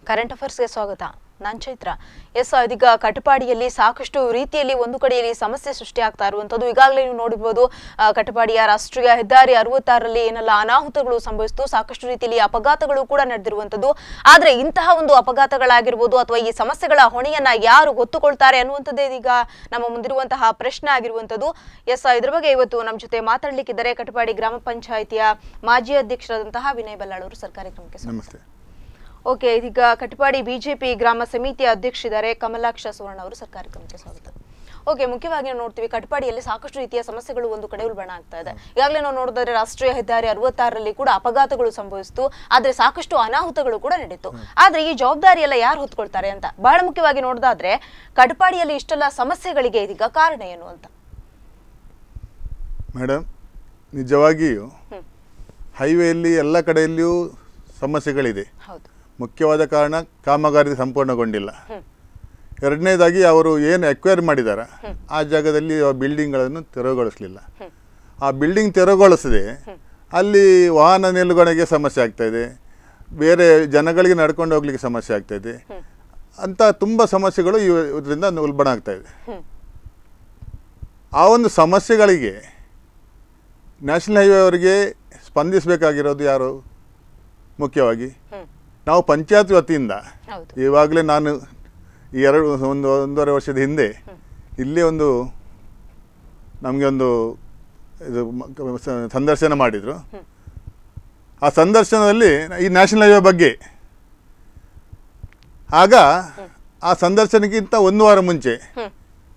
Current ಅಫೇರ್ಸ್ಗೆ ಸ್ವಾಗತ ನಾನ್ Chaitra S ಇದೀಗ ಕಟಪಾಡಿಯಲ್ಲಿ ಸಾಕಷ್ಟು ರೀತಿಯಲ್ಲಿ ಒಂದು ಕಡೆಯಲ್ಲಿ ಸಮಸ್ಯೆ ಸೃಷ್ಟಿಯಾಗ್ತಾ ಇರುವಂತದ್ದು ಈಗಾಗಲೇ ನೀವು ನೋಡಿರ್ಬೋದು ಆ, ಕಟಪಾಡಿಯ ರಾಷ್ಟ್ರೀಯ ಹೆದ್ದಾರಿ ಅರವತ್ತಾರರಲ್ಲಿ ಏನೆಲ್ಲ ಅನಾಹುತಗಳು ಸಂಭವಿಸಿತು ಸಾಕಷ್ಟು ರೀತಿಯಲ್ಲಿ ಅಪಘಾತಗಳು ಕೂಡ ನಡೆದಿರುವಂತದ್ದು ಆದ್ರೆ ಇಂತಹ ಒಂದು ಅಪಘಾತಗಳಾಗಿರ್ಬೋದು ಅಥವಾ ಈ ಸಮಸ್ಯೆಗಳ ಹೊಣೆಯನ್ನ ಯಾರು ಹೊತ್ತುಕೊಳ್ತಾರೆ ಅನ್ನುವಂಥದ್ದೇ ಇದೀಗ ನಮ್ಮ ಮುಂದಿರುವಂತಹ ಪ್ರಶ್ನೆ ಆಗಿರುವಂತದ್ದು ಎಸ್ ಇದ್ರ ಬಗ್ಗೆ ಇವತ್ತು ನಮ್ಮ ಜೊತೆ ಮಾತಾಡ್ಲಿಕ್ಕಿದ್ದಾರೆ ಕಟಪಾಡಿ ಗ್ರಾಮ ಪಂಚಾಯಿತಿಯ ಮಾಜಿ ಅಧ್ಯಕ್ಷರಾದಂತಹ ವಿನಯ್ ಬಲ್ಲಾಳ್ ಅವರು ಸರ್ಕಾರಿ ಕ್ರಮಕ್ಕೆ ಸ್ವಾಗತ. ನಮಸ್ತೆ ಓಕೆ ಇದೀಗ ಕಟಪಾಡಿ ಬಿಜೆಪಿ ಗ್ರಾಮ ಸಮಿತಿಯ ಅಧ್ಯಕ್ಷರಿದ್ದಾರೆ ಕಮಲಾಕ್ಷ ಸುವರ್ಣ ಅವರು ಸರ್ಕಾರಿ ಕ್ರಮಕ್ಕೆ ಸ್ವಾಗತ ಓಕೆ ಮುಖ್ಯವಾಗಿ ನಾವು ನೋಡ್ತೀವಿ ಕಟಪಾಡಿಯಲ್ಲಿ ಸಾಕಷ್ಟು ರೀತಿಯ ಸಮಸ್ಯೆಗಳು ಒಂದು ಕಡೆ ಉಲ್ಬಣ ಆಗ್ತಾ ಇದೆ ಈಗಾಗಲೇ ನಾವು ನೋಡಿದ್ರೆ ರಾಷ್ಟ್ರೀಯ ಹೆದ್ದಾರಿ ಅರವತ್ತಾರರಲ್ಲಿ ಕೂಡ ಅಪಘಾತಗಳು ಸಂಭವಿಸಿತು ಆದ್ರೆ ಸಾಕಷ್ಟು ಅನಾಹುತಗಳು ಕೂಡ ನಡೀತು ಆದ್ರೆ ಈ ಜವಾಬ್ದಾರಿ ಎಲ್ಲ ಯಾರು ಹೊತ್ಕೊಳ್ತಾರೆ ಅಂತ ಬಹಳ ಮುಖ್ಯವಾಗಿ ನೋಡೋದಾದ್ರೆ ಕಟಪಾಡಿಯಲ್ಲಿ ಇಷ್ಟೆಲ್ಲ ಸಮಸ್ಯೆಗಳಿಗೆ ಇದೀಗ ಕಾರಣ ಏನು ಅಂತ ಮೇಡಮ್ ನಿಜವಾಗಿಯೂ ಹ್ಮ್. ಹೈವೇಯಲ್ಲಿ ಎಲ್ಲ ಕಡೆಯಲ್ಲಿಯೂ ಸಮಸ್ಯೆಗಳಿದೆ ಹೌದು ಮುಖ್ಯವಾದ ಕಾರಣ ಕಾಮಗಾರಿ ಸಂಪೂರ್ಣಗೊಂಡಿಲ್ಲ ಹ್ಮ್. ಎರಡನೇದಾಗಿ ಅವರು ಏನು ಎಕ್ವೈರ್ ಮಾಡಿದ್ದಾರೆ ಆ ಜಾಗದಲ್ಲಿ ಆ ಬಿಲ್ಡಿಂಗ್ಗಳನ್ನು ತೆರವುಗೊಳಿಸಲಿಲ್ಲ ಹ್ಮ್. ಆ ಬಿಲ್ಡಿಂಗ್ ತೆರವುಗೊಳಿಸದೆ ಅಲ್ಲಿ ವಾಹನ ನಿಲುಗಡೆಗೆ ಸಮಸ್ಯೆ ಆಗ್ತಾ ಇದೆ ಬೇರೆ ಜನಗಳಿಗೆ ನಡ್ಕೊಂಡು ಹೋಗ್ಲಿಕ್ಕೆ ಸಮಸ್ಯೆ ಆಗ್ತಾ ಇದೆ ಹ್ಮ್. ಅಂತ ತುಂಬ ಸಮಸ್ಯೆಗಳು ಇವ- ಇದರಿಂದ ಉಲ್ಬಣ ಆಗ್ತಾ ಇದೆ ಹ್ಮ್. ಆ ಒಂದು ಸಮಸ್ಯೆಗಳಿಗೆ ನ್ಯಾಷನಲ್ ಹೈವೇ ಅವರಿಗೆ ಸ್ಪಂದಿಸಬೇಕಾಗಿರೋದು ಯಾರು ಮುಖ್ಯವಾಗಿ ಹ್ಮ್. ನಾವು ಪಂಚಾಯತ್ ವತಿಯಿಂದ ಹೌದು ಇವಾಗಲೇ ನಾನು ಈ ಎರಡು ಒಂದು ಒಂದೂವರೆ ವರ್ಷದ ಹಿಂದೆ ಇಲ್ಲೇ ಒಂದು ನಮಗೆ ಒಂದು ಇದು ಮ- ಸ- ಸಂದರ್ಶನ ಮಾಡಿದರು ಆ ಸಂದರ್ಶನದಲ್ಲಿ ಈ ನ್ಯಾಷನಲ್ ಹೈವೇ ಬಗ್ಗೆ ಆಗ ಆ ಸಂದರ್ಶನಕ್ಕಿಂತ ಒಂದು ವಾರ ಮುಂಚೆ ಹ್ಮ್.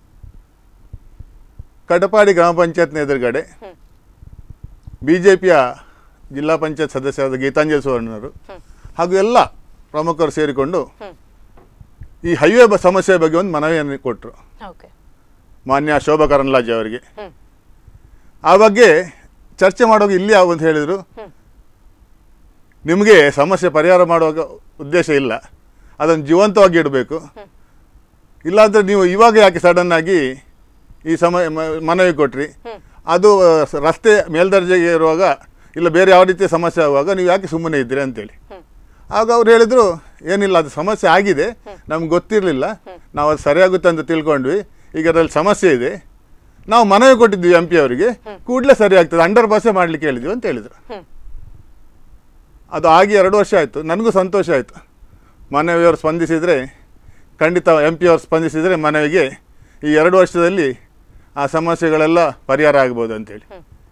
ಕಟಪಾಡಿ ಗ್ರಾಮ ಪಂಚಾಯತ್ನ ಎದುರುಗಡೆ ಹ್ಮ್. ಬಿ ಜೆ ಪಿಯ ಜಿಲ್ಲಾ ಪಂಚಾಯತ್ ಸದಸ್ಯರಾದ ಗೀತಾಂಜಲಿ ಸುವರ್ಣರು ಹ್ಮ್. ಹಾಗೂ ಎಲ್ಲ ಪ್ರಮುಖರು ಸೇರಿಕೊಂಡು ಹ್ಮ್. ಈ ಹೈವೇ ಬ ಸಮಸ್ಯೆ ಬಗ್ಗೆ ಒಂದು ಮನವಿಯನ್ನು ಕೊಟ್ಟರು ಓಕೆ ಮಾನ್ಯ ಶೋಭಾ ಕರಂದ್ಲಾಜೆ ಅವರಿಗೆ ಹ್ಮ್. ಆ ಬಗ್ಗೆ ಚರ್ಚೆ ಮಾಡುವಾಗ ಇಲ್ಲಿ ಯಾವ ಅಂತ ಹೇಳಿದರು ಹ್ಮ್. ನಿಮಗೆ ಸಮಸ್ಯೆ ಪರಿಹಾರ ಮಾಡುವಾಗ ಉದ್ದೇಶ ಇಲ್ಲ ಅದನ್ನು ಜೀವಂತವಾಗಿ ಇಡಬೇಕು ಇಲ್ಲಾಂದರೆ ನೀವು ಇವಾಗ ಯಾಕೆ ಸಡನ್ ಆಗಿ ಈ ಸಮ ಮ- ಮನವಿ ಕೊಟ್ರಿ ಹ್ಮ್. ಅದು ಆ, ಸ- ರಸ್ತೆ ಮೇಲ್ದರ್ಜೆಗೆ ಇರುವಾಗ ಇಲ್ಲ ಬೇರೆ ಯಾವ ರೀತಿಯ ಸಮಸ್ಯೆ ಆಗುವಾಗ ನೀವು ಯಾಕೆ ಸುಮ್ಮನೆ ಇದ್ದೀರಿ ಅಂತೇಳಿ ಹ್ಮ್. ಆಗ ಅವ್ರು ಹೇಳಿದರು ಏನಿಲ್ಲ ಅದು ಸಮಸ್ಯೆ ಆಗಿದೆ ನಮ್ಗೆ ಗೊತ್ತಿರಲಿಲ್ಲ ನಾವು ಅದು ಸರಿಯಾಗುತ್ತೆ ಅಂತ ತಿಳ್ಕೊಂಡ್ವಿ ಈಗ ಅದರಲ್ಲಿ ಸಮಸ್ಯೆ ಇದೆ ನಾವು ಮನವಿ ಕೊಟ್ಟಿದ್ವಿ ಎಂ ಪಿ ಅವರಿಗೆ ಕೂಡಲೇ ಸರಿ ಆಗ್ತದೆ ಅಂಡರ್ ಪಾಸೇ ಮಾಡಲಿಕ್ಕೆ ಹೇಳಿದ್ವಿ ಅಂತ ಹೇಳಿದರು ಹ್ಮ್. ಅದು ಆಗಿ ಎರಡು ವರ್ಷ ಆಯಿತು ನನಗೂ ಸಂತೋಷ ಆಯಿತು ಮನವಿಯವರು ಸ್ಪಂದಿಸಿದರೆ ಖಂಡಿತ ಎಂ ಪಿ ಅವರು ಸ್ಪಂದಿಸಿದರೆ ಮನವಿಗೆ ಈ ಎರಡು ವರ್ಷದಲ್ಲಿ ಆ ಸಮಸ್ಯೆಗಳೆಲ್ಲ ಪರಿಹಾರ ಆಗ್ಬೋದು ಅಂತೇಳಿ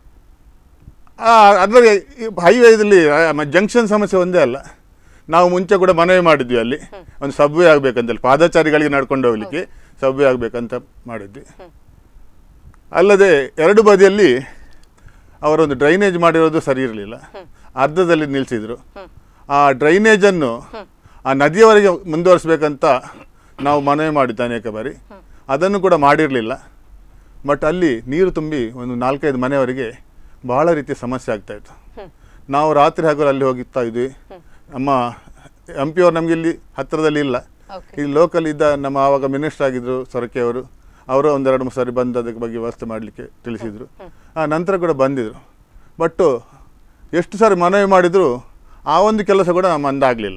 ಅದರ ಹೈವೇದಲ್ಲಿ ಜಂಕ್ಷನ್ ಸಮಸ್ಯೆ ಒಂದೇ ಅಲ್ಲ ನಾವು ಮುಂಚೆ ಕೂಡ ಮನವಿ ಮಾಡಿದ್ವಿ ಅಲ್ಲಿ ಒಂದು ಸಬ್ವೆ ಆಗಬೇಕಂತೇಳಿ ಪಾದಚಾರಿಗಳಿಗೆ ನಡ್ಕೊಂಡು ಹೋಗ್ಲಿಕ್ಕೆ ಸಬ್ವೆ ಆಗಬೇಕಂತ ಮಾಡಿದ್ವಿ ಅಲ್ಲದೆ ಎರಡು ಬದಿಯಲ್ಲಿ ಅವರೊಂದು ಡ್ರೈನೇಜ್ ಮಾಡಿರೋದು ಸರಿ ಇರಲಿಲ್ಲ ಅರ್ಧದಲ್ಲಿ ನಿಲ್ಲಿಸಿದ್ರು ಆ ಡ್ರೈನೇಜನ್ನು ಆ ನದಿಯವರೆಗೆ ಮುಂದುವರಿಸ್ಬೇಕಂತ ನಾವು ಮನವಿ ಮಾಡಿದ್ದು ಅನೇಕ ಬಾರಿ ಅದನ್ನು ಕೂಡ ಮಾಡಿರಲಿಲ್ಲ ಬಟ್ ಅಲ್ಲಿ ನೀರು ತುಂಬಿ ಒಂದು ನಾಲ್ಕೈದು ಮನೆಯವರಿಗೆ ಬಹಳ ರೀತಿಯ ಸಮಸ್ಯೆ ಆಗ್ತಾಯಿತ್ತು ನಾವು ರಾತ್ರಿ ಹಗಲು ಅಲ್ಲಿ ಹೋಗ್ತಾ ಇದ್ವಿ ನಮ್ಮ ಎಂ ಪಿ ಅವ್ರು ನಮಗೆ ಇಲ್ಲಿ ಹತ್ತಿರದಲ್ಲಿ ಇಲ್ಲ ಓಕೆ ಇಲ್ಲಿ ಲೋಕಲ್ ಇದ್ದ ನಮ್ಮ ಆವಾಗ ಮಿನಿಸ್ಟರ್ ಆಗಿದ್ದರು ಸೊರಕೆ ಅವರು ಅವರು ಒಂದೆರಡು ಮೂರು ಸಾರಿ ಬಂದು ಅದಕ್ಕೆ ಬಗ್ಗೆ ವ್ಯವಸ್ಥೆ ಮಾಡಲಿಕ್ಕೆ ತಿಳಿಸಿದರು ಆ ನಂತರ ಕೂಡ ಬಂದಿದ್ದರು ಬಟ್ಟು ಎಷ್ಟು ಸಾರಿ ಮನವಿ ಮಾಡಿದರೂ ಆ ಒಂದು ಕೆಲಸ ಕೂಡ ಮಂದಾಗಲಿಲ್ಲ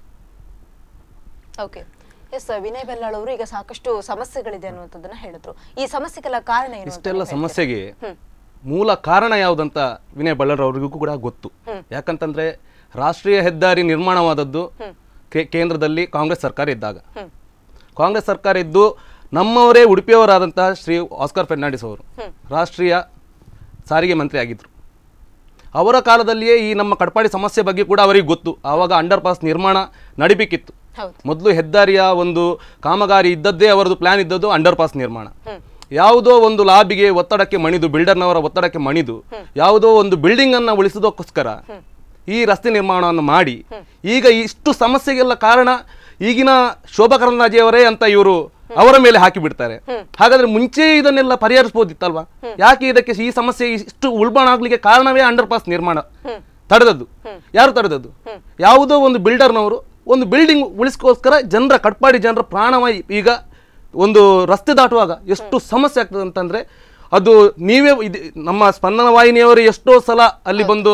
ಓಕೆ ಎಸ್ ವಿನಯ್ ಬೆಲ್ಲಾಳ್ ಅವರು ಈಗ ಸಾಕಷ್ಟು ಸಮಸ್ಯೆಗಳಿದೆ ಅನ್ನುವಂಥದ್ದನ್ನ ಹೇಳಿದ್ರು ಈ ಸಮಸ್ಯೆಗೆಲ್ಲ ಕಾರಣ ಏನು ಅಂತ ಇಷ್ಟೆಲ್ಲ ನೀವು ಹೇಳ್ತೀರಾ? ಸಮಸ್ಯೆಗೆ ಹ್ಮ್. ಮೂಲ ಕಾರಣ ಯಾವುದಂತ ವಿನಯ್ ಬಳ್ಳಾರ್ ಅವರಿಗೂ ಕೂಡ ಗೊತ್ತು ಯಾಕಂತಂದ್ರೆ ರಾಷ್ಟ್ರೀಯ ಹೆದ್ದಾರಿ ನಿರ್ಮಾಣವಾದದ್ದು ಕೇ- ಕೇಂದ್ರದಲ್ಲಿ ಕಾಂಗ್ರೆಸ್ ಸರ್ಕಾರ ಇದ್ದಾಗ ಹ್ಮ್. ಕಾಂಗ್ರೆಸ್ ಸರ್ಕಾರ ಇದ್ದು ನಮ್ಮವರೇ ಉಡುಪಿಯವರಾದಂತಹ ಶ್ರೀ ಆಸ್ಕರ್ ಫೆರ್ನಾಂಡಿಸ್ ಅವರು ರಾಷ್ಟ್ರೀಯ ಸಾರಿಗೆ ಮಂತ್ರಿ ಆಗಿದ್ರು ಅವರ ಕಾಲದಲ್ಲಿಯೇ ಈ ನಮ್ಮ ಕಟ್ಪಾಡಿ ಸಮಸ್ಯೆ ಬಗ್ಗೆ ಕೂಡ ಅವರಿಗೆ ಗೊತ್ತು ಆವಾಗ ಅಂಡರ್ ಪಾಸ್ ನಿರ್ಮಾಣ ನಡಿಬೇಕಿತ್ತು ಹೌದು ಮೊದಲು ಹೆದ್ದಾರಿಯ ಒಂದು ಕಾಮಗಾರಿ ಇದ್ದದ್ದೇ ಅವರದು ಪ್ಲಾನ್ ಇದ್ದದ್ದು ಅಂಡರ್ ಪಾಸ್ ನಿರ್ಮಾಣ ಹ್ಮ್. ಯಾವುದೋ ಒಂದು ಲಾಬಿಗೆ ಒತ್ತಡಕ್ಕೆ ಮಣಿದು ಬಿಲ್ಡರ್ನವರ ಒತ್ತಡಕ್ಕೆ ಮಣಿದು ಯಾವುದೋ ಒಂದು ಬಿಲ್ಡಿಂಗ್ ಅನ್ನ ಉಳಿಸೋದಕ್ಕೋಸ್ಕರ ಈ ರಸ್ತೆ ನಿರ್ಮಾಣವನ್ನು ಮಾಡಿ ಈಗ ಇಷ್ಟು ಸಮಸ್ಯೆಗೆಲ್ಲ ಕಾರಣ ಈಗಿನ ಶೋಭಾ ಕರಂದ್ಲಾಜೆಯವರೇ ಅಂತ ಇವರು ಅವರ ಮೇಲೆ ಹಾಕಿ ಬಿಡ್ತಾರೆ ಹಾಗಾದ್ರೆ ಮುಂಚೆ ಇದನ್ನೆಲ್ಲ ಪರಿಹರಿಸಬಹುದಿತ್ತಲ್ವಾ ಯಾಕೆ ಇದಕ್ಕೆ ಈ ಸಮಸ್ಯೆ ಇಷ್ಟು ಉಲ್ಬಣ ಆಗ್ಲಿಕ್ಕೆ ಕಾರಣವೇ ಅಂಡರ್ ಪಾಸ್ ನಿರ್ಮಾಣ ತಡೆದದ್ದು ಯಾರು ತಡೆದದ್ದು ಯಾವುದೋ ಒಂದು ಬಿಲ್ಡರ್ನವರು ಒಂದು ಬಿಲ್ಡಿಂಗ್ ಉಳಿಸ್ಕೋಸ್ಕರ ಜನರ ಕಟ್ಪಾಡಿ ಜನರ ಪ್ರಾಣವ ಈಗ ಒಂದು ರಸ್ತೆ ದಾಟುವಾಗ ಎಷ್ಟು ಸಮಸ್ಯೆ ಆಗ್ತದೆ ಅಂತಂದ್ರೆ ಅದು ನೀವೇ ಇದು ನಮ್ಮ ಸ್ಪಂದನ ವಾಹಿನಿಯವರು ಎಷ್ಟೋ ಸಲ ಅಲ್ಲಿ ಬಂದು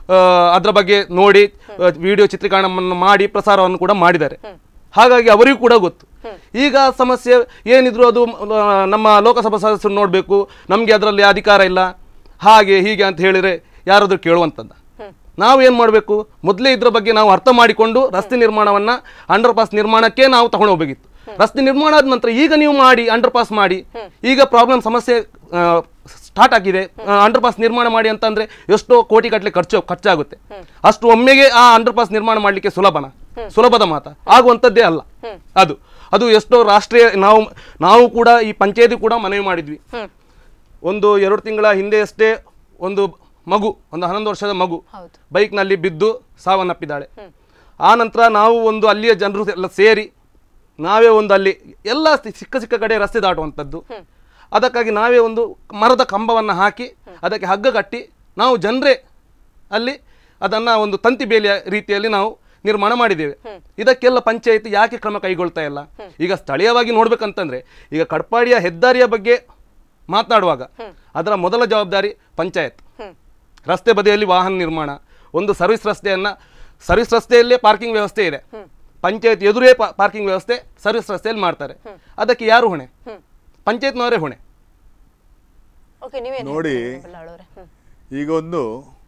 ಅದರ ಬಗ್ಗೆ ನೋಡಿ ವಿಡಿಯೋ ಚಿತ್ರೀಕರಣವನ್ನು ಮಾಡಿ ಪ್ರಸಾರವನ್ನು ಕೂಡ ಮಾಡಿದ್ದಾರೆ ಹಾಗಾಗಿ ಅವರಿಗೂ ಕೂಡ ಗೊತ್ತು ಈಗ ಸಮಸ್ಯೆ ಏನಿದ್ರು ಅದು ಆ, ನಮ್ಮ ಲೋಕಸಭಾ ಸದಸ್ಯರು ನೋಡಬೇಕು ನಮಗೆ ಅದರಲ್ಲಿ ಅಧಿಕಾರ ಇಲ್ಲ ಹಾಗೆ ಹೀಗೆ ಅಂತ ಹೇಳಿದ್ರೆ ಯಾರಾದ್ರೂ ಕೇಳುವಂಥದ್ದು ನಾವು ಏನು ಮಾಡಬೇಕು ಮೊದಲೇ ಇದ್ರ ಬಗ್ಗೆ ನಾವು ಅರ್ಥ ಮಾಡಿಕೊಂಡು ರಸ್ತೆ ನಿರ್ಮಾಣವನ್ನ ಅಂಡರ್ ಪಾಸ್ ನಿರ್ಮಾಣಕ್ಕೆ ನಾವು ತಗೊಂಡು ಹೋಗ್ಬೇಕಿತ್ತು ರಸ್ತೆ ನಿರ್ಮಾಣ ಆದ ನಂತರ ಈಗ ನೀವು ಮಾಡಿ ಅಂಡರ್ ಪಾಸ್ ಮಾಡಿ ಈಗ ಪ್ರಾಬ್ಲಮ್ ಸಮಸ್ಯೆ ಸ್ಟಾರ್ಟ್ ಆಗಿದೆ ಅಂಡರ್ ಪಾಸ್ ನಿರ್ಮಾಣ ಮಾಡಿ ಅಂತಂದ್ರೆ ಎಷ್ಟೋ ಕೋಟಿ ಗಟ್ಟಲೆ ಖರ್ಚು ಖರ್ಚಾಗುತ್ತೆ ಅಷ್ಟು ಒಮ್ಮೆಗೆ ಆ ಅಂಡರ್ ಪಾಸ್ ನಿರ್ಮಾಣ ಮಾಡಲಿಕ್ಕೆ ಸುಲಭನ ಸುಲಭದ ಮಾತ ಆಗುವಂಥದ್ದೇ ಅಲ್ಲ ಅದು ಅದು ಎಷ್ಟೋ ರಾಷ್ಟ್ರೀಯ ನಾವು ನಾವು ಕೂಡ ಈ ಪಂಚಾಯತಿ ಕೂಡ ಮನವಿ ಮಾಡಿದ್ವಿ ಒಂದು ಎರಡು ತಿಂಗಳ ಹಿಂದೆಯಷ್ಟೇ ಒಂದು ಮಗು ಒಂದು ಹನ್ನೊಂದು ವರ್ಷದ ಮಗು ಹೌದು. ಬೈಕ್ನಲ್ಲಿ ಬಿದ್ದು ಸಾವನ್ನಪ್ಪಿದ್ದಾಳೆ ಆ ನಂತರ ನಾವು ಒಂದು ಅಲ್ಲಿಯ ಜನರು ಎಲ್ಲ ಸೇರಿ ನಾವೇ ಒಂದು ಅಲ್ಲಿ ಎಲ್ಲ ಸಿ- ಸಿಕ್ಕ ಸಿಕ್ಕ ಕಡೆ ರಸ್ತೆ ದಾಟುವಂಥದ್ದು ಅದಕ್ಕಾಗಿ ನಾವೇ ಒಂದು ಮರದ ಕಂಬವನ್ನು ಹಾಕಿ ಅದಕ್ಕೆ ಹಗ್ಗ ಕಟ್ಟಿ ನಾವು ಜನರೇ ಅಲ್ಲಿ ಅದನ್ನು ಒಂದು ತಂತಿ ಬೇಲಿಯ ರೀತಿಯಲ್ಲಿ ನಾವು ನಿರ್ಮಾಣ ಮಾಡಿದ್ದೇವೆ ಇದಕ್ಕೆಲ್ಲ ಪಂಚಾಯತ್ ಯಾಕೆ ಕ್ರಮ ಕೈಗೊಳ್ತಾ ಇಲ್ಲ ಈಗ ಸ್ಥಳೀಯವಾಗಿ ನೋಡ್ಬೇಕಂತಂದ್ರೆ ಈಗ ಕಡ್ಪಾಡಿಯ ಹೆದ್ದಾರಿಯ ಬಗ್ಗೆ ಮಾತನಾಡುವಾಗ ಅದರ ಮೊದಲ ಜವಾಬ್ದಾರಿ ಪಂಚಾಯತ್ ರಸ್ತೆ ಬದಿಯಲ್ಲಿ ವಾಹನ ನಿರ್ಮಾಣ ಒಂದು ಸರ್ವಿಸ್ ರಸ್ತೆಯನ್ನ ಸರ್ವಿಸ್ ರಸ್ತೆಯಲ್ಲೇ ಪಾರ್ಕಿಂಗ್ ವ್ಯವಸ್ಥೆ ಇದೆ ಪಂಚಾಯತ್ ಎದುರೇ ಪಾರ್ಕಿಂಗ್ ವ್ಯವಸ್ಥೆ ಸರ್ವಿಸ್ ರಸ್ತೆಯಲ್ಲಿ ಮಾಡ್ತಾರೆ ಅದಕ್ಕೆ ಯಾರು ಹೊಣೆ ಪಂಚಾಯತ್ನವರೇ ಹೊಣೆ ಓಕೆ ನೀವೇನು ನೋಡಿ. ಬಲ್ಲಾಳವ್ರೆ ಹ್ಮ್ ಈಗ ಒಂದು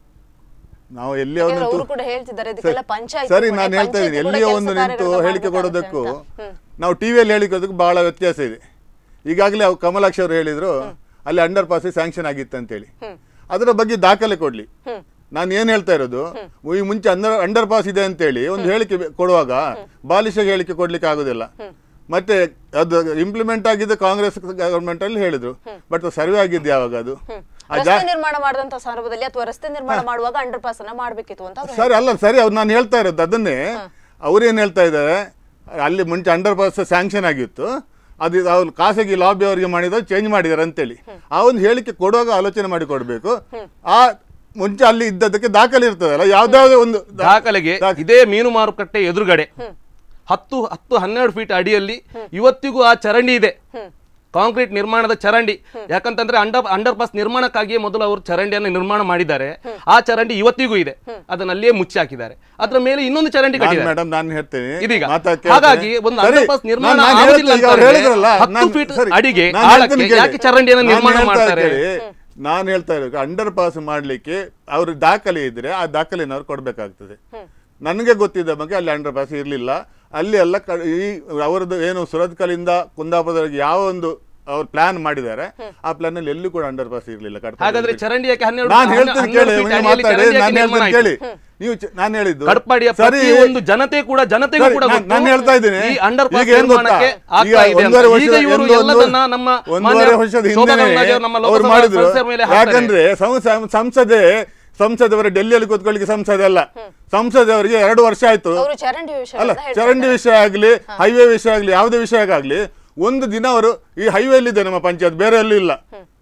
ನಾವು ಎಲ್ಲಿ ಯಾಕಂದ್ರೆ ಒಂದು ಅವರು ಕೂಡ ಹೇಳ್ತಿದ್ದಾರೆ ಇದಕ್ಕೆಲ್ಲ ಪಂಚಾಯತ್ ಸರಿ ನಾನು ಹೇಳ್ತಾ ಇದ್ದೀನಿ ಎಲ್ಲಿಯೋ ಒಂದು ನಿಂತು ಹೇಳಿಕೆ ಕೊಡೋದಕ್ಕೂ ನಾವು ಟಿವಿಯಲ್ಲಿ ಹೇಳಿಕೋದಕ್ಕೂ ಬಹಳ ವ್ಯತ್ಯಾಸ ಇದೆ ಈಗಾಗಲೇ ಅವು ಕಮಲಾಕ್ಷ ಅವರು ಹೇಳಿದ್ರು ಅಲ್ಲಿ ಅಂಡರ್ ಪಾಸ್ ಸ್ಯಾಂಕ್ಷನ್ ಆಗಿತ್ತು ಅಂತೇಳಿ ಅದರ ಬಗ್ಗೆ ದಾಖಲೆ ಕೊಡ್ಲಿ ನಾನು ಏನ್ ಹೇಳ್ತಾ ಇರೋದು ಈ ಮುಂಚೆ ಅಂಡರ್ ಅಂಡರ್ ಪಾಸ್ ಇದೆ ಅಂತೇಳಿ ಒಂದು ಹೇಳಿಕೆ ಬೆ- ಕೊಡುವಾಗ ಬಾಲಿಶಗೆ ಹೇಳಿಕೆ ಕೊಡ್ಲಿಕ್ಕೆ ಆಗುದಿಲ್ಲ ಮತ್ತೆ ಅದು ಇಂಪ್ಲಿಮೆಂಟ್ ಆಗಿದ್ದು ಕಾಂಗ್ರೆಸ್ ಗವರ್ಮೆಂಟ್ ಅಲ್ಲಿ ಹೇಳಿದ್ರು ಬಟ್ ಸರ್ವೆ ಆಗಿದ್ದು ಯಾವಾಗ ಅದು ಆ ಜಾ- ರಸ್ತೆ ನಿರ್ಮಾಣ ಮಾಡಿದಂತ ಸಂದರ್ಭದಲ್ಲಿ ಅಥವಾ ರಸ್ತೆ ನಿರ್ಮಾಣ ಮಾಡುವಾಗ ಅಂಡರ್ ಪಾಸ್ ಅನ್ನ ಮಾಡ್ಬೇಕಿತ್ತು ಅಂತ ಅವ್ರು ಸರಿ ಅಲ್ಲ ಸರಿ ಅವ್ರು ನಾನು ಹೇಳ್ತಾ ಇರೋದು ಅದನ್ನೇ ಅವ್ರೇನು ಹೇಳ್ತಾ ಇದ್ದಾರೆ ಅಲ್ಲಿ ಮುಂಚೆ ಅಂಡರ್ ಪಾಸ್ ಸ್ಯಾಂಕ್ಷನ್ ಆಗಿತ್ತು ಅದು ಅವ್ರು ಖಾಸಗಿ ಲಾಬಿ ಅವರಿಗೆ ಮಾಡಿದ ಚೇಂಜ್ ಮಾಡಿದಾರೆ ಅಂತೇಳಿ ಆ ಒಂದು ಹೇಳಿಕೆ ಕೊಡುವಾಗ ಆಲೋಚನೆ ಮಾಡಿ ಕೊಡಬೇಕು ಆ ಮುಂಚೆ ಅಲ್ಲಿ ಇದ್ದದಕ್ಕೆ ದಾಖಲೆ ಇರ್ತದಲ್ಲ ಯಾವ್ದಾವ್ದೋ ಒಂದು ದಾ- ದಾಖಲೆಗೆ ಇದೇ ಮೀನು ಮಾರುಕಟ್ಟೆ ಎದುರುಗಡೆ ಹತ್ತು ಹತ್ತು ಹನ್ನೆರಡು ಫೀಟ್ ಅಡಿಯಲ್ಲಿ ಇವತ್ತಿಗೂ ಆ ಚರಂಡಿ ಇದೆ ಕಾಂಕ್ರೀಟ್ ನಿರ್ಮಾಣದ ಚರಂಡಿ ಯಾಕಂತಂದ್ರೆ ಅಂಡರ್ ಅಂಡರ್ ಪಾಸ್ ನಿರ್ಮಾಣಕ್ಕಾಗಿಯೇ ಮೊದಲು ಅವರು ಚರಂಡಿಯನ್ನು ನಿರ್ಮಾಣ ಮಾಡಿದ್ದಾರೆ ಆ ಚರಂಡಿ ಇವತ್ತಿಗೂ ಇದೆ ಅದನ್ನ ಅಲ್ಲಿಯೇ ಮುಚ್ಚಿ ಹಾಕಿದ್ದಾರೆ ಅದ್ರ ಮೇಲೆ ಇನ್ನೊಂದು ಚರಂಡಿ ನಾನ್ ಕಟ್ಟಿದ್ದಾರೆ ಮೇಡಮ್ ನಾನು ಹೇಳ್ತೇನೆ ಇದೀಗ ಮಾತಾಡ್ ಕೇಳ್ತೇನೆ. ಹಾಗಾಗಿ ಒಂದು ಸರಿ, ಅಂಡರ್ ಪಾಸ್ ನಿರ್ಮಾಣ ನಾನ್- ನಾನ್ ಆಗುದಿಲ್ಲ ಹೇಳ್ತಾ- ಈಗ ಅವ್ರು ಅಂತಂದ್ರೆ ಹೇಳಿದ್ರಲ್ಲ, ಹತ್ತು ನಾನ್- ಫೀಟ್ ಸರಿ, ಅಡಿಗೆ ನಾನ್ ಆಳಕ್ಕೆ ಹೇಳ್ತೀನಿ ಕೇಳಿ. ಯಾಕೆ ಚರಂಡಿಯನ್ನು ನಾನ್ ನಿರ್ಮಾಣ ಹೇಳ್ತಾ ಮಾಡ್ತಾರೆ ಕೇಳಿ. ನಾನ್ ಹೇಳ್ತಾ ಇರೋದು ಅಂಡರ್ ಪಾಸ್ ಮಾಡ್ಲಿಕ್ಕೆ ಅವ್ರ ದಾಖಲೆ ಇದ್ರೆ ಆ ದಾಖಲೆನ ಅವ್ರು ಕೊಡ್ಬೇಕಾಗ್ತದೆ ನನಗೆ ಗೊತ್ತಿದ್ದ ಬಗ್ಗೆ ಅಲ್ಲಿ ಅಂಡರ್ ಪಾಸ್ ಇರ್ಲಿಲ್ಲ ಅಲ್ಲಿ ಎಲ್ಲ ಕ- ಈ ಅವರದ್ದು ಏನು ಸುರತ್ಕಲಿಂದ ಕುಂದಾಪುರದವರೆಗೆ ಯಾವ ಒಂದು ಅವ್ರು ಪ್ಲಾನ್ ಮಾಡಿದ್ದಾರೆ ಆ ಪ್ಲಾನ್ ಅಲ್ಲಿ ಎಲ್ಲೂ ಕೂಡ ಅಂಡರ್ ಪಾಸ್ ಇರ್ಲಿಲ್ಲ ಕಡಪ ಹಾಗಾದ್ರೆ ಚರಂಡಿ ಯಾಕೆ ಹನ್ನೆರಡು ನಾನು ಹೇಳ್ತೀನಿ ಹನ್ನೆರಡು ಕೇಳಿ feet ನೀವು ಅಡಿಯಲ್ಲಿ ಮಾತಾಡಿ ಚರಂಡಿ ಯಾಕೆ ನಾನು ನಿರ್ಮಾಣ ಹೇಳ್ತೀನಿ ಆಯ್ತು? ಕೇಳಿ ನೀವು ಚ- ನಾನು ಹೇಳಿದ್ದು ಕಡಪಾಡಿಯ ಸರಿ ಪ್ರತಿಯೊಂದು ಜನತೆ ಕೂಡ ಜನತೆಗೂ ಸರಿ, ಕೂಡ ನಾನ್- ಗೊತ್ತು. ನಾನು ಹೇಳ್ತಾ ಇದ್ದೀನಿ ಈ ಅಂಡರ್ ಪಾಸ್ ಈಗ ಏನ್ ಗೊತ್ತಾ? ನಿರ್ಮಾಣಕ್ಕೆ ಈಗ ಆಗ್ತಾ ಇದೆ ಅಂತ. ಒಂದೂವರೆ ಈಗ ವರ್ಷದ ಇವರು ಒಂದು- ಎಲ್ಲದನ್ನ ನಮ್ಮ ಒಂದೂವರೆ ಮಾನ್ಯ ವರ್ಷದ ಶೋಭಾ ಹಿಂದೆ ಕರಂದ್ಲಾಜೆ ಅವರು ನಮ್ಮ ಅವ್ರು ಲೋಕಸಭಾ ಮಾಡಿದ್ರು ಸದಸ್ಯರ ಮೇಲೆ ಹಾಕ್ತಾರೆ. ಯಾಕಂದ್ರೆ ಸಂಸ- ಸಂಸದೆ ಸಂಸದವರ ಡೆಲ್ಲಿಯಲ್ಲಿ ಕೂತ್ಕೊಳ್ಳಿಕ್ಕೆ ಸಂಸದೆ ಅಲ್ಲ ಸಂಸದವರಿಗೆ ಎರಡು ವರ್ಷ ಆಯ್ತು ಅವರು ಚರಂಡಿ ವಿಷಯ ಅಲ್ಲ ಚರಂಡಿ ವಿಷಯ ಆಗಲಿ ಹೈವೇ ವಿಷಯ ಆಗಲಿ ಯಾವುದೇ ವಿಷಯಕ್ಕಾಗ್ಲಿ ಒಂದು ದಿನ ಅವರು ಈ ಹೈವೇಲಿ ಇದೆ ನಮ್ಮ ಪಂಚಾಯತ್ ಬೇರೆ ಎಲ್ಲೂ ಇಲ್ಲ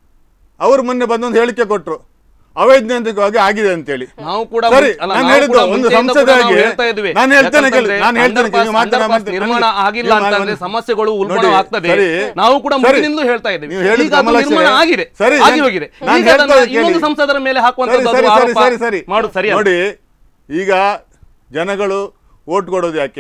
ಅವರು ಮೊನ್ನೆ ಬಂದೊಂದು ಹೇಳಿಕೆ ಕೊಟ್ರು ಅವೈಜ್ಞಾನಿಕವಾಗಿ ಆಗಿದೆ ಅಂತೇಳಿ ನಾವು ಕೂಡ ಸರಿ, ಮುಂಚೆ- ಅಲ್ಲ, ನಾನು ನಾವು ಹೇಳಿದ್ದು ಕೂಡ ಒಂದು ಮುಂಚೆಯಿಂದ ಕೂಡ ಸಂಸದೆಯಾಗಿ ನಾವು ಹೇಳ್ತಾ ಇದ್ವಿ. ನಾನು ಹೇಳ್ತೇನೆ ಕೇಳಿ, ಯಾಕಂತಂದ್ರೆ ನಾನು ಹೇಳ್ತೇನೆ ಕೇಳಿ, underpass- ಮಾತನ್ನ underpass ಮಾತನ್ನ ನಿರ್ಮಾಣ ನನಗೆ- ಆಗಿಲ್ಲ ನೀವು ಅಂತಂದ್ರೆ ಮಾತನ್ನ- ಸಮಸ್ಯೆಗಳು ಉಲ್ಬಣ ನೋಡಿ, ಆಗ್ತದೆ ಸರಿ, ನಾವು ಕೂಡ ಸರಿ. ಮೊದಲಿನಿಂದಲೂ ಹೇಳ್ತಾ ಇದ್ದೀವಿ ನೀವು ಹೇಳಿದ ಈಗ ಅದು ಕಮಲಾಕ್ಷರೇ, ನಿರ್ಮಾಣ ಆಗಿದೆ ಸರಿ, ಆಗಿ ನಾನು- ಹೋಗಿದೆ ನಾನು ಈಗ ಹೇಳ್ತಾ ಅದನ್ನ ಇರೋದು ಇನ್ನೊಂದು ಕೇಳಿ. ಸಂಸದರ ಮೇಲೆ ಸರಿ ಹಾಕುವಂತದ್ದು ಸರಿ ಅದು ಸರಿ ಆರೋಪ ಸರಿ ಸರಿ ಮಾಡುದು ಸರಿ ಅಲ್ಲ. ನೋಡಿ ಈಗ ಜನಗಳು ಓಟ್ ಕೊಡೋದು ಯಾಕೆ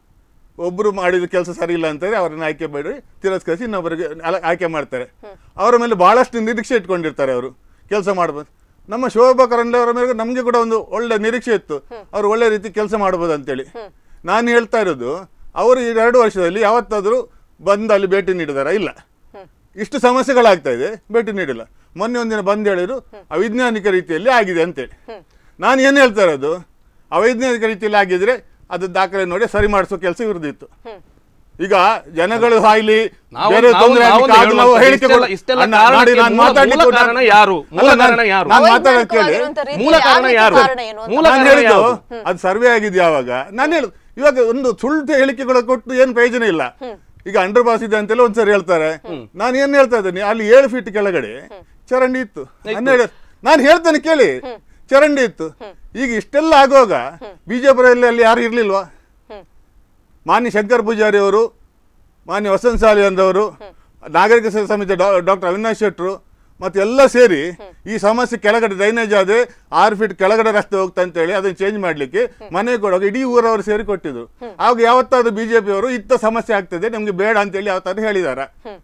ಒಬ್ರು ಮಾಡಿದ ಕೆಲಸ ಸರಿ ಇಲ್ಲ ಅಂತಂದ್ರೆ ಅವ್ರನ್ನ ಆಯ್ಕೆ ಮಾಡಿ ತಿರಸ್ಕರಿಸಿ ಇನ್ನೊಬ್ಬರಿಗೆ ಅಲ- ಆಯ್ಕೆ ಮಾಡ್ತಾರೆ ಅವರ ಮೇಲೆ ಬಹಳಷ್ಟು ನಿರೀಕ್ಷೆ ಇಟ್ಕೊಂಡಿರ್ತಾರೆ ಅವರು ಕೆಲಸ ಮಾಡ್ಬೋದು ನಮ್ಮ ಶೋಭಾ ಕರಂದ್ಲೆ ಅವರ ಮೇಲೆ ನಮಗೆ ಕೂಡ ಒಂದು ಒಳ್ಳೆ ನಿರೀಕ್ಷೆ ಇತ್ತು ಅವ್ರು ಒಳ್ಳೆ ರೀತಿ ಕೆಲಸ ಮಾಡ್ಬೋದು ಅಂತೇಳಿ ನಾನು ಹೇಳ್ತಾ ಇರೋದು ಅವರು ಈ ಎರಡು ವರ್ಷದಲ್ಲಿ ಯಾವತ್ತಾದರೂ ಬಂದು ಅಲ್ಲಿ ಭೇಟಿ ನೀಡಿದಾರ ಇಲ್ಲ ಇಷ್ಟು ಸಮಸ್ಯೆಗಳಾಗ್ತಾ ಇದೆ ಭೇಟಿ ನೀಡಿಲ್ಲ ಮೊನ್ನೆ ಒಂದಿನ ಬಂದು ಹೇಳಿದ್ರು ಅವೈಜ್ಞಾನಿಕ ರೀತಿಯಲ್ಲಿ ಆಗಿದೆ ಅಂತೇಳಿ ನಾನು ಏನು ಹೇಳ್ತಾ ಇರೋದು ಅವೈಜ್ಞಾನಿಕ ರೀತಿಯಲ್ಲಿ ಆಗಿದ್ರೆ ಅದು ದಾಖಲೆ ನೋಡಿ ಸರಿ ಮಾಡಿಸೋ ಕೆಲಸ ಇವ್ರದಿತ್ತು ಈಗ ಜನಗಳು ಸಾಯ್ಲಿ ನಾವು- ಬೇರೆ ನಾವು- ತೊಂದ್ರೆ ನಾವು ಆಗ್ಲಿಕ್ಕೆ ಆಗ ನಾವು ಹೇಳುವಂಥದ್ದು ಹೇಳಿಕೆ ಇಷ್ಟೆಲ್ಲ- ಕೊಡು- ಇಷ್ಟೆಲ್ಲ ಅಣ್ಣ, ನೋಡಿ, ಕಾರಣಕ್ಕೆ ನಾನು ಮೂಲ- ಮಾತಾಡ್ಲಿಕ್ಕೆ ಮೂಲ ಕೂಡ- ಕಾರಣ ಯಾರು? ಮೂಲ ಅಲ್ಲ, ನಾನು- ಕಾರಣ ಯಾರು? ನಾನು ಮಾತಾಡೋದು ಕೇಳಿ ಅವೈಜ್ಞಾನಿಕವಾಗಿರುವಂತ ರೀತಿ ಮೂಲ ಕಾರಣ ಆಗ್ಲಿಕ್ಕೆ ಯಾರು? ಕಾರಣ ಏನು ಅಂತ? ಮೂಲ ನಾನು ಕಾರಣ ಹೇಳಿದ್ದು ಯಾವುದು? ಅದು ಸರ್ವೆ ಆಗಿದೆ ಯಾವಾಗ ನಾನು ಹೇಳುದು ಇವಾಗ ಒಂದು ಸುಳ್ಳು ಹೇಳಿಕೆಗಳು ಕೊಟ್ಟು ಏನು ಪ್ರಯೋಜನ ಇಲ್ಲ ಈಗ ಅಂಡರ್ ಪಾಸ್ ಇದೆ ಅಂತೆಲ್ಲ ಒಂದ್ಸರಿ ಹೇಳ್ತಾರೆ ನಾನು ಏನ್ ಹೇಳ್ತಾ ಇದ್ದೀನಿ ಅಲ್ಲಿ ಏಳು ಫೀಟ್ ಕೆಳಗಡೆ ಚರಂಡಿ ಇತ್ತು ಹನ್ನೆರಡು ನಾನು ಹೇಳ್ತೇನೆ ಕೇಳಿ ಚರಂಡಿ ಇತ್ತು ಈಗ ಇಷ್ಟೆಲ್ಲ ಆಗುವಾಗ ಬಿಜೆಪುರಲ್ಲಿ ಅಲ್ಲಿ ಯಾರು ಇರ್ಲಿಲ್ವಾ ಮಾನ್ಯ ಶಂಕರ್ ಪೂಜಾರಿ ಅವರು ಮಾನ್ಯ ವಸಂತ ಸಾಲಿ ಅಂದವರು ನಾಗರಿಕ ಸೇವಾ ಸಮಿತಿ ಡಾಕ್ಟರ್ ಅವಿನಾಶ್ ಶೆಟ್ರು ಮತ್ತೆ ಎಲ್ಲ ಸೇರಿ ಈ ಸಮಸ್ಯೆ ಕೆಳಗಡೆ ಡ್ರೈನೇಜ್ ಆದ್ರೆ ಆರು ಫೀಟ್ ಕೆಳಗಡೆ ರಸ್ತೆ ಹೋಗ್ತಾ ಅಂತ ಹೇಳಿ ಅದನ್ನ ಚೇಂಜ್ ಮಾಡ್ಲಿಕ್ಕೆ ಮನೆ ಕೊಡುವಾಗ ಇಡೀ ಊರವರು ಸೇರಿ ಕೊಟ್ಟಿದ್ರು ಆವಾಗ ಯಾವತ್ತಾದ್ರೂ ಬಿಜೆಪಿ ಅವರು ಇತ್ತ ಸಮಸ್ಯೆ ಆಗ್ತದೆ ನಮ್ಗೆ ಬೇಡ ಅಂತ ಹೇಳಿ ಯಾವತ್ತಾದ್ರೂ ಹೇಳಿದಾರ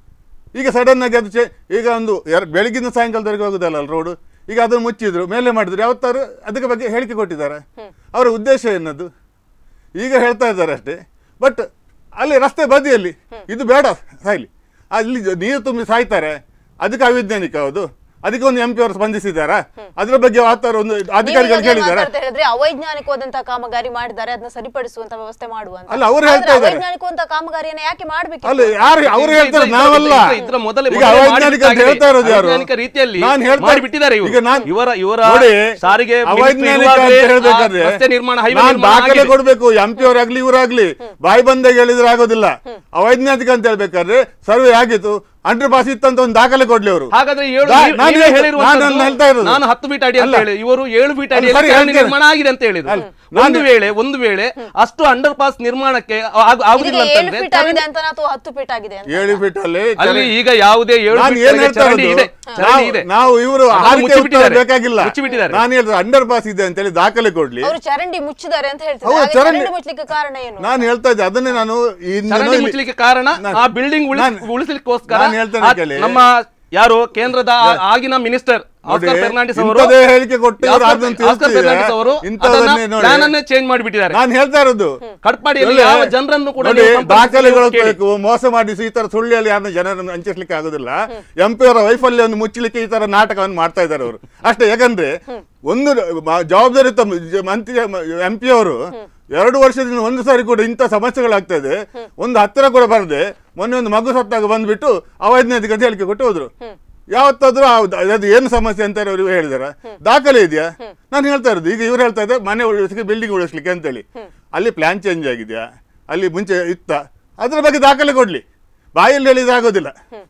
ಈಗ ಸಡನ್ ಆಗಿ ಅದು ಚೇ ಈಗ ಒಂದು ಎರ- ಬೆಳಗಿನ ಸಾಯಂಕಾಲದವರೆಗೆ ಹೋಗುದಲ್ಲ ರೋಡು ಈಗ ಅದನ್ನು ಮುಚ್ಚಿದ್ರು ಮೇಲೆ ಮಾಡಿದ್ರು ಯಾವತ್ತಾರು ಅದಕ್ಕೆ ಬಗ್ಗೆ ಹೇಳಿಕೆ ಕೊಟ್ಟಿದ್ದಾರೆ ಅವರ ಉದ್ದೇಶ ಏನದು ಈಗ ಹೇಳ್ತಾ ಇದ್ದಾರೆ ಅಷ್ಟೇ ಬಟ್ ಅಲ್ಲಿ ರಸ್ತೆ ಬದಿಯಲ್ಲಿ ಇದು ಬೇಡ ಸಾಯ್ಲಿ ಅಲ್ಲಿ ಜ- ನೀರು ತುಂಬಿ ಸಾಯ್ತಾರೆ ಅದಕ್ಕೆ ಅವೈಜ್ಞಾನಿಕ ಹೌದು ಅದಕ್ಕೆ ಒಂದು ಎಂ ಪಿ ಅವರು ಸ್ಪಂದಿಸಿದಾರಾ ಅದ್ರ ಬಗ್ಗೆ ಆತರ ಒಂದು ಅಧಿಕಾರಿಗಳು ನೀವು ಕೇಳಿದಾರ ಮಾತಾಡ್ತಾ ಹೇಳಿದ್ರೆ ಅವೈಜ್ಞಾನಿಕವಾದಂತಹ ಕಾಮಗಾರಿ ಮಾಡಿದ್ದಾರೆ ಅದನ್ನ ಸರಿಪಡಿಸುವಂತ ವ್ಯವಸ್ಥೆ ಮಾಡುವಂತ ಅಲ್ಲ, ಅವ್ರು ಆದ್ರೆ ಹೇಳ್ತಾ ಇದ್ದಾರೆ. ಅವೈಜ್ಞಾನಿಕವಾದಂತಹ ಕಾಮಗಾರಿಯನ್ನ ಯಾಕೆ ಮಾಡ್ಬೇಕು ಅಲ್ಲ ಯಾರು ಅವ್ರು ಇದ್ರ- ಹೇಳ್ತಾರೆ ಇದ್ರ- ನಾವಲ್ಲ ಇದ್ರ- ಇದ್ರ ಮೊದಲೇ ಈಗ ಮೊದಲೇ ಅವೈಜ್ಞಾನಿಕ ಅಂತ ಮಾಡಿಬಿಟ್ಟಾಗಿದೆ. ಹೇಳ್ತಾ ಇರೋದು ಯಾರು ಅವೈಜ್ಞಾನಿಕ ರೀತಿಯಲ್ಲಿ ನಾನು ಹೇಳ್ತಾ- ಮಾಡಿಬಿಟ್ಟಿದ್ದಾರೆ ಇವರು. ಈಗ ನಾನು- ಇವರ- ಇವರ ನೋಡಿ, ಸಾರಿಗೆ ministry ಅವೈಜ್ಞಾನಿಕ ಅಂತ ಇರುವಾಗಲೇ ಹೇಳ್ಬೇಕಾದ್ರೆ ಆ ರಸ್ತೆ ನಿರ್ಮಾಣ, highway ನಾನು ನಿರ್ಮಾಣ ದಾಖಲೆ ಆಗಿದೆ. ಕೊಡ್ಬೇಕು ಎಂ ಪಿ ಅವರಾಗ್ಲಿ ಇವರಾಗ್ಲಿ ಬಾಯಿ ಬಂದಾಗ ಹೇಳಿದ್ರೆ ಆಗೋದಿಲ್ಲ ಅವೈಜ್ಞಾನಿಕ ಅಂತ ಹೇಳ್ಬೇಕಾದ್ರೆ ಸರ್ವೆ ಆಗಿತ್ತು ಅಂಡರ್ ಪಾಸ್ ಇತ್ತಂತ ಒಂದು ದಾಖಲೆ ಕೊಡ್ಲಿ ಅವರು ಹಾಗಾದ್ರೆ ಏಳು ದಾ- ನೀವ್- ನಾನು ನೀವೇ ಹೇಳ್ತಾ- ಹೇಳಿರುವಂತದ್ದು ನಾನು ಹೇಳ್ತಾ ಇರೋದು. ನಾನು ಹತ್ತು ಫೀಟ್ ಅಡಿ ಅಂತ ಅಲ್ಲ. ಹೇಳಿ ಇವರು ಏಳು ಫೀಟ್ ಅಲ್ಲ, ಅಡಿಯಲ್ಲಿ ಸರಿ, ಚರಂಡಿ ಹೇಳ್ತೇನೆ. ನಿರ್ಮಾಣ ಆಗಿದೆ ಅಂತ ಹೇಳಿದ್ರು ಅಲ್ಲ, ಒಂದು ನಾನು- ವೇಳೆ ಒಂದು ವೇಳೆ ಅಷ್ಟು ಅಂಡರ್ ಪಾಸ್ ನಿರ್ಮಾಣಕ್ಕೆ ಆಗ- ಆಗುದಿಲ್ಲ ಇದೀಗ ಏಳು ಅಂತಂದ್ರೆ ಫೀಟ್ ಆಗಿದೆ ಅಂತ ಅಥವಾ ಹತ್ತು ಫೀಟ್ ಆಗಿದೆ ಅಂತ ಏಳು ಫೀಟ್ ಅಲ್ಲಿ ಅಲ್ಲಿ ಈಗ ಯಾವುದೇ ಏಳು ನಾನು feet ಏನ್ ವರೆಗೆ ಹೇಳ್ತಾ ಚರಂಡಿ ಇರೋದು ಇದೆ ಚರಂಡಿ ನಾವು- ಇದೆ ನಾವು ಇವರು ಅದನ್ನು ಹಾರಿಕೆ ಮುಚ್ಚಿಬಿಟ್ಟಿದ್ದಾರೆ. ಉತ್ತರ ಬೇಕಾಗಿಲ್ಲ ಮುಚ್ಚಿಬಿಟ್ಟಿದ್ದಾರೆ. ನಾನು ಹೇಳಿದ್ರೆ ಅಂಡರ್ ಪಾಸ್ ಇದೆ ಅಂತ ಹೇಳಿ ದಾಖಲೆ ಕೊಡ್ಲಿ ಅವರು ಚರಂಡಿ ಮುಚ್ಚಿದ್ದಾರೆ ಅಂತ ಹೇಳ್ತಾರೆ ಹೌದು, ಹಾಗೆ ಚರಂಡಿ- ಚರಂಡಿ ಮುಚ್ಚಲಿಕ್ಕೆ ಕಾರಣ ಏನು ನಾನು ಹೇಳ್ತಾ ಇದ್ದೆ ಅದನ್ನೇ ನಾನು ಇನ್ನೇನೋ ಚರಂಡಿ ಇಲ್ಲಿ- ಮುಚ್ಚಲಿಕ್ಕೆ ಕಾರಣ ನಾನು- ಆ ಬಿಲ್ಡಿಂಗ್ ನಾನು- ಉಳಿಸಲಿಕ್ಕೋಸ್ಕರ ನಾನು ಹೇಳ್ತೇನೆ ಆ- ಕೇಳಿ. ನಮ್ಮ ಯಾರು ಕೇಂದ್ರದ ಆ- ಆಗಿನ ಮಿನಿಸ್ಟರ್ ನೋಡಿ, ಆಸ್ಕರ್ ಫೆರ್ನಾಂಡಿಸ್ ಅವರು ಇಂಥದ್ದೇ ಹೇಳಿಕೆ ಕೊಟ್ಟು ಇವರು ಆಸ್ಕರ್- ಅದನ್ನ ಆಸ್ಕರ್ ತಿಳಿಸ್ತಿದ್ದಾರೆ. ಫೆರ್ನಾಂಡಿಸ್ ಅವರು ಇಂಥದನ್ನೇ ನೋಡಿ. ಪ್ಲಾನ್ ಅನ್ನೇ ಚೇಂಜ್ ಮಾಡಿಬಿಟ್ಟಿದ್ದಾರೆ ನಾನು ಹೇಳ್ತಾ ಇರೋದು ಕಟ್ಪಾಡಿಯಲ್ಲಿ ಒಳ್ಳೆ- ಯಾವ ಜನರನ್ನು ಕೂಡ ನೋಡಿ, ನೀವು ಸಂಪರ್ಕಿಸಿ ದಾಖಲೆಗಳು ಕೇಳಿ. ಬೇಕು ಮೋಸ ಮಾಡಿಸಿ ಈ ತರ ಸುಳ್ಳಿಯಲ್ಲಿ ಯಾರನ್ನ ಜನರನ್ನು ಹಂಚಿಸ್ಲಿಕ್ಕೆ ಆಗುದಿಲ್ಲ ಎಂ ಪಿ ಅವರ ವೈಫಲ್ಯವನ್ನು ಮುಚ್ಚಲಿಕ್ಕೆ ಈ ತರ ನಾಟಕವನ್ನು ಮಾಡ್ತಾ ಇದ್ದಾರೆ ಅವರು ಅಷ್ಟೇ ಯಾಕಂದ್ರೆ ಒಂದು ಮ- ಜವಾಬ್ದಾರಿಯುತ ಮಂತ್ರಿ ಎಂ ಪಿ ಅವರು ಎರಡು ವರ್ಷದಿಂದ ಒಂದು ಸಾರಿ ಕೂಡ ಇಂಥ ಸಮಸ್ಯೆಗಳಾಗ್ತಾ ಇದೆ ಒಂದು ಹತ್ತಿರ ಕೂಡ ಬರದೆ ಮೊನ್ನೆ ಒಂದು ಮಗು ಸತ್ತಾಗ ಬಂದ್ಬಿಟ್ಟು ಅವೈಜ್ಞಾನಿಕ ಅಂತ ಹೇಳಿಕೆ ಕೊಟ್ಟು ಹೋದ್ರು ಯಾವತ್ತಾದ್ರೂ ಆ- ಅದು ಏನು ಸಮಸ್ಯೆ ಅಂತ ಅವರು ಹೇಳಿದಾರ ದಾಖಲೆ ಇದೆಯಾ ನಾನು ಹೇಳ್ತಾ ಇರೋದು ಈಗ ಇವ್ರು ಹೇಳ್ತಾ ಇದ್ದಾರೆ ಮನೆ ಉಳಿಸ್ಲಿಕ್ಕೆ ಬಿಲ್ಡಿಂಗ್ ಉಳಿಸ್ಲಿಕ್ಕೆ ಅಂತೇಳಿ ಅಲ್ಲಿ ಪ್ಲಾನ್ ಚೇಂಜ್ ಆಗಿದೆಯಾ ಅಲ್ಲಿ ಮುಂಚೆ ಇತ್ತ ಅದ್ರ ಬಗ್ಗೆ ದಾಖಲೆ ಕೊಡ್ಲಿ ಬಾಯಲ್ಲಿ ಹೇಳಿದ್ರೆ ಆಗೋದಿಲ್ಲ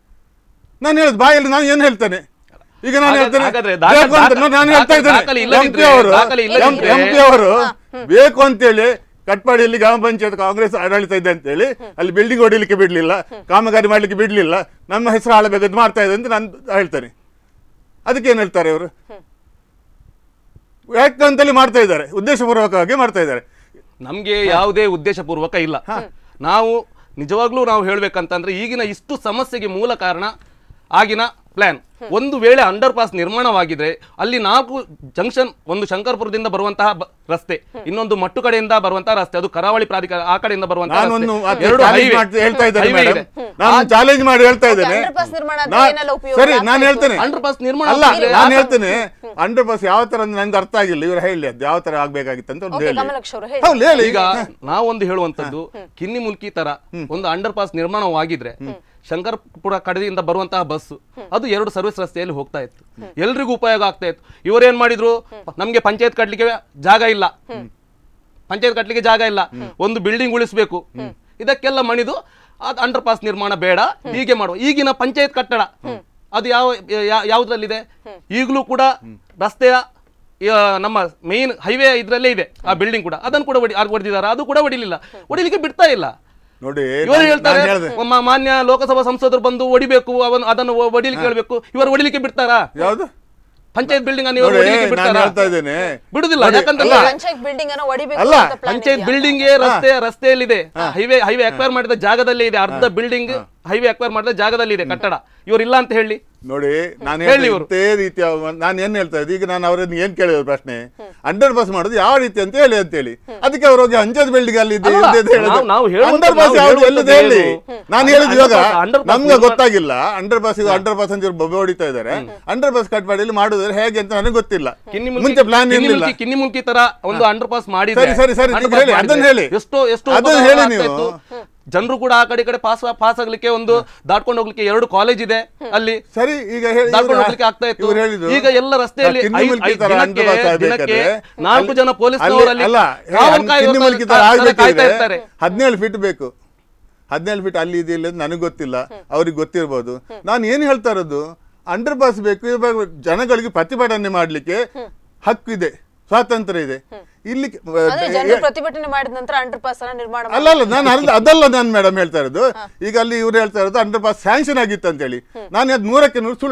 ನಾನು ಹೇಳುದು ಬಾಯಲ್ಲಿ ನಾನು ಏನು ಹೇಳ್ತೇನೆ ಈಗ ನಾನು ಹಾಗಾದ್ರೆ- ಹೇಳ್ತೇನೆ ಹಾಗಾದ್ರೆ ದಾಖಲೆ- ಬೇಕು ಅಂತ ನಾನು ಹೇಳ್ತಾ ದಾಖಲೆ ಇದ್ದೇನೆ ಇಲ್ಲದಿದ್ರೆ- ಎಂ ಪಿ ಅವರು ದಾಖಲೆ ಇಲ್ಲದಿದ್ರೆ- ಎಂ ಪಿ ಅವರು ಬೇಕು ಅಂತೇಳಿ ಕಟ್ಪಾಡಿಯಲ್ಲಿ ಗ್ರಾಮ ಪಂಚಾಯತ್ ಕಾಂಗ್ರೆಸ್ ಆಡಳಿತ ಇದೆ ಅಂತೇಳಿ ಅಲ್ಲಿ ಬಿಲ್ಡಿಂಗ್ ಹೊಡಿಲಿಕ್ಕೆ ಬಿಡ್ಲಿಲ್ಲ ಕಾಮಗಾರಿ ಮಾಡ್ಲಿಕ್ಕೆ ಬಿಡ್ಲಿಲ್ಲ ನಮ್ಮ ಹೆಸರು ಹಾಳಬೇಕಂತ ಮಾಡ್ತಾ ಇದೆ ಅಂತ ನಾನು ಹೇಳ್ತೇನೆ ಅದಕ್ಕೆ ಏನ್ ಹೇಳ್ತಾರೆ ಇವರು ಯಾಕಂತೇಳಿ ಮಾಡ್ತಾ ಇದ್ದಾರೆ ಉದ್ದೇಶಪೂರ್ವಕವಾಗಿ ಮಾಡ್ತಾ ಇದ್ದಾರೆ ನಮ್ಗೆ ಯಾವುದೇ ಉದ್ದೇಶ ಪೂರ್ವಕ ಇಲ್ಲ ನಾವು ನಿಜವಾಗ್ಲೂ ನಾವು ಹೇಳ್ಬೇಕಂತಂದ್ರೆ ಈಗಿನ ಇಷ್ಟು ಸಮಸ್ಯೆಗೆ ಮೂಲ ಕಾರಣ ಆಗಿನ ಪ್ಲಾನ್ ಒಂದು ವೇಳೆ ಅಂಡರ್ ಪಾಸ್ ನಿರ್ಮಾಣವಾಗಿದ್ರೆ ಅಲ್ಲಿ ನಾಲ್ಕು ಜಂಕ್ಷನ್ ಒಂದು ಶಂಕರ್ಪುರದಿಂದ ಬರುವಂತಹ ಬ- ರಸ್ತೆ ಇನ್ನೊಂದು ಮಟ್ಟು ಕಡೆಯಿಂದ ಬರುವಂತಹ ರಸ್ತೆ ಅದು ಕರಾವಳಿ ಪ್ರಾಧಿಕಾರ ಆ ಕಡೆಯಿಂದ ಬರುವಂತಹ ನಾನೊಂದು ರಸ್ತೆ. ಅದಕ್ಕೆ ಎರಡು challenge highway- ಮಾಡ್ತಾ- ಹೇಳ್ತಾ ಇದ್ದೇನೆ highway ಮೇಡಮ್ ಇದೆ. ನಾನು ಚಾಲೆಂಜ್ ಮಾಡಿ ಹೇಳ್ತಾ ಇದ್ದೇನೆ underpass ನಿರ್ಮಾಣ ಆದ್ರೆ ನಾ- ಏನೆಲ್ಲ ಉಪಯೋಗ ಸರಿ ಆಗ್ತಾ ನಾನು ಇತ್ತು? ಹೇಳ್ತೇನೆ ಅಂಡರ್ ಪಾಸ್ ನಿರ್ಮಾಣ ಅಲ್ಲ ಆಗಿದ್ರೆ ನಾನು ಆ- ಹೇಳ್ತೇನೆ ಅಂಡರ್ ಪಾಸ್ ಯಾವ ತರ ಅಂತ ನನ್ಗೆ ಅರ್ಥ ಆಗಿಲ್ಲ ಇವ್ರು ಹೇಳಿ ಅದು ಯಾವ ತರ ಆಗ್ಬೇಕಾಗಿತ್ತು ಅಂತ ಒಂದು ಓಕೆ ಹೇಳಿ ಕಮಲಕ್ಷ ಅವರು ಹೇಳಿ ಹೌದು ಹೇಳಿ ಈಗ ನಾವೊಂದು ಹೇಳುವಂತದ್ದು ಕಿನ್ನಿ ಮುಲ್ಕಿ ತರ ಒಂದು ಅಂಡರ್ ಪಾಸ್ ನಿರ್ಮಾಣವಾಗಿದ್ರೆ ಶಂಕರ್ಪುರ ಕಡೆಯಿಂದ ಬರುವಂತಹ ಬಸ್ ಅದು ಎರಡು ಸರ್ವಿಸ್ ರಸ್ತೆಯಲ್ಲಿ ಹೋಗ್ತಾ ಇತ್ತು ಎಲ್ರಿಗೂ ಉಪಯೋಗ ಆಗ್ತಾ ಇತ್ತು ಇವರೇನ್ ಮಾಡಿದ್ರು ನಮ್ಗೆ ಪಂಚಾಯತ್ ಕಟ್ಲಿಕ್ಕೆ ಜಾಗ ಇಲ್ಲ ಪಂಚಾಯತ್ ಕಟ್ಲಿಕ್ಕೆ ಜಾಗ ಇಲ್ಲ ಒಂದು ಬಿಲ್ಡಿಂಗ್ ಉಳಿಸ್ಬೇಕು ಇದಕ್ಕೆಲ್ಲ ಮಣಿದು ಅದು ಅಂಡರ್ ಪಾಸ್ ನಿರ್ಮಾಣ ಬೇಡ ಹೀಗೆ ಮಾಡುವ ಈಗಿನ ಪಂಚಾಯತ್ ಕಟ್ಟಡ ಅದು ಯಾವ ಯಾ- ಯಾವ್ದ್ರಲ್ಲಿದೆ ಈಗಲೂ ಕೂಡ ರಸ್ತೆಯ ಆ, ನಮ್ಮ ಮೇನ್ ಹೈವೇ ಇದ್ರಲ್ಲೇ ಇದೆ ಆ ಬಿಲ್ಡಿಂಗ್ ಕೂಡ ಅದನ್ನು ಕೂಡ ಹೊಡಿ ಹೊಡೆದಿದ್ದಾರೆ ಅದು ಕೂಡ ಹೊಡಿಲಿಲ್ಲ ಹೊಡಿಲಿಕ್ಕೆ ಬಿಡ್ತಾ ಇಲ್ಲ ನೋಡಿ ಇವರು ನಾನು- ಹೇಳ್ತಾರೆ ನಾನು ಹೇಳ್ದೆ ಮ- ಮಾನ್ಯ ಲೋಕಸಭಾ ಸಂಸದರು ಬಂದು ಹೊಡಿಬೇಕು ಅವನು ಅದನ್ನು ಹೊಡಿಲಿಕ್ಕೆ ಹೇಳ್ಬೇಕು ಇವರು ಹೊಡಿಲಿಕ್ಕೆ ಬಿಡ್ತಾರಾ ಯಾವುದು ಪಂಚಾಯತ್ ಬಿಲ್ಡಿಂಗ್ ಅನ್ನು ಇವರು ನೋಡಿ ಹೊಡಿಲಿಕ್ಕೆ ನಾನು ಬಿಡ್ತಾರಾ ಹೇಳ್ತಾ ಇದ್ದೇನೆ ಬಿಡುದಿಲ್ಲ ನೋಡಿ, ಯಾಕಂದ್ರೆ ಅಲ್ಲ, ಪಂಚಾಯತ್ ಬಿಲ್ಡಿಂಗ್ ಅನ್ನು ಹೊಡಿಬೇಕು ಅಲ್ಲ, ಅಂತ plan ಪಂಚಾಯತ್ ಇದೆಯಾ? ಬಿಲ್ಡಿಂಗ್ ರಸ್ತೆ ರಸ್ತೆಯಲ್ಲಿದೆ ಹೈವೇ ಹೈವೇ ಅಕ್ವೈರ್ ಮಾಡಿದ ಜಾಗದಲ್ಲೇ ಇದೆ ಅರ್ಧ ಬಿಲ್ಡಿಂಗ್ ಹೈವೇ ಅಕ್ವೈರ್ ಮಾಡಿದ ಜಾಗದಲ್ಲಿ ಇದೆ ಕಟ್ಟಡ ಇವ್ರು ಇಲ್ಲ ಅಂತ ಹೇಳಿ ನೋಡಿ ನಾನು ಹೇಳಿ ಹೇಳ್ತಾ ಇವ್ರು. ಇದೇ ರೀತಿಯ ನಾನು ಏನ್ ಹೇಳ್ತಾ ಇದ್ದೆ ಈಗ ನಾನು ಅವರನ್ನು ಏನ್ ಕೇಳಿದ್ರು ಪ್ರಶ್ನೆ ಅಂಡರ್ ಪಾಸ್ ಮಾಡೋದು ಯಾವ ರೀತಿ ಅಂತ ಹೇಳಿ ಅಂತ ಹೇಳಿ ಅದಕ್ಕೆ ಅವ್ರು ಹೋಗಿ ಅಂಜದ್ ಬಿಲ್ಡಿಂಗ್ ಅಲ್ಲಿ ಇದೆ ಅಲ್ಲ, ಇದೆ ಅಂತ ಹೇಳಿದ್ರು. ನಾವು- ನಾವು ಹೇಳುವಂತ- ಅಂಡರ್ ಪಾಸ್ ನಾವು ಯಾವ್ದು ಹೇಳುವಂತದ್ದು ಎಲ್ಲಿದೆ ಹೇಳಿ ಏನು? ನಾನು ಅಂಡರ್ ಹೇಳಿದ್ ಇವಾಗ ಪಾಸ್- ಅಂಡರ್ ಪಾಸ್ ನಮ್ಗೆ ನಿರ್ಮಾಣ- ಗೊತ್ತಾಗಿಲ್ಲ ಅಂಡರ್ ಪಾಸ್ ಅಂಡರ್ ಪಾಸ್ ಅಂತ ಇವ್ರು ಬೊಬ್ಬೆ ಹೊಡಿತಾ ಇದ್ದಾರೆ ಅಂಡರ್ ಪಾಸ್ ಕಟ್ಪಾಡಿಯಲ್ಲಿ ಮಾಡುದ್ರೆ ಹೇಗೆ ಅಂತ ನನಗೆ ಗೊತ್ತಿಲ್ಲ ಕಿನ್ನಿ ಮುಂಚೆ ಪ್ಲಾನ್ ಕಿನ್ನಿ ಇರಲಿಲ್ಲ ಮುಲ್ಕಿ ಕಿನ್ನಿ ಮುಲ್ಕಿ ತರ ಒಂದು ಅಂಡರ್ ಪಾಸ್ ಮಾಡಿದ್ರೆ ಸರಿ, ಸರಿ, ಸರಿ, underpass ಈಗ ಹೇಳಿ, ಮಾಡಿದ್ರೆ ಅದನ್ನ ಹೇಳಿ. ಎಷ್ಟೋ ಎಷ್ಟೋ ಅದನ್ನ ಉಪಕಾರ ಹೇಳಿ ಆಗ್ತಾ ನೀವು. ಇತ್ತು. ಜನರು ಕೂಡ ಆ ಕಡೆ ಈ ಕಡೆ ಪಾಸ್ ಪಾಸ್ ಆಗ್ಲಿಕ್ಕೆ ಒಂದು ದಾಟ್ಕೊಂಡು ಹೋಗ್ಲಿಕ್ಕೆ ಎರಡು ಕಾಲೇಜ್ ಇದೆ ಅಲ್ಲಿ ಸರಿ ಈಗ ಹೇಳಿ ದಾಟ್ಕೊಂಡು ಇವ್ರು- ಹೋಗ್ಲಿಕ್ಕೆ ಆಗ್ತಾ ಇತ್ತು ಇವ್ರು ಹೇಳಿದ್ರು ಈಗ ಎಲ್ಲ ರಸ್ತೆಯಲ್ಲಿ ಕಿನ್ನಿ ಐದ್- ಮುಲ್ಕಿ ಐದ್ ತರ ದಿನಕ್ಕೆ- ಅಂಡರ್ ಪಾಸ್ ದಿನಕ್ಕೆ ಆಗ್ಬೇಕಾದ್ರೆ ನಾಲ್ಕು ಅಲ್ಲಿ- ಜನ ಪೊಲೀಸ್ನವರಲ್ಲಿ ಅಲ್ಲ ಕಾವಲು ಕಾಯುವ ಕಿನ್ನಿ ಮುಲ್ಕಿ ತರ ತರ ಆಗ್ಬೇಕಾದ್ರೆ ಕಾಯ್ತಾ ಇರ್ತಾರೆ ಹದಿನೇಳು ಫೀಟ್ ಬೇಕು ಹದಿನೇಳು ಫೀಟ್ ಅಲ್ಲಿ ಇದೆ ಇಲ್ಲ ಅಂತ ನನಗೆ ಗೊತ್ತಿಲ್ಲ ಅವ್ರಿಗೆ ಗೊತ್ತಿರ್ಬೋದು ನಾನು ಏನು ಹೇಳ್ತಾ ಇರೋದು ಅಂಡರ್ ಪಾಸ್ ಬೇಕು ಇವಾಗ ಜನಗಳಿಗೆ ಪ್ರತಿಭಟನೆ ಮಾಡ್ಲಿಕ್ಕೆ ಹಕ್ಕು ಇದೆ ಸ್ವಾತಂತ್ರ್ಯ ಇದೆ ಇಲ್ಲಿ ಅಂದ್ರೆ ಜನರು ಪ್ರತಿಭಟನೆ ಮಾಡಿದ ನಂತರ ಅಂಡರ್ ಪಾಸ್ ಅನ್ನ ನಿರ್ಮಾಣ ಅಲ್ಲ ಅಲ್ಲ ನಾನು ಅರ್ಧ ಅದಲ್ಲ ನಾನು ಮೇಡಮ್ ಹೇಳ್ತಾ ಇರೋದು ಈಗ ಅಲ್ಲಿ ಇವ್ರು ಹೇಳ್ತಾ ಇರೋದು ಅಂಡರ್ ಪಾಸ್ ಸ್ಯಾಂಕ್ಷನ್ ಆಗಿತ್ತು ಅಂತ ಹೇಳಿ ನಾನು ಅದು ನೂರಕ್ಕೆ ನೂರು ಸುಳ್ಳು ಅದು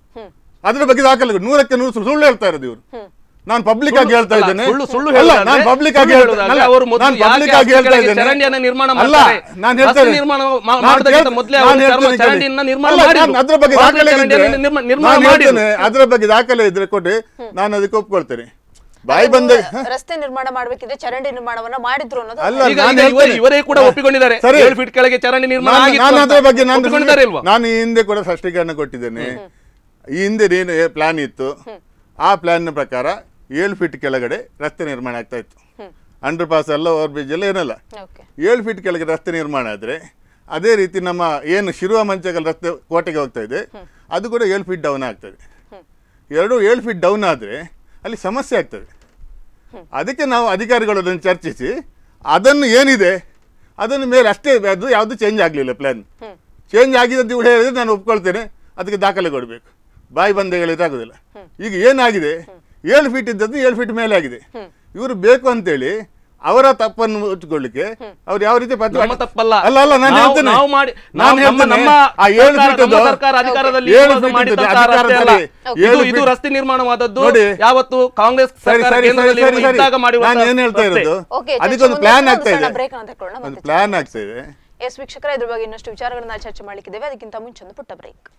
ಅದ್ರ ಬಗ್ಗೆ ದಾಖಲೆ ನೂರಕ್ಕೆ ನೂರು ಸುಳ್ಳು ಸುಳ್ಳು ಹೇಳ್ತಾ ಇರೋದು ಇವರು ನಾನು ಪಬ್ಲಿಕ್ ಆಗಿ ಹೇಳ್ತಾ ಅಲ್ಲ, ಇದ್ದೇನೆ ಸುಳ್ಳು ಸುಳ್ಳು ಅಲ್ಲ ಹೇಳೋದಾದ್ರೆ- ನಾನು ಪಬ್ಲಿಕ್ ಆಗಿ ಸುಳ್ಳು ಹೇಳ್ತಾ ಹೇಳೋದಾದ್ರೆ ಅಲ್ಲ, ಅವರು ಮೊದಲು ನಾನು ಯಾಕೆ ಪಬ್ಲಿಕ್ ಆಗಿ ಹೇಳ್ತಾ ರಸ್ತೆಗಳಿಗೆ ಇದ್ದೇನೆ ಚರಂಡಿಯನ್ನ ನಿರ್ಮಾಣ ಅಲ್ಲ ಮಾಡ್ತಾರೆ? ನಾನು ರಸ್ತೆ ಹೇಳ್ತೇನೆ ನಿರ್ಮಾಣ ಮಾ- ನಾನು ಮಾಡೋದಕ್ಕಿಂತ ಹೇಳ್ತೇನೆ- ಮೊದಲೇ ನಾನು ಅವರು ಹೇಳ್ತೇನೆ ಚರ್ಮ- ಚರಂಡಿಯನ್ನ ಕೇಳಿ. ನಿರ್ಮಾಣ ಅಲ್ಲ, ಮಾಡಿದ್ರು. ನಾನು ಅದ್ರ ಬಗ್ಗೆ ಕಾಂಕ್ರೀಟ್ ದಾಖಲೆ ಇದ್ರೆ ಚರಂಡಿಯನ್ನ ನಿರ್ಮ- ನಿರ್ಮಾಣ ನಾನು ಮಾಡಿದ್ರು. ಹೇಳ್ತೇನೆ ಅದ್ರ ಬಗ್ಗೆ ದಾಖಲೆ ಇದ್ರೆ ಕೊಟ್ಟಿ ನಾನು ಅದಕ್ಕೆ ಒಪ್ಕೊಳ್ತೇನೆ ಬಾಯಿ ಬಂದ ರಸ್ತೆ ನಿರ್ಮಾಣ ಮಾಡ್ಬೇಕಿದ್ರೆ ಚರಂಡಿ ನಿರ್ಮಾಣವನ್ನ ಮಾಡಿದ್ರು ಅನ್ನೋದು ಅಲ್ಲ ಈಗ ನಾನು ಈಗ ಇವರೇ- ಹೇಳ್ತೇನೆ. ಇವರೇ ಕೂಡ ಒಪ್ಪಿಕೊಂಡಿದ್ದಾರೆ ಸರಿ. ಏಳು ಫೀಟ್ ಕೆಳಗೆ ಚರಂಡಿ ನಿರ್ಮಾಣ ನಾನು ಆಗಿತ್ತು ನಾನು ಅಂತ. ಅದ್ರ ಬಗ್ಗೆ ನಾನು ಒಪ್ಪಿಕೊಂಡಿದ್ದಾರೆ ಇಲ್ವಾ ನಾನು ಈ ಹಿಂದೆ ಕೂಡ ಸ್ಪಷ್ಟೀಕರಣ ಕೊಟ್ಟಿದ್ದೇನೆ ಈ ಹಿಂದೆ ಏನು ಪ್ಲಾನ್ ಇತ್ತು ಆ ಪ್ಲಾನ್ ಪ್ರಕಾರ ಏಳು ಫೀಟ್ ಕೆಳಗಡೆ ರಸ್ತೆ ನಿರ್ಮಾಣ ಆಗ್ತಾ ಇತ್ತು ಅಂಡರ್ ಪಾಸ್ ಎಲ್ಲ ಓವರ್ ಬ್ರಿಡ್ಜ್ ಎಲ್ಲ ಏನಲ್ಲ ಓಕೆ ಏಳು ಫೀಟ್ ಕೆಳಗೆ ರಸ್ತೆ ನಿರ್ಮಾಣ ಆದರೆ ಅದೇ ರೀತಿ ನಮ್ಮ ಏನು ಶಿರುವ ಮಂಚಗಲ್ ರಸ್ತೆ ಕೋಟೆಗೆ ಹೋಗ್ತಾ ಇದೆ ಅದು ಕೂಡ ಏಳು ಫೀಟ್ ಡೌನ್ ಆಗ್ತದೆ ಎರಡು ಏಳು ಫೀಟ್ ಡೌನ್ ಆದರೆ ಅಲ್ಲಿ ಸಮಸ್ಯೆ ಆಗ್ತದೆ ಅದಕ್ಕೆ ನಾವು ಅಧಿಕಾರಿಗಳೊಡನೆ ಚರ್ಚಿಸಿ ಅದನ್ನು ಏನಿದೆ ಅದನ್ನು ಮೇಲೆ ಅಷ್ಟೇ ಅದು ಯಾವುದು ಚೇಂಜ್ ಆಗಲಿಲ್ಲ ಪ್ಲ್ಯಾನ್ ಚೇಂಜ್ ಆಗಿದೆ ಅಂತ ಇವ್ರು ಹೇಳಿದ್ರೆ ನಾನು ಒಪ್ಕೊಳ್ತೇನೆ ಅದಕ್ಕೆ ದಾಖಲೆ ಕೊಡಬೇಕು ಬಾಯಿ ಬಂದೆ ಹೇಳಿದ್ರೆ ಆಗೋದಿಲ್ಲ ಈಗ ಏನಾಗಿದೆ ಏಳು ಫೀಟ್ ಇದ್ದದ್ದು ಏಳು ಫೀಟ್ ಮೇಲೆ ಆಗಿದೆ ಇವರು ಬೇಕು ಅಂತೇಳಿ ಅವರ ತಪ್ಪನ್ನು ಮುಚ್ಚಿಕೊಳ್ಳಿಕ್ಕೆ ಅವ್ರು ಯಾವ ರೀತಿ ಪ್ರತಿಭಟನೆ- ನಮ್ಮ ತಪ್ಪಲ್ಲ ಅಲ್ಲ ಅಲ್ಲ ನಾನು ನಾವು- ಹೇಳ್ತೇನೆ ನಾವು ಮಾಡಿ ನಾನು ನಾವು- ನಮ್ಮ ಹೇಳ್ತೇನೆ, ನಮ್ಮ ಆ ಏಳು ಸರ್ಕಾರ- ಫೀಟ್ ನಮ್ಮ ಸರ್ಕಾರ ಅಧಿಕಾರದಲ್ಲಿ ಏಳು ಇರುವಾಗ ಫೀಟ್ ಮಾಡಿದಂತಹ ಇದ್ದದ್ದು ರಸ್ತೆ ಅಲ್ಲ. ಅಧಿಕಾರದಲ್ಲಿ ಇದು ಏಳು ಇದು ಫೀಟ್ ರಸ್ತೆ ನಿರ್ಮಾಣವಾದದ್ದು ನೋಡಿ. ಯಾವತ್ತು ಕಾಂಗ್ರೆಸ್ ಸರಿ ಸರ್ಕಾರ ಸರಿ ಸರಿ ಕೇಂದ್ರದಲ್ಲಿ ಸರಿ ಸರಿ ಇದ್ದಾಗ ಮಾಡಿರುವಂತಹ ನಾನು ಏನ್ ಹೇಳ್ತಾ ರಸ್ತೆ. ಇರೋದು ಓಕೆ, ಅದಕ್ಕೊಂದು ಚರ್ಚೆ ಪ್ಲಾನ್ ಮುಂದುವರಿಸಿ ಆಗ್ತಾ ಒಂದು ಇದೆ ಸಣ್ಣ break ಅನ್ನು ತಗೊಳ್ಳೋಣ, ಒಂದು ಮತ್ತೆ ಪ್ಲಾನ್ ಆಗ್ತಾ ಇದೆ ಎಸ್ ವೀಕ್ಷಕರ ಇದ್ರ ಬಗ್ಗೆ ಇನ್ನಷ್ಟು ವಿಚಾರಗಳನ್ನ ಚರ್ಚೆ ಮಾಡ್ಲಿಕ್ಕಿದ್ದೇವೆ ಅದಕ್ಕಿಂತ ಮುಂಚೆ ಒಂದು ಪುಟ್ಟ ಬ್ರೇಕ್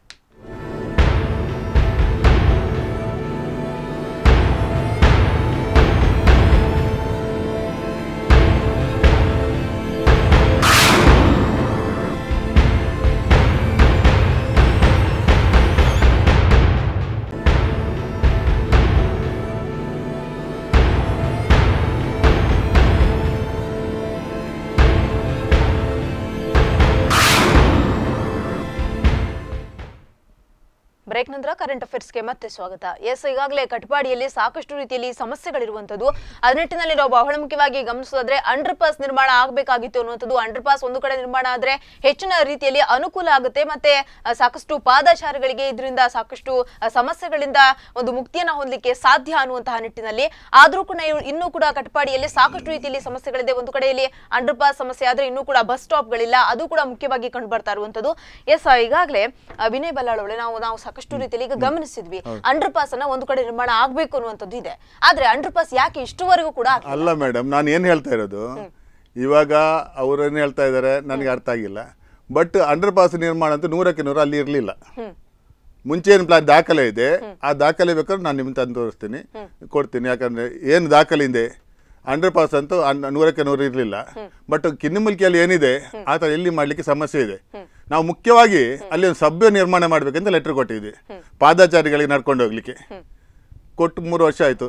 ಬ್ರೇಕ್ ನಂತರ ಕರೆಂಟ್ ಅಫೇರ್ಸ್ಗೆ ಮತ್ತೆ ಸ್ವಾಗತ ಎಸ್ ಈಗಾಗಲೇ ಕಟ್ಪಾಡಿಯಲ್ಲಿ ಸಾಕಷ್ಟು ರೀತಿಯಲ್ಲಿ ಸಮಸ್ಯೆಗಳಿರುವಂತದ್ದು ಅದ ನಿಟ್ಟಿನಲ್ಲಿ ನಾವು ಬಹಳ ಮುಖ್ಯವಾಗಿ ಗಮನಿಸೋದಾದ್ರೆ ಅಂಡರ್ ಪಾಸ್ ನಿರ್ಮಾಣ ಆಗಬೇಕಾಗಿತ್ತು ಅನ್ನುವಂಥದ್ದು ಅಂಡರ್ ಪಾಸ್ ಒಂದು ಕಡೆ ನಿರ್ಮಾಣ ಆದ್ರೆ ಹೆಚ್ಚಿನ ರೀತಿಯಲ್ಲಿ ಅನುಕೂಲ ಆಗುತ್ತೆ ಮತ್ತೆ ಆ, ಸಾಕಷ್ಟು ಪಾದಚಾರಿಗಳಿಗೆ ಇದರಿಂದ ಸಾಕಷ್ಟು ಆ, ಸಮಸ್ಯೆಗಳಿಂದ ಒಂದು ಮುಕ್ತಿಯನ್ನ ಹೊಂದಲಿಕ್ಕೆ ಸಾಧ್ಯ ಅನ್ನುವಂತಹ ನಿಟ್ಟಿನಲ್ಲಿ ಆದ್ರೂ ಕೂಡ ಇವ್- ಇನ್ನೂ ಕೂಡ ಕಟ್ಪಾಡಿಯಲ್ಲಿ ಸಾಕಷ್ಟು ರೀತಿಯಲ್ಲಿ ಸಮಸ್ಯೆಗಳಿದೆ ಒಂದು ಕಡೆಯಲ್ಲಿ ಅಂಡರ್ ಪಾಸ್ ಸಮಸ್ಯೆ ಆದ್ರೆ ಇನ್ನೂ ಕೂಡ ಬಸ್ ಸ್ಟಾಪ್ಗಳಿಲ್ಲ ಅದು ಕೂಡ ಮುಖ್ಯವಾಗಿ ಕಂಡು ಬರ್ತಾ ಇರುವಂತದ್ದು ಎಸ್ ಈಗಾಗಲೇ ಆ, ವಿನಯ್ ಬಲ್ಲಾಳೊಳೆ ನಾವು ನಾವು ಸಾಕಷ್ಟು ರೀತಿಯಲ್ಲಿ ಈಗ ಗಮನಿಸಿದ್ವಿ ಅಂಡರ್ ಪಾಸ್ ಅನ್ನ ಒಂದು ಕಡೆ ನಿರ್ಮಾಣ ಆಗ್ಬೇಕು ಅನ್ನುವಂಥದ್ದು ಇದೆ ಆದ್ರೆ ಅಂಡರ್ ಪಾಸ್ ಯಾಕೆ ಇಷ್ಟುವರೆಗೂ ಕೂಡ ಆಗ್ತಿಲ್ಲ? ಅಲ್ಲ ಮೇಡಮ್ ನಾನು ಏನು ಹೇಳ್ತಾ ಇರೋದು ಇವಾಗ ಅವರೇನು ಹೇಳ್ತಾ ಇದ್ದಾರೆ ನನಗೆ ಅರ್ಥ ಆಗಿಲ್ಲ ಬಟ್ ಅಂಡರ್ ಪಾಸ್ ನಿರ್ಮಾಣ ಅಂತೂ ನೂರಕ್ಕೆ ನೂರು ಅಲ್ಲಿ ಇರಲಿಲ್ಲ ಹ್ಮ್ ಮುಂಚೆ ಏನು ಪ್ಲಾನ್ ದಾಖಲೆ ಇದೆ ಆ ದಾಖಲೆ ಬೇಕಾದ್ರೆ ನಾನು ನಿಮ್ಗೆ ತಂದು ತೋರಿಸ್ತೀನಿ ಕೊಡ್ತೀನಿ ಯಾಕಂದ್ರೆ ಏನು ದಾಖಲೆ ಇದೆ ಅಂಡರ್ ಪಾಸ್ ಅಂತೂ ಅನ್- ನೂರಕ್ಕೆ ನೂರು ಇರಲಿಲ್ಲ ಬಟ್ ಕಿನ್ನಿಮುಲ್ಕಿಯಲ್ಲಿ ಏನಿದೆ ಆ ಥರ ಎಲ್ಲಿ ಮಾಡಲಿಕ್ಕೆ ಸಮಸ್ಯೆ ಇದೆ ನಾವು ಮುಖ್ಯವಾಗಿ ಅಲ್ಲಿ ಒಂದು ಸಭ್ಯ ನಿರ್ಮಾಣ ಮಾಡಬೇಕಂತ ಲೆಟರ್ ಕೊಟ್ಟಿದ್ವಿ ಪಾದಾಚಾರಿಗಳಿಗೆ ನಡ್ಕೊಂಡು ಹೋಗ್ಲಿಕ್ಕೆ ಕೊಟ್ಟು ಮೂರು ವರ್ಷ ಆಯಿತು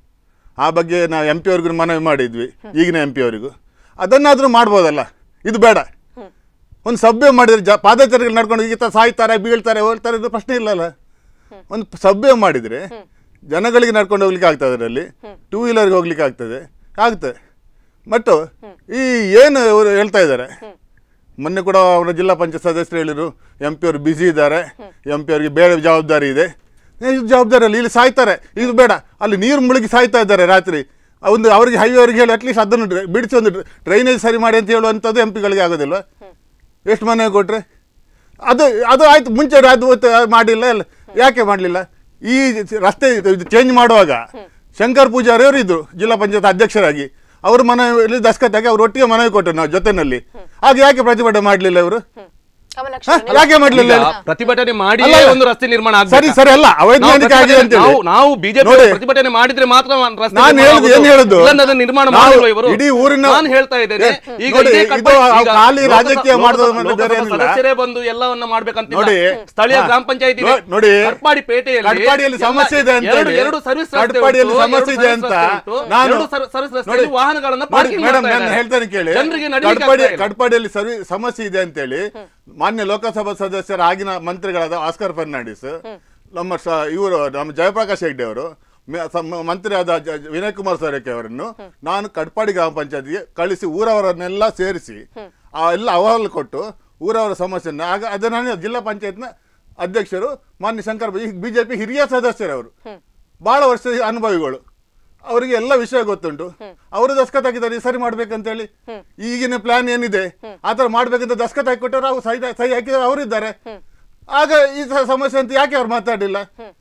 ಆ ಬಗ್ಗೆ ನಾವು ಎಂ ಪಿ ಅವ್ರಿಗೂ ಮನವಿ ಮಾಡಿದ್ವಿ ಈಗಿನ ಎಂ ಪಿ ಅವರಿಗೂ ಅದನ್ನಾದರೂ ಮಾಡ್ಬೋದಲ್ಲ ಇದು ಬೇಡ ಒಂದು ಸಭ್ಯ ಮಾಡಿದ್ರೆ ಜ ಪಾದಚಾರಿಗಳು ನಡ್ಕೊಂಡು ಈತ ಸಾಯ್ತಾರೆ ಬೀಳ್ತಾರೆ ಹೋಗ್ತಾರೆ ಇದು ಪ್ರಶ್ನೆ ಇಲ್ಲಲ್ಲ ಒಂದು ಸಭ್ಯ ಮಾಡಿದರೆ ಜನಗಳಿಗೆ ನಡ್ಕೊಂಡು ಹೋಗ್ಲಿಕ್ಕೆ ಆಗ್ತದೆ ಅದರಲ್ಲಿ ಟೂ ವೀಲರ್ಗೆ ಹೋಗ್ಲಿಕ್ಕೆ ಆಗ್ತದೆ ಆಗ್ತದೆ ಬಟ್ ಈ ಏನು ಇವರು ಹೇಳ್ತಾ ಇದ್ದಾರೆ ಮೊನ್ನೆ ಕೂಡ ಅವರ ಜಿಲ್ಲಾ ಪಂಚಾಯತ್ ಸದಸ್ಯರು ಹೇಳಿದ್ರು ಎಂ ಪಿ ಅವರು ಬ್ಯುಸಿ ಇದ್ದಾರೆ ಎಂ ಪಿ ಅವರಿಗೆ ಬೇರೆ ಜವಾಬ್ದಾರಿ ಇದೆ ಏ, ಇದು ಜವಾಬ್ದಾರಿ ಅಲ್ಲ ಇಲ್ಲಿ ಸಾಯ್ತಾರೆ ಇದು ಬೇಡ ಅಲ್ಲಿ ನೀರು ಮುಳುಗಿ ಸಾಯ್ತಾ ಇದ್ದಾರೆ ರಾತ್ರಿ ಒಂದು ಅವರಿಗೆ ಹೈವೇ ಅವರಿಗೆ ಹೇಳಿ ಅಟ್ಲೀಸ್ಟ್ ಅದನ್ನು ಡ್ರೈ- ಬಿಡಿಸಿ ಒಂದು ಡ್ರೈನೇಜ್ ಸರಿ ಮಾಡಿ ಅಂತ ಹೇಳುವಂಥದ್ದು ಎಂ ಪಿಗಳಿಗೆ ಆಗೋದಿಲ್ವ ಎಷ್ಟು ಮನೆ ಕೊಟ್ರೆ ಅದು ಅದು ಆಯ್ತು ಮುಂಚೆ ಅದು ಹೊತ್ತು ಮಾಡಿಲ್ಲ ಅಲ್ಲ ಯಾಕೆ ಮಾಡಲಿಲ್ಲ ಈ ರಸ್ತೆ ಇದು ಚೇಂಜ್ ಮಾಡುವಾಗ ಶಂಕರ್ ಪೂಜಾರಿ ಅವರು ಇದ್ರು ಜಿಲ್ಲಾ ಪಂಚಾಯತ್ ಅಧ್ಯಕ್ಷರಾಗಿ ಅವ್ರ ಮನವಿಯಲ್ಲಿ ದಸ್ಕತ್ತಾಗಿ ಅವ್ರು ಒಟ್ಟಿಗೆ ಮನವಿ ಕೊಟ್ಟರು ನಾವು ಜೊತೆನಲ್ಲಿ ಆಗ ಯಾಕೆ ಪ್ರತಿಭಟನೆ ಮಾಡಲಿಲ್ಲ ಇವರು ಕಮಲಾಕ್ಷ ಹ? ಯಾಕೆ ಮಾಡಲಿಲ್ಲ ಈಗ ಪ್ರತಿಭಟನೆ ಮಾಡಿ ಅಲ್ಲ, ಅಲ್ಲ. ಒಂದು ರಸ್ತೆ ನಿರ್ಮಾಣ ಆಗ್ಬೇಕಾ? ಸರಿ ಸರಿ ಅಲ್ಲ ನಾವು ಅವೈಜ್ಞಾನಿಕ ಆಗಿದೆ ಪ್ರತಿಭಟನೆ- ಅಂತೇಳಿ ನಾವು ನಾವು ಬಿಜೆಪಿ ನೋಡಿ, ಪ್ರತಿಭಟನೆ ಮಾಡಿದ್ರೆ ಮಾತ್ರ ರಸ್ತೆ ನಾನು ನಿರ್ಮಾಣ ಹೇಳುದು ಏನು ಆಗೋದು. ಹೇಳುದು ಇಲ್ಲಾಂದ್ರೆ ಅದನ್ನ ನಿರ್ಮಾಣ ನಾವು ಮಾಡಿಲ್ವ ಇವರು ಇಡೀ ಊರಿನ ನಾನು ಹೇಳ್ತಾ ಇದ್ದೇನೆ ಏ, ಈಗ ನೋಡಿ, ಇದೇ ಇದು ಕಟ್ಪಾಡಿ- ಆ ಈಗ ಖಾಲಿ ಲೋಕಸಭಾ- ರಾಜಕೀಯ ಮಾಡೋದು ಲೋಕಸಭಾ- ಮತ್ತೆ ಬೇರೆ ಲೋಕಸಭಾ ಏನಿಲ್ಲ. ಸದಸ್ಯರೇ ಬಂದು ಎಲ್ಲವನ್ನ ಮಾಡ್ಬೇಕಂತಿಲ್ಲ ನೋಡಿ, ಸ್ಥಳೀಯ ಹಾ. ಗ್ರಾಮ ಪಂಚಾಯತ್ ನೋ- ನೋಡಿ, ಕಟ್ಪಾಡಿ ಪೇಟೆಯಲ್ಲಿ ಕಟ್ಪಾಡಿಯಲ್ಲಿ ಎಲ್ಲ- ಸಮಸ್ಯೆ ಇದೆ ಅಂತ ಎರಡು ಹೇಳಿ. ಎರಡು ಸರ್ವಿಸ್ ಕಟ್ಪಾಡಿಯಲ್ಲಿ ಸಮಸ್ಯೆ ಇದೆ ಅಂತ ನಾನು ಎರಡು ಸರ್- ಸರ್ವಿಸ್ ನೋಡಿ, ರಸ್ತೆಯಲ್ಲಿ ವಾಹನಗಳನ್ನ ನೋಡಿ, ಪಾರ್ಕಿಂಗ್ ಮೇಡಮ್ ಮಾಡ್ತಾ ನಾನು ಇದ್ದಾರೆ. ಹೇಳ್ತೇನೆ ಕೇಳಿ ಜನರಿಗೆ ನಡೀಲಿಕ್ಕೆ ಕಟ್ಪಾಡಿ ಆಗ್ತಾ ಇಲ್ಲ. ಕಟ್ಪಾಡಿಯಲ್ಲಿ ಸರ್ವಿ ಸಮಸ್ಯೆ ಇದೆ ಅಂತೇಳಿ ಮಾನ್ಯ ಲೋಕಸಭಾ ಸದಸ್ಯರ ಆಗಿನ ಮಂತ್ರಿಗಳಾದ ಆಸ್ಕರ್ ಫರ್ನಾಂಡಿಸ್ ನಮ್ಮ ಸ- ಇವರು ನಮ್ಮ ಜಯಪ್ರಕಾಶ್ ಹೆಗ್ಡೆ ಅವರು ಮೆ- ಸಮ- ಮಂತ್ರಿಯಾದ ಜ- ಜ- ವಿನಯ್ ಕುಮಾರ್ ಸೊರಕೆ ಅವರನ್ನು ನಾನು ಕಟ್ಪಾಡಿ ಗ್ರಾಮ ಪಂಚಾಯತ್ಗೆ ಕಳಿಸಿ ಊರವರನ್ನೆಲ್ಲ ಸೇರಿಸಿ ಆ ಎಲ್ಲ ಅಹವಾಲು ಕೊಟ್ಟು ಊರವರ ಸಮಸ್ಯೆಯನ್ನು ಆಗ ಅದನ್ನು ಜಿಲ್ಲಾ ಪಂಚಾಯತ್ನ ಅಧ್ಯಕ್ಷರು ಮಾನ್ಯ ಶಂಕರ್ ಬಿ ಜೆ ಪಿ ಹಿರಿಯ ಸದಸ್ಯರವರು ಬಹಳ ವರ್ಷದ ಅನುಭವಿಗಳು ಅವರಿಗೆ ಎಲ್ಲ ವಿಷಯ ಗೊತ್ತುಂಟು ಅವರು ದಸ್ಕತ್ ಹಾಕಿದ್ದಾರೆ ಸರಿ ಮಾಡ್ಬೇಕಂತೇಳಿ ಈಗಿನ ಪ್ಲಾನ್ ಏನಿದೆ ಆ ಥರ ಮಾಡ್ಬೇಕಂತ ದಸ್ಕತ್ ಹಾಕಿ ಕೊಟ್ಟರು ಅವ್ರು ಸಹಿ ಸಹಿ ಹಾಕಿದ್ರೆ ಅವರಿದ್ದಾರೆ ಆಗ ಈ ಸ- ಸಮಸ್ಯೆ ಅಂತ ಯಾಕೆ ಅವ್ರು ಮಾತಾಡಿಲ್ಲ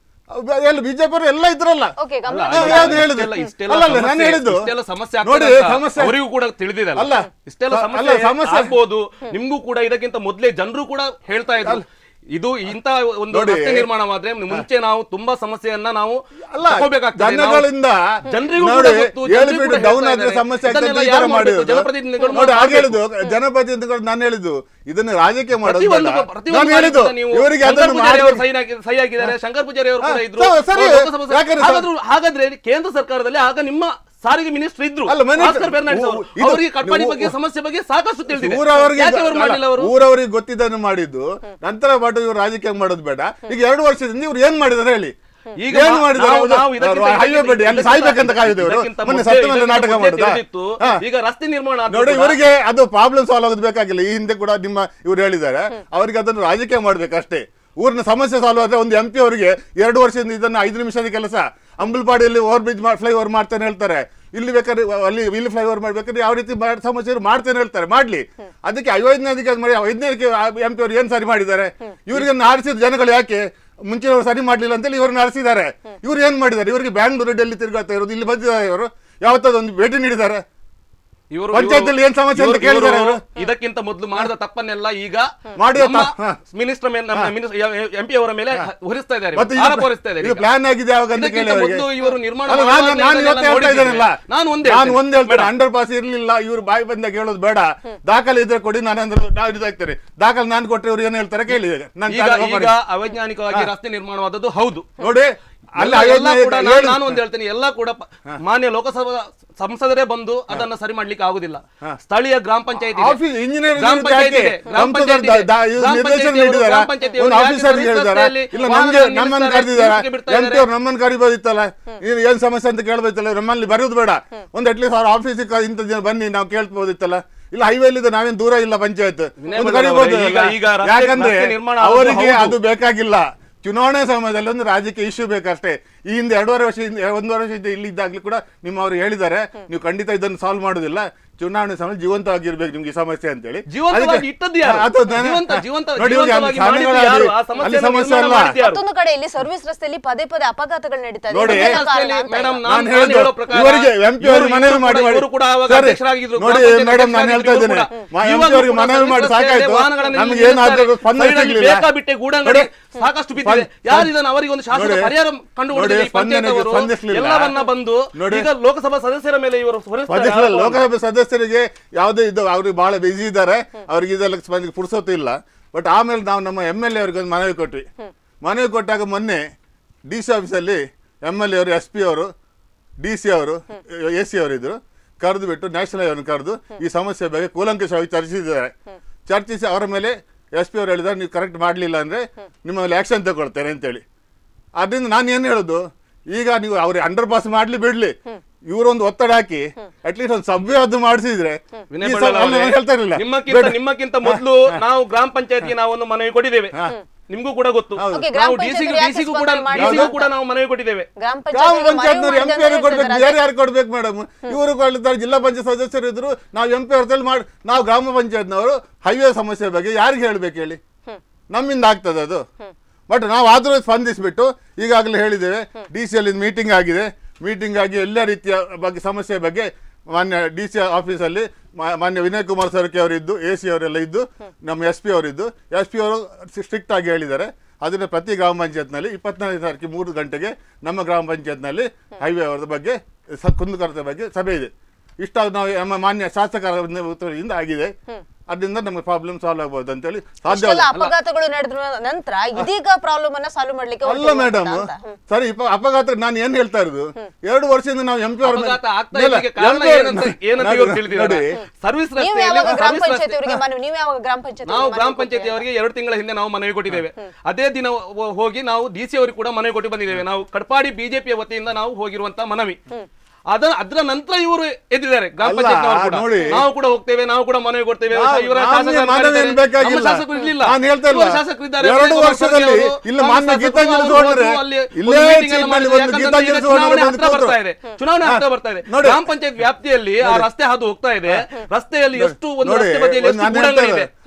ಎಲ್ಲ ಬಿಜೆಪಿ ಎಲ್ಲ ಇದ್ರಲ್ಲ ಓಕೆ ಅಲ್ಲ, ಗಮನ ನಾನು ಈಗ ಯಾವ್ದು ಹೇಳಿದ್ದು? ಇಷ್ಟೆಲ್ಲ- ಇಷ್ಟೆಲ್ಲ ಅಲ್ಲ, ಅಲ್ಲ, ನಾನು ಸಮಸ್ಯೆ- ಹೇಳಿದ್ದು. ಇಷ್ಟೆಲ್ಲ ಸಮಸ್ಯೆ ನೋಡಿ, ಆಗ್ತದೆ ಅಂತ ಸಮಸ್ಯೆ- ಅವರಿಗೂ ಕೂಡ ತಿಳಿದಿದೆ ಅಲ್ಲ. ಇಷ್ಟೆಲ್ಲ ಅಲ್ಲ, ಸಮಸ್ಯೆ ಸಮಸ್ಯೆ- ಆಗ್ಬೋದು ನಿಮ್ಗೂ ಕೂಡ ಇದಕ್ಕಿಂತ ಮೊದಲೇ ಜನರು ಕೂಡ ಹೇಳ್ತಾ ಇದ್ರು ಇದು ಇಂತ ಒಂದು ನೋಡಿ. ರಸ್ತೆ ನಿರ್ಮಾಣವಾದ್ರೆ ಮುಂಚೆ ನಾವು ತುಂಬಾ ಸಮಸ್ಯೆಯನ್ನ ನಾವು ಅಲ್ಲ ತಗೋಬೇಕಾಗ್ತದೆ. ನಾವು- ಜನಗಳಿಂದ ಜನರಿಗೂ ನೋಡಿ ಕೂಡ ಗೊತ್ತು, ಏಳು ಜನರಿಗೂ ಫೀಟ್ ಕೂಡ ಡೌನ್ ಹೇಳ್ತಾ ಆದ್ರೆ ಇದ್ದಾರೆ. ಸಮಸ್ಯೆ ಆಗ್ತದೆ ಇದನ್ನೆಲ್ಲ ಅಂತ ಈ ಯಾರು ತರ ಮಾಡ್ಬೇಕು? ಮಾಡಿರೋದು. ಜನಪ್ರತಿನಿಧಿಗಳು ನೋಡಿ ಹಾಗೆ ಮಾಡ್ಬೇಕು. ಹೇಳಿದ್ದು ಜನಪ್ರತಿನಿಧಿಗಳು ನಾನು ಹೇಳಿದ್ದು ಇದನ್ನ ರಾಜಕೀಯ ಮಾಡೋದು ಪ್ರತಿಯೊಂದು ಬೇಡ. ಪ್ರತಿಯೊಂದು ನಾನು ಹೇಳಿದ್ದು ಕಾರ್ಯಕ್ರಮ ನೀವು ಇವರಿಗೆ ಶಂಕರ್ ಅದನ್ನು ಪೂಜಾರಿ ಅವರು ಮಾಡ್ಬೇಕು. ಸಹಿ ಹಾಕಿ- ಸಹಿ ಹಾಕಿದ್ದಾರೆ ಶಂಕರ್ ಪೂಜಾರಿ ಅವರು ಕೂಡ ಹಾ, ಇದ್ರು ಸರಿ, ಸರಿ. ಲೋಕಸಭಾ ಸದಸ್ಯರು. ಯಾಕಂದ್ರೆ ಹಾಗಾದ್ರೂ- ಹಾಗಾದ್ರೆ ಕೇಂದ್ರ ಸರ್ಕಾರದಲ್ಲಿ ಆಗ ನಿಮ್ಮ ಸಾರಿಗೆ ಮಿನಿಸ್ಟರ್ ಇದ್ರು ಅಲ್ಲ, minister- ಭಾಸ್ಕರ್ ಫೆರ್ನಾಂಡಿಸ್ ಅವರು. ಇದು- ಅವರಿಗೆ ಕಟ್ಪಾಡಿ ನೀವು- ಬಗ್ಗೆ ಸಮಸ್ಯೆ ಬಗ್ಗೆ ಸಾಕಷ್ಟು ತಿಳಿದಿದೆ ಊರವರಿಗೆ ಯಾಕೆ ಅವರು ಮಾಡಲಿಲ್ಲ ಅವರು ಊರವರಿಗೆ ಗೊತ್ತಿದ್ದನ್ನು ಮಾಡಿದ್ದು ನಂತರ ಬಟ್ ಇವರು ರಾಜಕೀಯ ಮಾಡೋದು ಬೇಡ ಈಗ ಎರಡು ವರ್ಷದಿಂದ ಇವ್ರು ಏನ್ ಮಾಡಿದಾರೆ ಹೇಳಿ ಈಗ ಏನ್ ನಾವು- ಮಾಡಿದಾರೆ ನಾವು- ಹೌದು. ನಾವು ಇದಕ್ಕಿಂತ- ಅವ್ರು ಹೈವೇ ಬಡ್ಡಿ ಅಲ್ಲಿ ಸಾಯ್ಬೇಕಂತ ಕಾಯ್ದವರು ಇದಕ್ಕಿಂತ ಮೊನ್ನೆ ಮೊದಲೇ- ಸತ್ತ ಮೇಲೆ ನಾಟಕ ಇದಕ್ಕಿಂತ ಮೊದಲೇ ಮಾಡುದಾ ತಿಳಿದಿತ್ತು. ಹಾ. ಈಗ ರಸ್ತೆ ನಿರ್ಮಾಣ ಆದ್ರೂ ನೋಡಿ ಕೂಡ- ಇವರಿಗೆ ಅದು ಪ್ರಾಬ್ಲಮ್ ಸಾಲ್ವ್ ಆಗೋದು ಬೇಕಾಗಿಲ್ಲ ಈ ಹಿಂದೆ ಕೂಡ ನಿಮ್ಮ ಇವ್ರು ಹೇಳಿದ್ದಾರೆ ಅವರಿಗೆ ಅದನ್ನು ರಾಜಕೀಯ ಮಾಡ್ಬೇಕಷ್ಟೇ ಊರಿನ ಸಮಸ್ಯೆ ಸಾಲ್ವ್ ಆದ್ರೆ ಒಂದು ಎಂ ಪಿ ಅವರಿಗೆ ಎರಡು ವರ್ಷದಿಂದ ಇದನ್ನ ಐದು ನಿಮಿಷದ ಕೆಲಸ ಅಂಬಲ್ಪಾಡಿಯಲ್ಲಿ ಓವರ್ ಬ್ರಿಡ್ಜ್ ಫ್ಲೈ ಓವರ್ ಮಾಡ್ತಾನೆ ಹೇಳ್ತಾರೆ ಇಲ್ಲಿ ಬೇಕಾದ್ರೆ ಅಲ್ಲಿ ಇಲ್ಲಿ ಫ್ಲೈ ಓವರ್ ಮಾಡ್ಬೇಕಾದ್ರೆ ಯಾವ ರೀತಿ ಮಾಡ್- ಸಮಸ್ಯೆ ಇದ್ರು ಮಾಡ್ತೇನೆ ಹೇಳ್ತಾರೆ ಮಾಡ್ಲಿ ಅದಕ್ಕೆ ಐವೈಜ್ಞಾನಿಕ ಮಾಡಿ ವೈಜ್ಞಾನಿಕ ಎಂ ಪಿ ಅವರು ಏನ್ ಸರಿ ಮಾಡಿದ್ದಾರೆ ಇವರಿಗೆ ಆರಿಸಿದ ಜನಗಳು ಯಾಕೆ ಮುಂಚಿನವರು ಸರಿ ಮಾಡ್ಲಿಲ್ಲ ಅಂತೇಳಿ ಇವ್ರನ್ನ ಆರಿಸಿದ್ದಾರೆ ಇವ್ರು ಏನ್ ಮಾಡಿದ್ದಾರೆ ಇವರಿಗೆ ಬ್ಯಾಂಗ್ಳೂರು ಡೆಲ್ಲಿ ತಿರುಗಾಡ್ತಾ ಇರೋದು ಇಲ್ಲಿ ಬಂದಿದ್ದಾರೆ ಇವರು ಯಾವತ್ತೊಂದು ಭೇಟಿ ನೀಡಿದ್ದಾರೆ ಇವರು ಪಂಚಾಯತ್ನಲ್ಲಿ ಏನ್ ಸಮಸ್ಯೆ ಅಂತ ಇವರು- ಕೇಳಿದ್ದಾರೆ ಇವರು ಅವರು? ಇದಕ್ಕಿಂತ ಮೊದಲು ಮಾಡಿದ ತಪ್ಪನ್ನೆಲ್ಲ ಈಗ ಮಾಡಿದ ನಮ್ಮ ತ- ಹಾ. ಮಿನಿಸ್ಟರ್ ಮೇಲೆ ನಮ್ಮ ಎಂ ಪಿ ಅವರ ಮೇಲೆ ಹೊರಿಸ್ತಾ ಇದ್ದಾರೆ ಮತ್ತೆ ಆರೋಪ ಹೊರಿಸ್ತಾ ಇದ್ದಾರೆ ಇದು ಈಗ. ಪ್ಲಾನ್ ಆಗಿದೆ ಯಾವಾಗ ಅಂತ ಇದಕ್ಕಿಂತ ಕೇಳಿ ಅವರಿಗೆ. ಮೊದಲು ಇವರು ನಿರ್ಮಾಣ ಅಲ್ಲ, ನಾನು ಮಾಡುವಾಗ ನಾನು ಇದನ್ನೆಲ್ಲ ಇವತ್ತು ಹೇಳ್ತಾ ನೋಡಿದ್ದೇನೆ. ಇದ್ದೇನಲ್ಲ ನಾನು ಒಂದ್ ನಾನು ಹೇಳ್ತೇನೆ. ಒಂದ್ ಹೇಳ್ತೇನೆ ಮೇಡಮ್. ಅಂಡರ್ ಪಾಸ್ ಇರ್ಲಿಲ್ಲ ಇವ್ರು ಬಾಯಿ ಬಂದಾಗ ಹೇಳೋದು ಬೇಡ ದಾಖಲೆ ಇದ್ರೆ ಕೊಡಿ ನಾನು ಅಂದ್ರೆ ನಾವು ಇದಾಗ್ತೇನೆ ದಾಖಲೆ ನಾನು ಕೊಟ್ಟರೆ ಇವ್ರು ಏನ್ ಹೇಳ್ತಾರೆ ಕೇಳಿ ನಾನು ಈಗ ದಾಖಲೆ ಈಗ ಮಾಡಿ. ಅವೈಜ್ಞಾನಿಕವಾಗಿ ರಸ್ತೆ ನಿರ್ಮಾಣವಾದದ್ದು ಹೌದು ನೋಡಿ ಅಲ್ಲಿ ಎಲ್ಲ- ಎಲ್ಲ ಅಯೋಧ್ಯೆ ಕೂಡ ಹೇಳಿ- ನಾನು- ನಾನು ಒಂದು ಹೇಳ್ತೇನೆ ಎಲ್ಲ ಕೂಡ ಪ- ಮಾನ್ಯ ಲೋಕಸಭಾ ಸಂಸದರೇ ಬಂದು ಅದನ್ನ ಸರಿ ಮಾಡ್ಲಿಕ್ಕೆ ಆಗುದಿಲ್ಲ ಸ್ಥಳೀಯ ಗ್ರಾಮ ಪಂಚಾಯತ್ ಆಫೀಸ್ ಇಂಜಿನಿಯರ್ ಗ್ರಾಮ ಪಂಚಾಯತಿ ಇದೆ, ಗ್ರಾಮ ಪಂಚಾಯತಿ ಇದೆ. ಗ್ರಾಮ ನಿರ್ದೇಶನ ಪಂಚಾಯತಿ ನೀಡಿದಾರ ಗ್ರಾಮ ಪಂಚಾಯತಿ ಒಂದು ಯಾಕೆ ಆಫೀಸರ್ ಸರ್ವಿಸ್ ಹೇಳಿದಾರ ರಸ್ತೆಯಲ್ಲಿ ಇಲ್ಲ ವಾಹನ ನಮ್ಗೆ ನಮ್ಮನ್ನು ನಿಲ್ಲಿಸ್ತಾರೆ, ಕರೆದಿದ್ದಾರೆ ನಿಲ್ಲಿಸ್ಲಿಕ್ಕೆ ಬಿಡ್ತಾ ಎಂ ಪಿ ಇದ್ದಾರೆ. ಅವ್ರು ನಮ್ಮನ್ನು ಕರಿಬೋದಿತ್ತಲ್ಲ ಇದು ಏನ್ ಸಮಸ್ಯೆ ಅಂತ ಕೇಳ್ಬೋದಿತ್ತಲ್ಲ ನಮ್ಮಲ್ಲಿ ಬರೋದು ಬೇಡ ಒಂದು ಅಟ್ಲೀಸ್ಟ್ ಅವ್ರ ಆಫೀಸಿಗೆ ಇಂಥ ಜನ ಬನ್ನಿ ನಾವು ಕೇಳ್ಬೋದಿತ್ತಲ್ಲ ಇಲ್ಲ ಹೈವೇ ಇಲ್ಲಿ ನಾವೇನ್ ದೂರ ಇಲ್ಲ ಪಂಚಾಯತ್ ವಿನಯ್ ಒಂದು ಭಟ್ ಅವರೇ, ಕರಿಬೋದು ಈಗ- ಈಗ ರಸ್ತೆ- ಯಾಕಂದ್ರೆ ರಸ್ತೆ ನಿರ್ಮಾಣ ಆಗೋದು ಅವರಿಗೆ ಹೌದು. ಅದು ಬೇಕಾಗಿಲ್ಲ ಚುನಾವಣೆ ಸಮಯದಲ್ಲಿ ಒಂದು ರಾಜಕೀಯ ಇಶ್ಯೂ ಬೇಕಷ್ಟೇ ಈ ಹಿಂದೆ ಎರಡೂವರೆ ವರ್ಷ ಹಿಂದೆ ಒಂದೂವರೆ ವರ್ಷ ಹಿಂದೆ ಇಲ್ಲಿ ಇದ್ದಾಗ್ಲೂ ಕೂಡ ನಿಮ್ಮ ಅವರು ಹೇಳಿದ್ದಾರೆ ನೀವು ಖಂಡಿತ ಇದನ್ನು ಸಾಲ್ವ್ ಮಾಡುದಿಲ್ಲ ಚುನಾವಣೆ ಸಮಯ ಜೀವಂತವಾಗಿರ್ಬೇಕು ನಿಮ್ಗೆ ಈ ಸಮಸ್ಯೆ ಅಂತೇಳಿ ಜೀವಂತವಾಗಿ ಅದಕ್ಕೆ- ಇಟ್ಟದ್ದು ಯಾರು? ಅದು ನಾನು- ಜೀವಂತ- ಜೀವಂತ- ನೋಡಿ, ಇವ್ರಿಗೆ ಅಲ್ಲಿ ಜೀವಂತವಾಗಿ ಮಾಡಿದ್ದು ಸಾಧನೆಗಳಾಗಿ- ಯಾರು? ಆ ಅಲ್ಲಿ ಸಮಸ್ಯೆಯನ್ನು ಸಮಸ್ಯೆ ನಿರ್ಮಾಣ ಅಲ್ಲ ಮಾಡಿದ್ದು ಯಾರು? ಮತ್ತೊಂದು ಕಡೆ ಇಲ್ಲಿ ಸರ್ವಿಸ್ ರಸ್ತೆಯಲ್ಲಿ ಪದೇ ಪದೇ ಅಪಘಾತಗಳು ನಡೀತಾ ಇದೆ ನೋಡಿ, ಇದಕ್ಕೆ ಕಾರಣ ರಸ್ತೆಯಲ್ಲಿ ಅಂತ ಮೇಡಮ್ ಇಲ್ಲ. ನಾನು ನಾನು ನಾನು ಹೇಳೋದು ಹೇಳೋ ಪ್ರಕಾರ ಇವರಿಗೆ ಎಂ ಪಿ ಅವರಿಗೆ ಇವರು- ಮನವಿ ಇವರು ಮಾಡಿ ಕೂಡ- ಮಾಡಿ ಇವರು ಕೂಡ ಆವಾಗ ಸರಿ, ಅಧ್ಯಕ್ಷರಾಗಿದ್ರು, ನೋಡಿ ಗ್ರಾಮ ಪಂಚಾಯತ್ ಮೇಡಮ್ ನಾನು ಹೇಳ್ತಾ ಅಧ್ಯಕ್ಷರಾಗಿದ್ರು ಇದ್ದೇನೆ ಕೂಡ. ಮ- ಎಂ ಇವಾಗ ಪಿ ಅವರಿಗೆ ಕೂಡ ಮನವಿ ಮಾಡಿ ಸರ್ವಿಸ್ ಸಾಕಾಯ್ತು ರಸ್ತೆಯಲ್ಲಿ ವಾಹನಗಳನ್ನು ನಮ್ಗೆ ನಿಲ್ಲಿಸ್ತಾರೆ. ಏನಾದ್ರೂ ಸ್ಪಂದನೆ ಸೈಡಲ್ಲಿ ಸಿಗ್ಲಿಲ್ಲ ಬೇಕಾಬಿಟ್ಟೆ ಗೂಡಂಗಡಿ ನೋಡಿ, ಸಾಕಷ್ಟು ಬಿದ್ದಿದೆ ಸ್ಪಂದ- ಯಾರು ಇದನ್ನು ಅವರಿಗೆ ಒಂದು ಶಾಸಕ ನೋಡಿ, ಪರಿಹಾರ ಕಂಡು ನೋಡಿ, ಪಂಚಾಯತ್ ಸ್ಪಂದನೆಗೆ ಅವರು ಸ್ಪಂದಿಸ್ಲಿಲ್ಲ. ಎಲ್ಲವನ್ನ ಬಂದು ನೋಡಿ. ಈಗ ಲೋಕಸಭಾ ಸದಸ್ಯರ ಮೇಲೆ ಇವರು ಹೊರಿಸ್ತಾರೆ ಸ್ಪಂದಿಸಲ್ಲ ಆರೋಪವನ್ನು. ಲೋಕಸಭೆ ಸದಸ್ಯರಿಗೆ ಯಾವುದೇ ಇದು ಅವ್ರಿಗೆ ಬಹಳ ಬಿಸಿ ಇದ್ದಾರೆ ಅವ್ರಿಗೆ ಇದೆಲ್ಲ ಸ್ಪಂದಿಗೆ ಪುರ್ಸೊತ್ತು ಇಲ್ಲ ಬಟ್ ಆಮೇಲೆ ನಾವು ನಮ್ಮ ಎಮ್ ಎಲ್ ಎ ಅವ್ರಿಗೆ ಒಂದು ಮನವಿ ಕೊಟ್ವಿ ಮನವಿ ಕೊಟ್ಟಾಗ ಮೊನ್ನೆ ಡಿ ಸಿ ಆಫೀಸಲ್ಲಿ ಎಮ್ ಎಲ್ ಎ ಅವರು ಎಸ್ ಪಿ ಅವರು ಡಿ ಸಿ ಅವರು ಎ ಸಿ ಅವರು ಇದ್ರು ಕರೆದು ಬಿಟ್ಟು ನ್ಯಾಷನಲ್ ಅವರನ್ನು ಕರೆದು ಈ ಸಮಸ್ಯೆ ಬಗ್ಗೆ ಕೂಲಂಕಷವಾಗಿ ಚರ್ಚಿಸಿದ್ದಾರೆ ಚರ್ಚಿಸಿ ಅವರ ಮೇಲೆ ಎಸ್ ಪಿ ಅವರು ಹೇಳಿದ್ದಾರೆ ನೀವು ಕರೆಕ್ಟ್ ಮಾಡಲಿಲ್ಲ ಅಂದರೆ ನಿಮ್ಮ ಮೇಲೆ ಆ್ಯಕ್ಷನ್ ತಗೊಳ್ತೇನೆ ಅಂತೇಳಿ ಅದರಿಂದ ನಾನು ಏನು ಹೇಳೋದು ಈಗ ನೀವು ಅವ್ರಿಗೆ ಅಂಡರ್ ಪಾಸ್ ಮಾಡ್ಲಿ ಬಿಡ್ಲಿ ಇವರೊಂದು ಒತ್ತಡ ಹಾಕಿ ಅಟ್ಲೀಸ್ಟ್ ಒಂದು ಸಭ್ಯ ಅದು ಮಾಡಿಸಿದ್ರೆ ವಿನಯ್ ಬಳ್ಳಾಲ್ ಅವರೇ, ಹೇಳ್ತಾ ಇರಲಿಲ್ಲ ನಿಮ್ಮಕ್ಕಿಂತ ನಿಮ್ಮಕ್ಕಿಂತ ಮೊದಲು ನಾವು ಗ್ರಾಮ ಪಂಚಾಯತ್ಗೆ ನಾವು ಒಂದು ಮನವಿ ಕೊಟ್ಟಿದ್ದೇವೆ ನಿಮಗೂ ಕೂಡ ಗೊತ್ತು Okay, ಗ್ರಾಮ ನಾವು ಡಿಸಿಗೂ ಪಂಚಾಯತ್ಗೆ ಯಾಕೆ ಡಿಸಿಗೂ ಕೂಡ ಸ್ಪಂದನೆ ಮಾಡಿಲ್ಲ? ಡಿಸಿಗೂ ಕೂಡ ನಾವು ಮನವಿ ಕೊಟ್ಟಿದ್ದೇವೆ ಗ್ರಾಮ ಗ್ರಾಮ ಪಂಚಾಯತ್ ಪಂಚಾಯತ್ನವ್ರು ಎಂ ಪಿ ಅವ್ರಿಗೆ ಕೊಡ್ಬೇಕು ಬೇರೆ ಯಾರು ಕೊಡ್ಬೇಕು ಮೇಡಮ್ ಇವರು ಕೊಡ್ತಾರೆ ಜಿಲ್ಲಾ ಪಂಚಾಯತ್ ಸದಸ್ಯರು ಇದ್ರು ನಾವು ಎಂ ಪಿ ಅವ್ರ ಮಾಡಿ ನಾವು ಗ್ರಾಮ ಪಂಚಾಯತ್ನವರು ಹೈವೇ ಸಮಸ್ಯೆ ಬಗ್ಗೆ ಯಾರಿಗೆ ಹೇಳ್ಬೇಕು ಹೇಳಿ ನಮ್ಮಿಂದ ಆಗ್ತದೆ ಅದು ಬಟ್ ನಾವು ಆದರೂ ಸ್ಪಂದಿಸಿಬಿಟ್ಟು ಈಗಾಗಲೇ ಹೇಳಿದ್ದೇವೆ ಡಿ ಸಿ ಅಲ್ಲಿ ಮೀಟಿಂಗ್ ಆಗಿದೆ ಮೀಟಿಂಗ್ ಆಗಿ ಎಲ್ಲ ರೀತಿಯ ಬಗ್ಗೆ ಸಮಸ್ಯೆ ಬಗ್ಗೆ ಮಾನ್ಯ ಡಿ ಸಿ ಆಫೀಸಲ್ಲಿ ಮಾ- ಮಾನ್ಯ ವಿನಯ್ ಕುಮಾರ್ ಸರ್ಕೆ ಅವರಿದ್ದು ಎ ಸಿ ಅವರೆಲ್ಲ ಇದ್ದು ನಮ್ಮ ಎಸ್ ಪಿ ಅವರಿದ್ದು ಎಸ್ ಪಿ ಅವರು ಸ್ಟ್ರಿಕ್ಟ್ ಆಗಿ ಹೇಳಿದ್ದಾರೆ ಅದನ್ನು ಪ್ರತಿ ಗ್ರಾಮ ಪಂಚಾಯತ್ನಲ್ಲಿ ಇಪ್ಪತ್ನಾಲ್ಕು ತಾರೀಕು ಮೂರು ಗಂಟೆಗೆ ನಮ್ಮ ಗ್ರಾಮ ಪಂಚಾಯತ್ನಲ್ಲಿ ಹೈವೇ ಅವರ ಬಗ್ಗೆ ಸ ಕುಂದುಕೊರತೆ ಬಗ್ಗೆ ಸಭೆ ಇದೆ ಇಷ್ಟ ನಾವು ನಮ್ಮ ಮಾನ್ಯ ಶಾಸಕರ ಉತ್ತರದಿಂದ ಆಗಿದೆ ಅದರಿಂದ ನಮಗೆ ಪ್ರಾಬ್ಲಮ್ ಸಾಲ್ವ್ ಆಗ್ಬೋದು ಅಂತೇಳಿ ಸಾಧ್ಯ ಇಷ್ಟೆಲ್ಲ ಅಪಘಾತಗಳು ನಡೆದ ನಂತರ ಇದೀಗ ಪ್ರಾಬ್ಲಮ್ ಅನ್ನ ಸಾಲ್ವ್ ಮಾಡ್ಲಿಕ್ಕೆ ಅಲ್ಲ ಹೊರಟಿರುವಂತ ಮೇಡಮ್ ಅಂತ. ಹ್ಮ್. ಸರಿ ಇಪ್ಪ ಅಪಘಾತ ನಾನು ಏನ್ ಹೇಳ್ತಾ ಇರೋದು ಎರಡು ವರ್ಷದಿಂದ ನಾವು ಎಂ ಪಿ ಅವ್ರ ಮೇಲೆ- ಅಪಘಾತ ಆಗ್ತಾ ಇಲ್ಲ, ಇದ್ದಕ್ಕೆ ಕಾರಣ MP ಅವ್ರ- ಏನಂತ ಏನಂತ ನೋಡಿ, ಇವರು ತಿಳಿದಿದ್ದಾರೆ ನೋಡಿ, ಸರ್ವಿಸ್ ನೀವು ರಸ್ತೆಯಲ್ಲಿ ಯಾವಾಗ ಗ್ರಾಮ ಸರ್ವಿಸ್ ಪಂಚಾಯತ್ ರಸ್ತೆ ಅವರಿಗೆ ಮನವಿ ನೀವು ಯಾವಾಗ ಗ್ರಾಮ ಪಂಚಾಯತ್ ನಾವು ಗ್ರಾಮ ಪಂಚಾಯತಿ ಅವರಿಗೆ ಎರಡು ತಿಂಗಳ ಹಿಂದೆ ನಾವು ಮನವಿ ಕೊಟ್ಟಿದ್ದೇವೆ ಅದೇ ದಿನ ಹೋ- ಹೋಗಿ ನಾವು ಡಿ ಸಿ ಅವರಿಗೆ ಕೂಡ ಮನವಿ ಕೊಟ್ಟು ಬಂದಿದ್ದೇವೆ ನಾವು ಕಡ್ಪಾಡಿ ಬಿಜೆಪಿಯ ವತಿಯಿಂದ ನಾವು ಹೋಗಿರುವಂತ ಮನವಿ ಅದ ಅದರ ನಂತರ ಇವರು ಎದ್ದಿದ್ದಾರೆ ಗ್ರಾಮ ಅಲ್ಲ, ಪಂಚಾಯತ್ ಕೂಡ ನೋಡಿ. ನಾವು ಕೂಡ ಹೋಗ್ತೇವೆ ನಾವು ಕೂಡ ಮನವಿ ಕೊಡ್ತೇವೆ ನಾವು- ಇವರ ನಾವು ಶಾಸಕರು ಮನವಿ ಕರೀತಾರೆ. ಏನ್ ಬೇಕಾಗಿಲ್ಲ. ನಮ್ಮ ಶಾಸಕರು ಇರ್ಲಿಲ್ಲ ನಾನು ಹೇಳ್ತಾ ಇಲ್ಲ. ಇವರು ಶಾಸಕರು ಇದ್ದಾರೆ. ಎರಡು ವಿಜಯ್ ಕುಮಾರ್ ವರ್ಷದಲ್ಲಿ ಖರ್ಗೆ ಅವರು, ಇಲ್ಲ ನಮ್ಮ ಮಾನ್ಯ ಶಾಸಕರು ಗೀತಾಂಜಲಿ ಅವರು ಸೋದರರೇ, ಹೋದ್ರು ಅಲ್ಲಿ ಇಲ್ಲೇ ಒಂದು meeting ಎಲ್ಲ ಚೀಮಲ್ಲಿ ಮಾಡಿದ್ರು. ಒಂದು ಯಾಕಂದ್ರೆ ಗೀತಾಂಜಲಿ ಈಗ ಸೋದರರು ಚುನಾವಣೆ ಬಂದು ಹತ್ರ ಬರ್ತಾ ಇದೆ ಕೂತ್ರು. ಚುನಾವಣೆ ಹಾ. ಹತ್ರ ಬರ್ತಾ ಇದೆ ನೋಡಿ. ಗ್ರಾಮ ಪಂಚಾಯತ್ ವ್ಯಾಪ್ತಿಯಲ್ಲಿ ಆ ರಸ್ತೆ ಹಾದು ಹೋಗ್ತಾ ಇದೆ ರಸ್ತೆಯಲ್ಲಿ ಎಷ್ಟು ಒಂದು ನೋಡಿ, ರಸ್ತೆ ಬದಿಯಲ್ಲಿ ಒಂದು ಎಷ್ಟು ನಾನು ಗೂಡಂಗಡಿ ಹೇಳ್ತಾ ಇದೆ ಇರೋದು.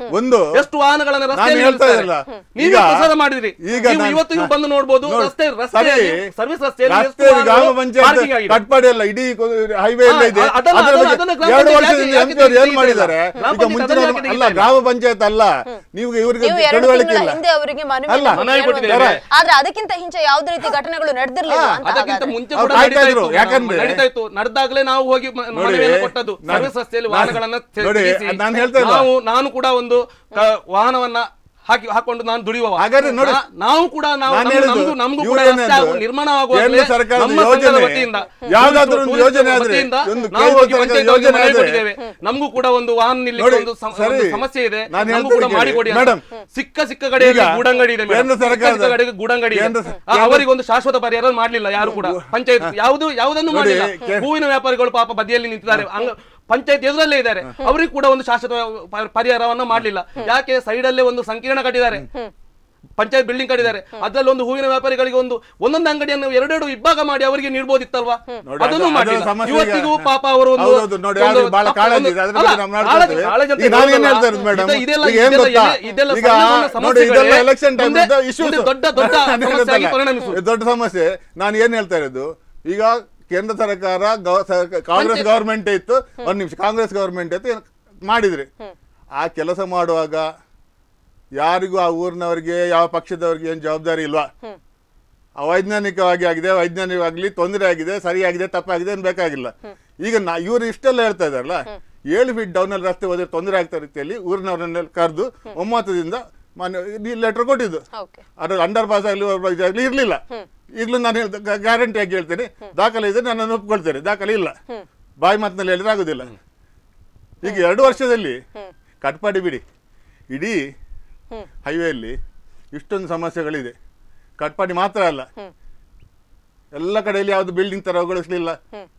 ಒಂದು ಎಷ್ಟು ವಾಹನಗಳನ್ನ ನಾನು ರಸ್ತೆಯಲ್ಲಿ ಹೇಳ್ತಾ ನಿಲ್ಲಿಸ್ತಾರೆ. ಇರಲ್ಲ. ನೀವು ಈಗ- ಪ್ರಸಾರ ಮಾಡಿದ್ರಿ ಈಗ ನೀವು ನಾನು- ಇವತ್ತು ನೀವು ಬಂದು ನೋಡ್ಬೋದು ನೋಡಿ, ರಸ್ತೆ ಸರಿ, ರಸ್ತೆಯಲ್ಲಿ ಸರ್ವಿಸ್ ರಸ್ತೆಯಲ್ಲಿ ಎಷ್ಟು ರಸ್ತೆ ಗ್ರಾಮ ವಾಹನಗಳು ಪಂಚಾಯತ್ parking ಆಗಿದೆ. ಕಟ್ಪಾಡಿ ಅಲ್ಲ ಇಡೀ ಹೈವೇ ಎಲ್ಲ ಹಾ, ಇದೆ ಅದನ್ನ- ಅದರ ಅದನ್ನ- ಬಗ್ಗೆ ಅದನ್ನ ಗ್ರಾಮ ಎರಡು ಪಂಚಾಯತ್ ವರ್ಷದಿಂದ ಯಾಕೆ ಎಂ ಪಿ ಅವ್ರು ಏನ್ ತೆಗಿತಾ ಮಾಡಿದ್ದಾರೆ ಇಲ್ಲ? ಗ್ರಾಮ ಈಗ ಪಂಚಾಯತ್ ಮುಂಚಿನ ಅದನ್ನ ಯಾಕೆ ಅಲ್ಲ ತೆಗಿತಾ ಇಲ್ಲ? ಗ್ರಾಮ ಪಂಚಾಯತ್ ಅಲ್ಲ ನೀವು ಇವ್ರಿಗೆ ನೀವು ಎರಡು ತಿಳುವಳಿಕೆ ತಿಂಗಳ ಇಲ್ಲ ಹಿಂದೆ ಅವರಿಗೆ ಮನವಿ ಅಲ್ಲ, ಮನವಿ ಕೊಟ್ಟಿದ್ದೇವೆ. ಆದ್ರೆ ಅದಕ್ಕಿಂತ ಹಿಂಚೆ ಯಾವ್ದೇ ರೀತಿ ಘಟನೆಗಳು ನಡೆದಿರ್ಲಿಲ್ಲ ಹಾ, ಅಂತ ಅದಕ್ಕಿಂತ ಹಾಗಾದ್ರೆ. ಮುಂಚೆ ಅವ್ರು ಕೂಡ ಕಾಯ್ತಾ ನಡೀತಾ ಇದ್ರು, ಇತ್ತು. ಯಾಕಂದ್ರೆ- ನಡೀತಾ ಇತ್ತು ನಡೆದಾಗ್ಲೇ ನಾವು ಹೋಗಿ ಮ- ನೋಡಿ, ಮನವಿಯನ್ನು ಕೊಟ್ಟದ್ದು ನಾನು- ಸರ್ವಿಸ್ ರಸ್ತೆಯಲ್ಲಿ ನಾನು- ವಾಹನಗಳನ್ನ ತೆ- ನೋಡಿ, ತೆಗಿಸಿ. ಅದ್ ನಾನು ಹೇಳ್ತಾ ಇಲ್ಲ. ನಾವು ನಾನು ಕೂಡ ಒಂದು ಕ- ವಾಹನವನ್ನ ಹಾಕಿ ಹಾಕೊಂಡು ನಾನು ದುಡಿಯುವ ಹಾಗಾದ್ರೆ ನೋಡಿ, ನಾವು ಕೂಡ ನಾವು ನಾನು ನಮ್ಗೂ- ಹೇಳುದು, ನಮ್ಗೂ ನಮ್ಗೂ ಕೂಡ ಇವ್ರೇನದು, ರಸ್ತೆ ಆಗು- ನಿರ್ಮಾಣ ಆಗುವಾಗಲೇ ಕೇಂದ್ರ ಸರ್ಕಾರದ ನಮ್ಮ ಸಂಘದ ಯೋಜನೆ, ವತಿಯಿಂದ ಯಾವ್ದಾದ್ರು ಒಂದು ಟೂರಿಸ್ಟ್ ಯೋಜನೆ ಆದ್ರೆ, ವತಿಯಿಂದ ಒಂದು ನಾವು ಕೇಂದ್ರ ಹೋಗಿ ಸರ್ಕಾರದ ಪಂಚಾಯತ್ ಅವ್ರಿಗೆ ಯೋಜನೆ ಮನವಿ ಆದ್ರೆ, ಕೊಟ್ಟಿದ್ದೇವೆ ನಮಗೂ ಕೂಡ ಒಂದು ವಾಹನ ನಿಲ್ಲಿಕ್ಕೆ ನೋಡಿ, ಒಂದು ಸಮ- ಸರಿ. ಒಂದು ಸಮಸ್ಯೆ ಇದೆ ನಾನು ನಮಗೂ ಕೂಡ ಹೇಳ್ತೇನೆ ಮಾಡಿಕೊಡಿ ಅಂತ. ಮೇಡಮ್, ಸಿಕ್ಕ ಸಿಕ್ಕ ಕಡೆಯಲ್ಲಿ ಈಗ ಗೂಡಂಗಡಿ ಇದೆ ಮೇಡಮ್. ಕೇಂದ್ರ ಸಿಕ್ಕ ಸಿಕ್ಕ ಸರ್ಕಾರದ- ಕಡೆಗೆ ಗೂಡಂಗಡಿ ಇದೆ. ಕೇಂದ್ರ ಸ- ಆ, ಅವರಿಗೆ ಒಂದು ಶಾಶ್ವತ ಪರಿಹಾರ ಮಾಡ್ಲಿಲ್ಲ ಯಾರು ಕೂಡ ಪಂಚಾಯತ್ ಯಾವುದು ಯಾವುದನ್ನು ನೋಡಿ, ಮಾಡಿಲ್ಲ ಕೇ- ಹೂವಿನ ವ್ಯಾಪಾರಿಗಳು ಪಾಪ ಬದಿಯಲ್ಲಿ ನಿಂತಿದ್ದಾರೆ ಹಂಗ ಪಂಚಾಯತ್ ಎದುರಲ್ಲೇ ಇದ್ದಾರೆ ಅವರಿಗೆ ಕೂಡ ಒಂದು ಶಾಶ್ವತ ಪ- ಪರಿಹಾರವನ್ನ ಮಾಡ್ಲಿಲ್ಲ ಯಾಕೆ ಸೈಡ್ ಅಲ್ಲೇ ಒಂದು ಸಂಕೀರ್ಣ ಕಟ್ಟಿದ್ದಾರೆ ಪಂಚಾಯತ್ ಬಿಲ್ಡಿಂಗ್ ಕಟ್ಟಿದ್ದಾರೆ ಅದ್ರಲ್ಲಿ ಒಂದು ಹೂವಿನ ವ್ಯಾಪಾರಿಗಳಿಗೆ ಒಂದು ಒಂದೊಂದು ಅಂಗಡಿಯನ್ನು ಎರಡೆರಡು ವಿಭಾಗ ಮಾಡಿ ಅವರಿಗೆ ನೀಡಬಹುದಿತ್ತಲ್ವಾ ನೋಡಿ, ಅದನ್ನು ಅದು- ಮಾಡಿಲ್ಲ ಅದರ ಸಮಸ್ಯೆ ಇವತ್ತಿಗೂ ಈಗ- ಪಾಪ ಅವರು ಒಂದು ಹೌದೌದು, ನೋಡಿ, ಒಂದು ಅದು ಬಹಳ ತಪ್ಪು- ಕಾಳಜಿ ಒಂದು- ಇದೆ, ಅದ್ರ ಅಲ್ಲ, ಬಗ್ಗೆ ನಾವು ಕಾಳಜಿ- ಮಾತಾಡ್ತೇವೆ. ಕಾಳಜಿ ಅಂತ ಈಗ ನಾನು ಏನ್ ಹೇಳೋದಲ್ಲ. ಹೇಳ್ತಾ ಇರೋದು ಮೇಡಮ್, ಇದು- ಇದೆಲ್ಲ- ಈಗ ಏನ್ ಇದೆಲ್ಲ- ಗೊತ್ತಾ? ಇದೆಲ್ಲ ಈಗ ಸಣ್ಣ ಸಣ್ಣ ನೋಡಿ, ಇದೆಲ್ಲ ಸಮಸ್ಯೆಗಳೇ election time ಮುಂದೆ- ಇಂದ issues. ಮುಂದೆ ದೊಡ್ಡ ದೊಡ್ಡ ನಾನು ಸಮಸ್ಯೆಯಾಗಿ ಹೇಳ್ತಲ್ಲ, ಪರಿಣಮಿಸುವುದು. ಇದು ದೊಡ್ಡ ಸಮಸ್ಯೆ ನಾನು ಏನ್ ಹೇಳ್ತಾ ಇರೋದು ಈಗ ಕೇಂದ್ರ ಸರ್ಕಾರ ಗವ- ಸರ್ಕ- ಕಾಂಗ್ರೆಸ್ ಗವರ್ಮೆಂಟ್ ಇತ್ತು ಒಂದ್ ನಿಮಿಷ ಕಾಂಗ್ರೆಸ್ ಗವರ್ಮೆಂಟ್ ಇತ್ತು ಏನ್ ಮಾಡಿದ್ರಿ ಆ ಕೆಲಸ ಮಾಡುವಾಗ ಯಾರಿಗೂ ಆ ಊರಿನವರಿಗೆ ಯಾವ ಪಕ್ಷದವರಿಗೆ ಏನು ಜವಾಬ್ದಾರಿ ಇಲ್ವಾ ಅವೈಜ್ಞಾನಿಕವಾಗಿ ಆಗಿದೆ ವೈಜ್ಞಾನಿಕವಾಗ್ಲಿ ತೊಂದರೆ ಆಗಿದೆ ಸರಿಯಾಗಿದೆ ತಪ್ಪಾಗಿದೆ ಏನು ಬೇಕಾಗಿಲ್ಲ ಈಗ ನಾ ಇವ್ರು ಇಷ್ಟೆಲ್ಲ ಹೇಳ್ತಾ ಇದಾರಲ್ಲ ಏಳು ಫೀಟ್ ಡೌನ್ ಅಲ್ಲಿ ರಸ್ತೆ ಹೋದ್ರೆ ತೊಂದರೆ ಆಗ್ತಾ ರೀತಿಯಲ್ಲಿ ಊರಿನವರನ್ನೆಲ್ಲ ಕರೆದು ಒಮ್ಮತದಿಂದ ಮಾನ್ಯ ಲೆಟರ್ ಕೊಟ್ಟಿದ್ದು ಓಕೆ ಅದು ಅಂಡರ್ ಪಾಸ್ ಆಗಲಿ ಆಗಲಿ ಇರಲಿಲ್ಲ ಈಗಲೂ ನಾನು ಗ್ಯಾರಂಟಿ ಆಗಿ ಹೇಳ್ತೇನೆ ದಾಖಲೆ ಇದೆ ನಾನು ಒಪ್ಕೊಳ್ತೇನೆ ದಾಖಲೆ ಇಲ್ಲ ಬಾಯಿ ಮಾತಿನಲ್ಲಿ ಹೇಳಿದ್ರೆ ಆಗೋದಿಲ್ಲ ಈಗ ಎರಡು ವರ್ಷದಲ್ಲಿ ಕಟ್ಪಾಡಿ ಬಿಡಿ ಇಡೀ ಹೈವೇಯಲ್ಲಿ ಇಷ್ಟೊಂದು ಸಮಸ್ಯೆಗಳಿದೆ ಕಟ್ಪಾಡಿ ಮಾತ್ರ ಅಲ್ಲ ಎಲ್ಲ ಕಡೆಯಲ್ಲಿ ಯಾವುದು ಬಿಲ್ಡಿಂಗ್ ತೆರವುಗೊಳಿಸ್ಲಿಲ್ಲ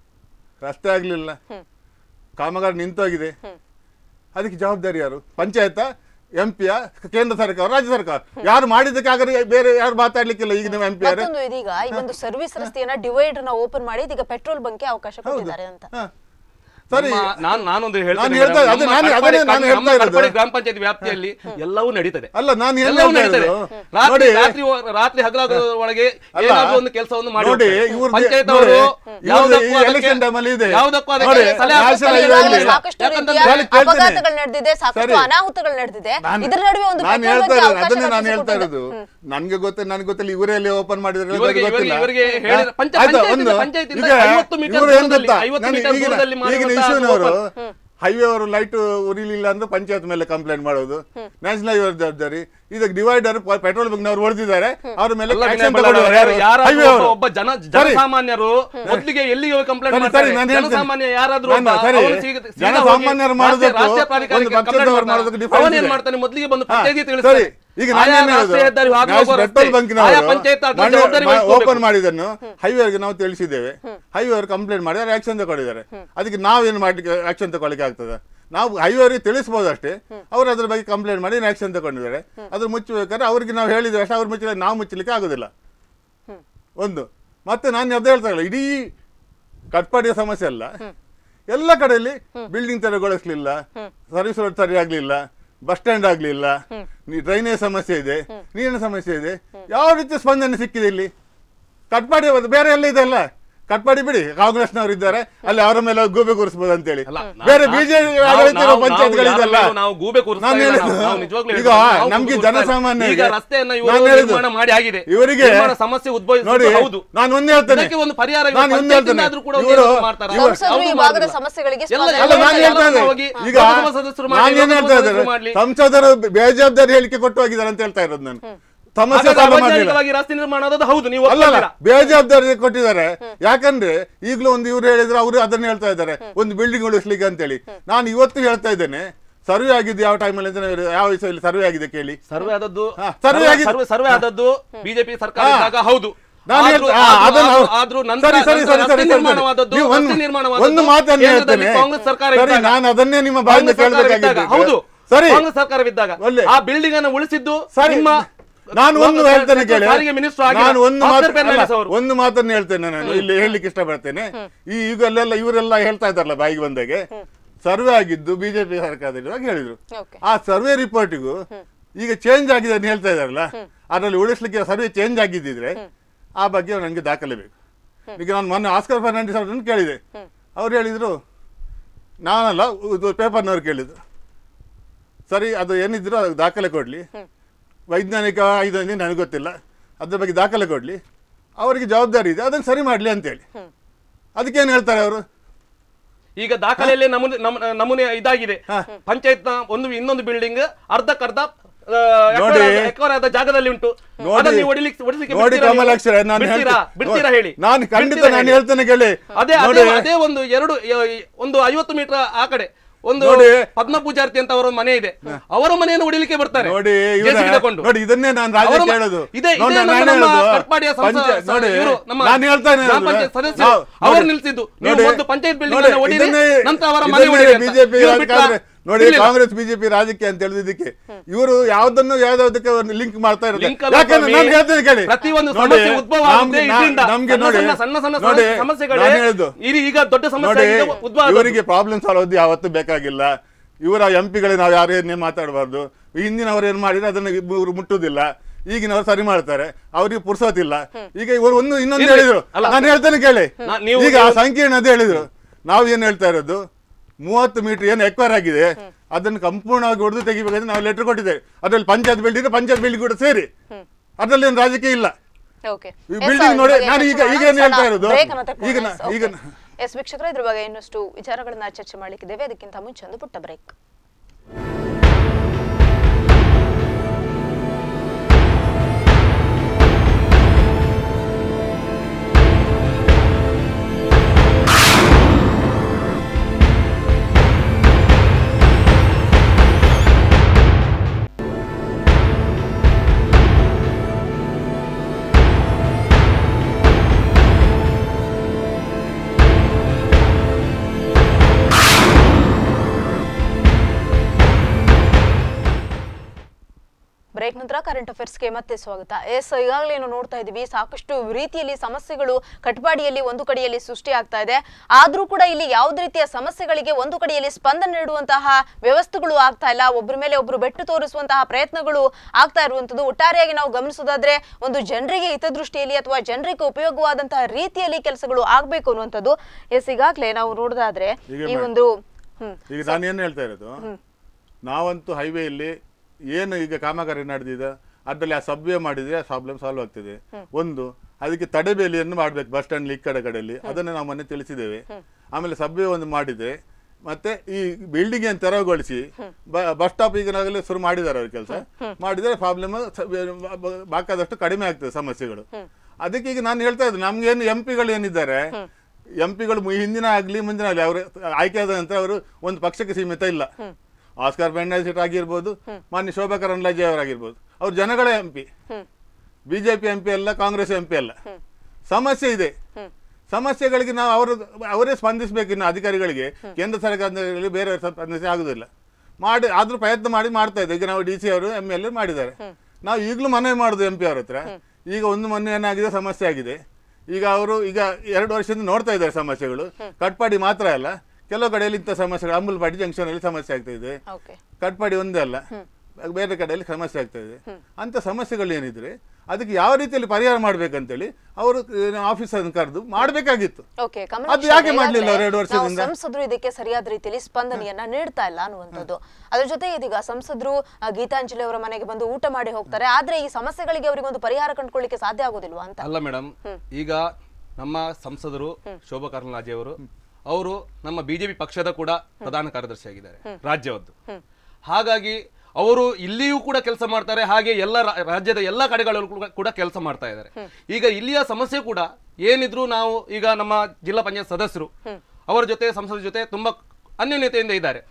ರಸ್ತೆ ಆಗಲಿಲ್ಲ ಕಾಮಗಾರಿ ನಿಂತೋಗಿದೆ ಅದಕ್ಕೆ ಜವಾಬ್ದಾರಿ ಯಾರು ಪಂಚಾಯತ ಎಂ ಪಿಯ ಕೇಂದ್ರ ಸರ್ಕಾರ ರಾಜ್ಯ ಸರ್ಕಾರ ಯಾರು ಮಾಡಿದ್ದಕ್ಕೆ ಹಾಗಾದ್ರೆ ಬೇರೆ ಯಾರು ಮಾತಾಡ್ಲಿಕ್ಕಿಲ್ಲ ಈಗಿನ ಎಂ ಪಿ ಯಾರು ಮತ್ತೊಂದು ಇದೀಗ ಈ ಒಂದು ಸರ್ವಿಸ್ ರಸ್ತೆಯನ್ನ ಡಿವೈಡ್ ನ ಓಪನ್ ಮಾಡಿ ಇದೀಗ ಪೆಟ್ರೋಲ್ ಬಂಕ್ ಅವಕಾಶ ಕೊಟ್ಟಿದ್ದಾರೆ ಅಂತ ಹ. ಸರಿ ನಮ್ಮ- ನಾನು ನಾನೊಂದು ಹೇಳ್ತೇನೆ ನಾನು ಹೇಳ್ತಾ- ಮೇಡಮ್, ಅದು ನಮ್ಮ ನಾನು- ಕಟ್ಪಾಡಿ- ಅದನ್ನೇ ನಾನು ನಮ್ಮ ಹೇಳ್ತಾ ಇರೋದು. ಕಟ್ಪಾಡಿ ಗ್ರಾಮ ಪಂಚಾಯತ್ ವ್ಯಾಪ್ತಿಯಲ್ಲಿ ಎಲ್ಲವೂ ನಡೀತದೆ ಅಲ್ಲ ನಾನು ಏನ್ ಎಲ್ಲವೂ ಹೇಳ್ತಾ ನಡೀತದೆ ಇರೋದು? ರಾತ್ರಿ ನೋಡಿ ರಾತ್ರಿ ರಾತ್ರಿ ಹಗಲಾಗೋದ್ರ ಒಳಗೆ ಅಲ್ಲ, ಏನಾದ್ರೂ ಒಂದು ಕೆಲಸವನ್ನು ಮಾಡಿ ನೋಡಿ, ಹೋಗ್ತಾರೆ. ಇವ್ರದ್ದು- ಪಂಚಾಯತ್ ನೋಡಿ, ಅವರು ಇವ್ರದ್ದು ಯಾವುದಕ್ಕೂ ಈ ಅದಕ್ಕೆ- election time ಅಲ್ಲಿ ಇದೆ. ಯಾವುದಕ್ಕೂ ಅದಕ್ಕೆ ನೋಡಿ, ಸಲಹೆ ಹಾಕೋ national ಸ್ಥಳೀಯ highway ಇಲ್ಲ. ಅಲ್ಲಿ ಸಾಕಷ್ಟು ಯಾಕಂತಂದ್ರೆ ರೀತಿಯ ನಾನು ಕೇಳ್ತೇನೆ. ಅಪಘಾತಗಳು ನಡೆದಿದೆ ಸಾಕಷ್ಟು ಸರಿ. ಅನಾಹುತಗಳು ನಡೆದಿದೆ ನಾನು- ಇದರ ನಡುವೆ ಒಂದು ನಾನು ಪೆಟ್ರೋಲ್ ಹೇಳ್ತಾ ಬಂಕ್ಗೆ ಇರೋದು ಅವಕಾಶ ಅದನ್ನೇ ನಾನು ಹೇಳ್ತಾ ಕಲ್ಪಿಸಿಕೊಟ್ಟಿದೆ. ಇರೋದು ನನ್ಗೆ ಗೊತ್ತ ನನಗೆ ಗೊತ್ತಿಲ್ಲ ಇವರಲ್ಲಿ ಓಪನ್ ಮಾಡಿದ್ರೆ ಇವರಿಗೆ- ಗೊತ್ತಿಲ್ಲ ಇವರಿಗೆ ಹೇಳಿದ- ಪಂಚ- ಆಯ್ತಾ, ಪಂಚಾಯತಿಂದ- ಒಂದು ಪಂಚಾಯತಿಂದ ಈಗ 50 ಮೀಟರ್ ಇವ್ರು ಏನ್ ದೂರದಲ್ಲಿ, ಗೊತ್ತಾ? 50 ನಾನು ಮೀಟರ್ ಈಗಿನ- ದೂರದಲ್ಲಿ ಈಗಿನ ಮಾಡಿರುವಂತಹ ಇಶ್ಯೂನವರು open. ಹೈವೇ ಅವರು ಲೈಟ್ ಉರಿಲಿಲ್ಲ ಅಂದ್ರೆ ಪಂಚಾಯತ್ ಮೇಲೆ ಕಂಪ್ಲೇಂಟ್ ಮಾಡೋದು ನ್ಯಾಷನಲ್ ಹೈವೇ ಜವಾಬ್ದಾರಿ ಇದಕ್ಕೆ ಡಿವೈಡರ್ ಪೆಟ್ರೋಲ್ ಬಂಕ್ನವರು ಹೊಡೆದಿದ್ದಾರೆ ಅವ್ರ ಮೇಲೆ ಅಲ್ಲ action ವಿನಯ್ ಬಳ್ಳಾರಿ ತಗೊಂಡಿದ್ದಾರೆ. ಯಾರು- ಯಾರಾದ್ರೂ highway ಒಬ್ಬ- ಅವರು. ಒಬ್ಬ ಜನ ಸರಿ. ಜನಸಾಮಾನ್ಯರು ಮೊದಲಿಗೆ ಎಲ್ಲಿಗೆ ಹೋಗಿ ಕಂಪ್ಲೇಂಟ್ ಸರಿ, ಮಾಡ್ತಾರೆ ಸರಿ, ನಾನು ಹೇಳ್ತೇನೆ. ಜನಸಾಮಾನ್ಯ ಯಾರಾದ್ರೂ ನಾನು ಒಬ್ಬ ಸರಿ, ಅವ್ರು ಸೀದ- ಸೀದಾ ಜನಸಾಮಾನ್ಯರು ಹೋಗಿ ಮಾಡೋದಕ್ಕೂ ರಾಷ್ಟ್ರೀಯ ಪ್ರಾಧಿಕಾರಕ್ಕೆ ಒಂದು ಪಕ್ಷದವರು complaint ಮಾಡೋದಕ್ಕೆ ಮಾಡ್ತಾರೆ. difference ಅವನೇನ್ ಇದೆ. ಮಾಡ್ತಾನೆ ಮೊದಲಿಗೆ ಬಂದು ಹಾ, ಪಂಚಾಯತ್ಗೆ ಸರಿ ತಿಳಿಸ್ತಾರೆ ಈಗ ಆಯಾ ನಾನು ರಾಷ್ಟ್ರೀಯ ಹೆದ್ದಾರಿ ಹಾದು ಹೋಗುವ ಪೆಟ್ರೋಲ್ ರಸ್ತೆ, ಆಯಾ ಬಂಕ್ನವರು ಪಂಚಾಯತ್ ಅದ್ರ ಜವಾಬ್ದಾರಿ ವಹಿಸ್ಕೋಬೇಕು. ಓಪನ್ ಮಾಡಿದನ್ನು ಹೈವೇಗೆ ನಾವು ತಿಳಿಸಿದ್ದೇವೆ ಹೈವೇ ಅವರು ಕಂಪ್ಲೇಂಟ್ ಮಾಡಿದ್ದಾರೆ ಆಕ್ಷನ್ ತಗೊಂಡಿದ್ದಾರೆ ಅದಕ್ಕೆ ನಾವೇನು ಮಾಡ್ಲಿಕ್ಕೆ ಆಕ್ಷನ್ ತಗೊಳ್ಳಿಕ್ಕೆ ಆಗ್ತದೆ ನಾವು ಹೈವೇ ಅವರಿಗೆ ತಿಳಿಸ್ಬೋದು ಅಷ್ಟೇ ಅವ್ರು ಅದ್ರ ಬಗ್ಗೆ ಕಂಪ್ಲೇಂಟ್ ಮಾಡಿ ಆಕ್ಷನ್ ತಗೊಂಡಿದ್ದಾರೆ ಅದ್ರ ಮುಚ್ಚಬೇಕಾದ್ರೆ ಅವ್ರಿಗೆ ನಾವು ಹೇಳಿದ್ರೆ ಅಷ್ಟೇ ಅವ್ರು ಮುಚ್ಚಲಿಕ್ಕೆ ನಾವು ಮುಚ್ಚಲಿಕ್ಕೆ ಆಗೋದಿಲ್ಲ ಒಂದು ಮತ್ತೆ ನಾನು ಅದೇ ಹೇಳ್ತಾ ಇಲ್ಲ ಇಡೀ ಕಟ್ಪಾಡಿಯ ಸಮಸ್ಯೆ ಅಲ್ಲ ಎಲ್ಲ ಕಡೆಯಲ್ಲಿ ಬಿಲ್ಡಿಂಗ್ ತೆರವುಗೊಳಿಸ್ಲಿಲ್ಲ ಸರ್ವಿಸ್ ರೋಡ್ ಸರಿ ಆಗ್ಲಿಲ್ಲ ಬಸ್ ಸ್ಟ್ಯಾಂಡ್ ಆಗ್ಲಿಲ್ಲ ಡ್ರೈನೇಜ್ ಸಮಸ್ಯೆ ಇದೆ ನೀರಿನ ಸಮಸ್ಯೆ ಇದೆ ಯಾವ ರೀತಿ ಸ್ಪಂದನೆ ಸಿಕ್ಕಿದೆ ಇಲ್ಲಿ ಕಟ್ಪಾಡಿ ಅವತ್ತು ಬೇರೆ ಎಲ್ಲ ಇದೆ ಅಲ್ಲ ಕಟ್ಪಾಡಿ ಬಿಡಿ ಕಾಂಗ್ರೆಸ್ನವರು ಇದ್ದಾರೆ ಅಲ್ಲಿ ಅವರ ಮೇಲೆ ಗೂಬೆ ಕೂರಿಸಬಹುದು ಅಂತೇಳಿ ಅಲ್ಲ, ನಾ- ಬೇರೆ ನಾ- ಬಿಜೆಪಿ ನಾವು- ಆಡಳಿತ ನಾವು- ನಾವು ಪಂಚಾಯತ್ಗಳಿದೆಲ್ಲ ಯಾರ ಮೇಲೂ ನಾವು ಗೂಬೆ ಕೂರಿಸ್ತಾ ನಾನು ಇಲ್ಲ, ಹೇಳಿದ್ದು, ನಾವು- ನಾವು ನಿಜವಾಗ್ಲೂ ಈಗ ಹೇಳ್ತೀವಿ, ನಾವು ನಮ್ಗೆ ಗೂಬೆ ಕೂರಿಸ್ತಾ ಇಲ್ಲ. ಜನಸಾಮಾನ್ಯರಿಗೆ ಈಗ ರಸ್ತೆಯನ್ನ ಇವರು ನಾನು ಹೇಳಿದ್ದು, ನಿರ್ಮಾಣ ಮಾಡಿ ಆಗಿದೆ ಇವರಿಗೆ ನಿರ್ಮಾಣ ಸಮಸ್ಯೆ ಉದ್ಭವಿಸಿದ್ದು ನೋಡಿ ಹೌದು ನಾನು ಒಂದೇ ಹೇಳ್ತೇನೆ ಇದಕ್ಕೆ ಒಂದು ಪರಿಹಾರ ಇವರು ನಾನು ಒಂದೇ ಪಂಚಾಯತಿಂದ ಹೇಳ್ತೇನೆ ಆದ್ರೂ ಕೂಡ ಒಂದು ಇವರು ಏನಾದ್ರು ಮಾಡ್ತಾರಾ? ಇವರು- ಸಂಸದರು ಈ ಯಾವ್ದು ಭಾಗದ ಮಾಡಿಲ್ಲ. ಸಮಸ್ಯೆಗಳಿಗೆ ಎಲ್ಲ- ಸ್ಪಂದನೆ ಅಲ್ಲ ನಾನು ಎಲ್ಲ ಹೇಳ್ತಾ ಇದ್ದೇನೆ ಹೋಗಿ ಈಗ ಲೋಕಸಭಾ ಸದಸ್ಯರು ಮಾಡಿ, ನಾನು ಏನ್ ಹೇಳ್ತಾ ಲೋಕಸಭಾ ಇದ್ದೇನೆ ಮಾಡ್ಲಿ. ಸಂಸದರು ಬೇಜವಾಬ್ದಾರಿ ಹೇಳಿಕೆ ಕೊಟ್ಟು ಹೋಗಿದ್ದಾರೆ ಅಂತ ಹೇಳ್ತಾ ಇರೋದು ನಾನು ಸಮಸ್ಯೆ ಹಾಗಾದ್ರೆ ಸಾಲ್ವ್ ಮಾಡಲಿಲ್ಲ ಅವೈಜ್ಞಾನಿಕವಾಗಿ ರಸ್ತೆ ನಿರ್ಮಾಣ ಆದದ್ದು ಹೌದು ನೀವು ಅಲ್ಲ ಅಲ್ಲ ಒಪ್ಕೊಳ್ತೀರಾ? ಬೇಜವಾಬ್ದಾರಿ ಕೊಟ್ಟಿದ್ದಾರೆ ಯಾಕಂದ್ರೆ ಈಗಲೂ ಒಂದು ಇವ್ರು ಹೇಳಿದ್ರು ಅವರು ಅದನ್ನ ಹೇಳ್ತಾ ಇದ್ದಾರೆ ಒಂದು ಬಿಲ್ಡಿಂಗ್ ಉಳಿಸ್ಲಿಕ್ಕೆ ಅಂತೇಳಿ ನಾನು ಇವತ್ತು ಹೇಳ್ತಾ ಇದ್ದೇನೆ ಸರ್ವೆ ಆಗಿದ್ದು ಯಾವ ಟೈಮಲ್ಲಿ ಅಂತ ನೀವು ಯಾವ ವಿಷಯದಲ್ಲಿ ಸರ್ವೆ ಆಗಿದೆ ಕೇಳಿ ಸರ್ವೆ ಆದದ್ದು ಹಾ, ಸರ್ವೆ ಆಗಿದೆ. ಸರ್ವೆ ಸರ್ವೆ ಆದದ್ದು ಬಿಜೆಪಿ ಸರ್ಕಾರ ಹಾ. ಇದ್ದಾಗ ಹೌದು ನಾನು ಆದ್ರೂ- ಹೇಳ್ತಾ- ಹಾ, ಆದ್ರೂ- ಅದನ್ನ ಆದ್ರೂ- ಅವ್ರು- ಆದ್ರೂ ನಂತರ ಸರಿ, ಸರಿ, ನಂತರ ಸರಿ, ರಸ್ತೆ ಸರಿ, ಸರಿ. ನಿರ್ಮಾಣವಾದದ್ದು ನೀವು ಒಂದು- ರಸ್ತೆ ನಿರ್ಮಾಣವಾದದ್ದು ಒಂದು ಮಾತನ್ನು ಕೇಂದ್ರದಲ್ಲಿ ಹೇಳ್ತೇನೆ. ಕಾಂಗ್ರೆಸ್ ಸರ್ಕಾರ ಸರಿ, ಇದ್ದಾಗ. ನಾನು ಅದನ್ನೇ ನಿಮ್ಮ ಬಾಯಿಂದ ಕಾಂಗ್ರೆಸ್ ಸರ್ಕಾರ ಕೇಳಬೇಕಾಗಿದ್ದು. ಇದ್ದಾಗ, ಹೌದು ಸರಿ. ಕಾಂಗ್ರೆಸ್ ಸರ್ಕಾರವಿದ್ದಾಗ ಒಳ್ಳೆ. ಆ ಬಿಲ್ಡಿಂಗ್ ಅನ್ನು ಉಳಿಸಿದ್ದು ಸರಿ ನಿಮ್ಮ ನಾನು ಒಂದು ಹೇಳ್ತೇನೆ ಕೇಳಿ ಸಾರಿಗೆ ಮಿನಿಸ್ಟರ್ ನಾನು ಒಂದು ಮಾತು ಅಲ್ಲ, ಫೆರ್ನಾಂಡಿಸ್ ಅವರು ಒಂದು ಮಾತನ್ನು ಹೇಳ್ತೇನೆ ನಾನು ಇಲ್ಲಿ ಹೇಳಲಿಕ್ಕೆ ಇಷ್ಟಪಡ್ತೇನೆ ಈ ಈಗ ಅಲ್ಲೆಲ್ಲ ಇವರೆಲ್ಲ ಹೇಳ್ತಾ ಇದ್ದಾರಲ್ಲ ಬಾಯಿಗೆ ಬಂದಾಗೆ ಸರ್ವೆ ಆಗಿದ್ದು ಬಿಜೆಪಿ ಸರ್ಕಾರದಲ್ಲಿರುವಾಗ ಹೇಳಿದ್ರು ಓಕೆ ಆ ಸರ್ವೆ ರಿಪೋರ್ಟಿಗೂ ಈಗ ಚೇಂಜ್ ಆಗಿದೆ ಅಂತ ಹೇಳ್ತಾ ಇದಾರಲ್ಲ ಅದರಲ್ಲಿ ಉಳಿಸ್ಲಿಕ್ಕೆ ಸರ್ವೆ ಚೇಂಜ್ ಆಗಿದ್ದಿದ್ರೆ ಆ ಬಗ್ಗೆ ನನಗೆ ದಾಖಲೆ ಬೇಕು ಈಗ ನಾನು ಮೊನ್ನೆ ಆಸ್ಕರ್ ಫರ್ನಾಂಡಿಸ್ ಅವರನ್ನು ಕೇಳಿದೆ ಅವ್ರು ಹೇಳಿದ್ರು ನಾನಲ್ಲ ಇದು ಪೇಪರ್ನವ್ರು ಕೇಳಿದ್ರು ಸರಿ ಅದು ಏನಿದ್ರು ಅದಕ್ಕೆ ದಾಖಲೆ ಕೊಡಲಿ ವೈಜ್ಞಾನಿಕ ಇದು ನನಗೆ ಗೊತ್ತಿಲ್ಲ ಅದ್ರ ಬಗ್ಗೆ ದಾಖಲೆ ಕೊಡಲಿ ಅವರಿಗೆ ಜವಾಬ್ದಾರಿ ಇದೆ ಅದನ್ನು ಸರಿ ಮಾಡಲಿ ಅಂತೇಳಿ ಅದಕ್ಕೇನು ಹೇಳ್ತಾರೆ ಅವರು ಈಗ ದಾಖಲೆಯಲ್ಲಿ ನಮೂನೆ ನಮ್- ನಮೂನೆ ಇದಾಗಿದೆ ಹಾ. ಪಂಚಾಯತ್ ನ ಒಂದು ಇನ್ನೊಂದು ಬಿಲ್ಡಿಂಗ್ ಅರ್ಧಕ್ಕರ್ಧ ನೋಡಿ. ಎಕರೆ ಆದ ಜಾಗದಲ್ಲಿ ಉಂಟು ನೋಡಿ. ಅದನ್ನ ನೀವು ಒಡಿಲಿಕ್ಕೆ- ಒಡಿಸ್ಲಿಕ್ಕೆ ನೋಡಿ ಬಿಡ್ತೀರಾ ನೀವು? ಕಮಲಾಕ್ಷರ ನಾನು ಬಿಡ್ತೀರಾ ಬಿಡ್ತೀರಾ ಹೇಳಿ ನಾನು ಖಂಡಿತ ಬಿಡ್ತೀರಾ ನಾನು ಹೇಳಿ? ಹೇಳ್ತೇನೆ ಕೇಳಿ ಅದೇ ಅದೇ ನೋಡಿ ಅದೇ ಒಂದು ಎರಡು ಯ- ಒಂದು ಐವತ್ತು ಮೀಟರ್ ಆ ಕಡೆ ಒಂದು ನೋಡಿ. ಪದ್ಮ ಪೂಜಾರ್ತಿ ಅಂತ ಅವರ ಮನೆ ಇದೆ ಅವರ ಮನೆಯನ್ನು ಹೊಡಿಲಿಕ್ಕೆ ಬರ್ತಾರೆ ನೋಡಿ ಇವ್ರ- JCB ತಗೊಂಡು. ನೋಡಿ ಇದನ್ನೇ ನಾನು ರಾಜ್ಯ ಅವರ ಮ- ಕೇಳೋದು ಇದೇ ನೋಡಿ, ಇದೇ ನಾನು ನಮ್ಮ ಹೇಳೋದು, ಕಟ್ಪಾಡಿಯ ಸಂಸ- ಪಂಚ- ನೋಡಿ ಇವರು ನಮ್ಮ ನಾನು ಹೇಳ್ತಾನೆ ಗ್ರಾಮ ಪಂಚಾಯತ್ ಸದಸ್ಯರು ನಾವು- ಅವರು ನೋಡಿ, ನಿಲ್ಸಿದ್ದು ನೀವು ನೋಡಿ, ಒಂದು ಪಂಚಾಯತ್ ಬಿಲ್ಡಿಂಗ್ ನೋಡಿ, ಅನ್ನು ಹೊಡೀರಿ, ಇದನ್ನೇ- ನಂತರ ಅವರ ಮನೆ ಇದನ್ನೇ ಹೊಡೀರಿ ಅಂತ. ಬಿಜೆಪಿ ಇವ್ರು ಬಿಟ್ರಾ? ರಾಜಕಾರಣ- ನೋಡಿ ಇರ್ಲಿಲ್ಲ. ಕಾಂಗ್ರೆಸ್ ಬಿಜೆಪಿ ರಾಜಕೀಯ ಅಂತ ಹೇಳಿದ್ದಕ್ಕೆ ಇವರು ಯಾವ್ದನ್ನು ಯಾವ್ದಕ್ಕೆ ಲಿಂಕ್ ಮಾಡ್ತಾ ಇರೋದು ಲಿಂಕ್ ಅಲ್ಲ ಯಾಕಂದ್ರೆ ಸ್ವಾಮಿ. ನಾನು ಹೇಳ್ತೇನೆ ಕೇಳಿ ಪ್ರತಿಯೊಂದು ನೋಡಿ, ಸಮಸ್ಯೆ ಉದ್ಭವ ಆಗುತ್ತೆ ನಮ್ಗೆ- ನಾ- ಇದರಿಂದ. ನಮ್ಗೆ ಸಣ್ಣ ನೋಡಿ ಸಣ್ಣ ಸಣ್ಣ ಸಣ್ಣ ನೋಡಿ ಸಮಸ್ಯೆಗಳೇ ನಾನು ಹೇಳುದು ಇದು ಈಗ ದೊಡ್ಡ ಸಮಸ್ಯೆ ನೋಡಿ ಆಗಿದೆ, ಉದ್ಭವ ಆಗೋದು. ಇವರಿಗೆ ಪ್ರಾಬ್ಲಮ್ ಸಾಲ್ವ್ ಯಾವತ್ತೂ ಬೇಕಾಗಿಲ್ಲ ಇವರ ಎಂ ಪಿಗಳೇ ನಾವು ಯಾರು ಏನೇ ಮಾತಾಡಬಾರ್ದು ಹಿಂದಿನವರು ಏನು ಮಾಡಿದ್ರೆ ಅದನ್ನು ಇವರು ಮುಟ್ಟುದಿಲ್ಲ ಈಗಿನವರು ಸರಿ ಮಾಡ್ತಾರೆ ಅವ್ರಿಗೆ ಪುರ್ಸೋತಿಲ್ಲ ಈಗ ಇವರು ಒಂದು ಇನ್ನೊಂದು ಇರ್ಲಿ. ಹೇಳಿದ್ರು ಅಲ್ಲ. ನಾನು ಹೇಳ್ತೇನೆ ಕೇಳಿ ನಾ- ನೀವು- ಈಗ ಆ ಸಂಕೀರ್ಣ ಅದು ಹೇಳಿದ್ರು ನಾವು ಏನ್ ಹೇಳ್ತಾ ಇರೋದು ಮೂವತ್ತು ಮೀಟರ್ ಏನು ಎಕ್ವೈರ್ ಆಗಿದೆ ಅದನ್ನು ಸಂಪೂರ್ಣವಾಗಿ ಹೊಡೆದು ತೆಗಿಬೇಕಂದ್ರೆ ನಾವು ಲೆಟರ್ ಕೊಟ್ಟಿದ್ದೇವೆ ಅದರಲ್ಲಿ ಪಂಚಾಯತ್ ಬಿಲ್ಡಿಂಗ್ ಪಂಚಾಯತ್ ಬಿಲ್ಡಿಂಗ್ ಕೂಡ ಸೇರಿ ಅದರಲ್ಲಿ ಏನು ರಾಜಕೀಯ ಇಲ್ಲ ಓಕೆ ಈ building ನೋಡಿ, ನಾನು ಈಗ- ಈಗ ಏನ್ ಹೇಳ್ತಾ ಇರೋದು? ಈಗ ನಾ- ಈಗ ನಾ- ಎಸ್ ವೀಕ್ಷಕರ ಇದ್ರ ಬಗ್ಗೆ ಇನ್ನಷ್ಟು ವಿಚಾರಗಳನ್ನ ಚರ್ಚೆ ಮಾಡ್ಲಿಕ್ಕಿದ್ದೇವೆ ಅದಕ್ಕಿಂತ ಮುಂಚೆ ಒಂದು ಪುಟ್ಟ ಬ್ರೇಕ್ ಬ್ರೇಕ್ ನಂತರ ಕರೆಂಟ್ ಅಫೇರ್ಸ್ಗೆ ಮತ್ತೆ ಸ್ವಾಗತ ಎಸ್ ಈಗಾಗಲೇ ಏನು ನೋಡ್ತಾ ಇದೀವಿ ಸಾಕಷ್ಟು ರೀತಿಯಲ್ಲಿ ಸಮಸ್ಯೆಗಳು ಕಟ್ಪಾಡಿಯಲ್ಲಿ ಒಂದು ಕಡೆಯಲ್ಲಿ ಸೃಷ್ಟಿ ಆಗ್ತಾ ಇದೆ ಆದ್ರೂ ಕೂಡ ಇಲ್ಲಿ ಯಾವುದೇ ರೀತಿಯ ಸಮಸ್ಯೆಗಳಿಗೆ ಒಂದು ಕಡೆಯಲ್ಲಿ ಸ್ಪಂದನೆ ನೀಡುವಂತಹ ವ್ಯವಸ್ಥೆಗಳು ಆಗ್ತಾ ಇಲ್ಲ ಒಬ್ಬರ ಮೇಲೆ ಒಬ್ರು ಬೆಟ್ಟು ತೋರಿಸುವಂತಹ ಪ್ರಯತ್ನಗಳು ಆಗ್ತಾ ಇರುವಂತದ್ದು ಒಟ್ಟಾರೆಯಾಗಿ ನಾವು ಗಮನಿಸೋದಾದ್ರೆ ಒಂದು ಜನರಿಗೆ ಹಿತದೃಷ್ಟಿಯಲ್ಲಿ ಅಥವಾ ಜನರಿಗೆ ಉಪಯೋಗವಾದಂತಹ ರೀತಿಯಲ್ಲಿ ಕೆಲಸಗಳು ಆಗ್ಬೇಕು ಅನ್ನುವಂಥದ್ದು ಎಸ್ ಈಗಾಗಲೇ ನಾವು ನೋಡೋದಾದ್ರೆ ಈಗ ಈ ಮಾಡಿ. ಒಂದು ಹ್ಮ್ ಈಗ ನಾನು ಏನು ಹೇಳ್ತಾ ಇರೋದು ನಾವಂತೂ ಹೈವೇಯಲ್ಲಿ ಏನು ಈಗ ಕಾಮಗಾರಿ ನಡೆದಿದೆ ಅದರಲ್ಲಿ ಆ ಸಬ್ವೆ ಮಾಡಿದ್ರೆ ಆ ಪ್ರಾಬ್ಲಮ್ ಸಾಲ್ವ್ ಆಗ್ತದೆ ಒಂದು ಅದಕ್ಕೆ ತಡೆಬೇಲಿಯನ್ನು ಮಾಡ್ಬೇಕು ಬಸ್ ಸ್ಟ್ಯಾಂಡ್ ಈ ಕಡೆ ಕಡೆಯಲ್ಲಿ ಅದನ್ನು ನಾವು ಮೊನ್ನೆ ತಿಳಿಸಿದ್ದೇವೆ ಆಮೇಲೆ ಸಬ್ವೆ ಒಂದು ಮಾಡಿದೆ ಮತ್ತೆ ಈ ಬಿಲ್ಡಿಂಗ್ ಅನ್ನು ತೆರವುಗೊಳಿಸಿ ಬಸ್ ಸ್ಟಾಪ್ ಈಗಿನಾಗಲೇ ಶುರು ಮಾಡಿದ್ದಾರೆ ಅವ್ರ ಕೆಲಸ ಮಾಡಿದರೆ ಪ್ರಾಬ್ಲಮ್ ಬೇಕಾದಷ್ಟು ಕಡಿಮೆ ಆಗ್ತದೆ ಸಮಸ್ಯೆಗಳು ಅದಕ್ಕೆ ಈಗ ನಾನು ಹೇಳ್ತಾ ಇದ್ದೆ ನಮ್ಗೇನು ಎಂ ಪಿಗಳು ಏನಿದ್ದಾರೆ ಎಂ ಪಿಗಳು ಹಿಂದಿನ ಆಗ್ಲಿ ಮುಂದಿನ ಆಗ್ಲಿ ಅವರು ಆಯ್ಕೆ ಆದ ನಂತರ ಅವರು ಒಂದು ಪಕ್ಷಕ್ಕೆ ಸೀಮಿತ ಇಲ್ಲ ಆಸ್ಕರ್ ಬೆಂಡಾಸಿಟ್ ಆಗಿರ್ಬೋದು ಮಾನ್ಯ ಶೋಭಾ ಕರಂದ್ಲಾಜೆ ಅವರಾಗಿರ್ಬೋದು ಅವ್ರು ಜನಗಳ M P BJP M P ಅಲ್ಲ ಕಾಂಗ್ರೆಸ್ ಎಂ ಪಿ ಅಲ್ಲ ಸಮಸ್ಯೆ ಇದೆ ಸಮಸ್ಯೆಗಳಿಗೆ ನಾವು ಅವರು ಅವರೇ ಸ್ಪಂದಿಸಬೇಕು ಇನ್ನು ಅಧಿಕಾರಿಗಳಿಗೆ ಕೇಂದ್ರ ಸರ್ಕಾರದಲ್ಲಿ ಬೇರೆ ಸ್ಪಂದಿಸಿ ಆಗುದಿಲ್ಲ ಮಾಡಿ ಆದ್ರೂ ಪ್ರಯತ್ನ ಮಾಡಿ ಮಾಡ್ತಾ ಇದ್ದೇವೆ ಈಗ ನಾವು ಡಿ ಸಿ ಅವರು ಎಂ ಎಲ್ ಎ ಮಾಡಿದ್ದಾರೆ ನಾವು ಈಗಲೂ ಮನವಿ ಮಾಡುದು ಎಂ ಪಿ ಅವ್ರ ಹತ್ರ ಈಗ ಒಂದು ಮೊನ್ನೆ ಏನಾಗಿದೆ ಸಮಸ್ಯೆ ಆಗಿದೆ ಈಗ ಅವರು ಈಗ ಎರಡು ವರ್ಷದಿಂದ ನೋಡ್ತಾ ಇದ್ದಾರೆ ಸಮಸ್ಯೆಗಳು ಕಟ್ಪಾಡಿ ಮಾತ್ರ ಅಲ್ಲ ಕೆಲವು ಕಡೆಯಲ್ಲಿ ಇಂಥ ಸಮಸ್ಯೆಗಳು ಅಮೂಲ್ಪಾಡಿ ಜಂಕ್ಷನ್ ಅಲ್ಲಿ ಸಮಸ್ಯೆ ಆಗ್ತಾ ಇದೆ ಓಕೆ ಕಟ್ಪಾಡಿ ಒಂದೇ ಅಲ್ಲ ಬೇರೆ ಕಡೆಯಲ್ಲಿ ಸಮಸ್ಯೆ ಆಗ್ತಾ ಇದೆ ಅಂತ ಸಮಸ್ಯೆಗಳು ಏನಿದ್ರೆ ಅದಕ್ಕೆ ಯಾವ ರೀತಿಯಲ್ಲಿ ಪರಿಹಾರ ಮಾಡ್ಬೇಕಂತೇಳಿ ಅವರು ಆಫೀಸರ್ ಕರೆದು ಮಾಡಬೇಕಾಗಿತ್ತು ಓಕೆ ಅದು ಯಾಕೆ ಮಾಡ್ಲಿಲ್ಲ ಅವ್ರು ಎರಡು ವರ್ಷದಿಂದ? ಸಂಸದರು ಇದಕ್ಕೆ ಸರಿಯಾದ ರೀತಿಯಲ್ಲಿ ಸ್ಪಂದನೆಯನ್ನ ನೀಡ್ತಾ ಇಲ್ಲ ಅನ್ನುವಂಥದ್ದು ಅದ್ರ ಜೊತೆ ಇದೀಗ ಸಂಸದರು ಆ, ಗೀತಾಂಜಲಿ ಅವರ ಮನೆಗೆ ಬಂದು ಊಟ ಮಾಡಿ ಹೋಗ್ತಾರೆ ಆದ್ರೆ ಈ ಸಮಸ್ಯೆಗಳಿಗೆ ಅವರಿಗೆ ಒಂದು ಪರಿಹಾರ ಕಂಡುಕೊಳ್ಳಿಕ್ಕೆ ಸಾಧ್ಯ ಆಗೋದಿಲ್ವಾ ಅಂತ ಅಲ್ಲ ಮೇಡಮ್ ಈಗ ನಮ್ಮ ಸಂಸದರು ಶೋಭಾ ಕರಂದ್ಲಾಜೆ ಅವರು ಅವರು ನಮ್ಮ ಬಿಜೆಪಿ ಪಕ್ಷದ ಕೂಡ ಪ್ರಧಾನ ಕಾರ್ಯದರ್ಶಿ ಆಗಿದ್ದಾರೆ ರಾಜ್ಯವದ್ದು ಹಾಗಾಗಿ ಅವರು ಇಲ್ಲಿಯೂ ಕೂಡ ಕೆಲಸ ಮಾಡ್ತಾರೆ ಹಾಗೆ ಎಲ್ಲ ರಾ- ರಾಜ್ಯದ ಎಲ್ಲ ಕಡೆಗಳಲ್ಲೂ ಕೂಡ- ಕೂಡ ಕೆಲಸ ಮಾಡ್ತಾ ಇದ್ದಾರೆ ಈಗ ಇಲ್ಲಿಯ ಸಮಸ್ಯೆ ಕೂಡ ಏನಿದ್ರು ನಾವು ಈಗ ನಮ್ಮ ಜಿಲ್ಲಾ ಪಂಚಾಯತ್ ಸದಸ್ಯರು ಅವರ ಜೊತೆ ಸಂಸದ ಜೊತೆ ತುಂಬಾ ಅನ್ಯೋನ್ಯತೆಯಿಂದ ಇದ್ದಾರೆ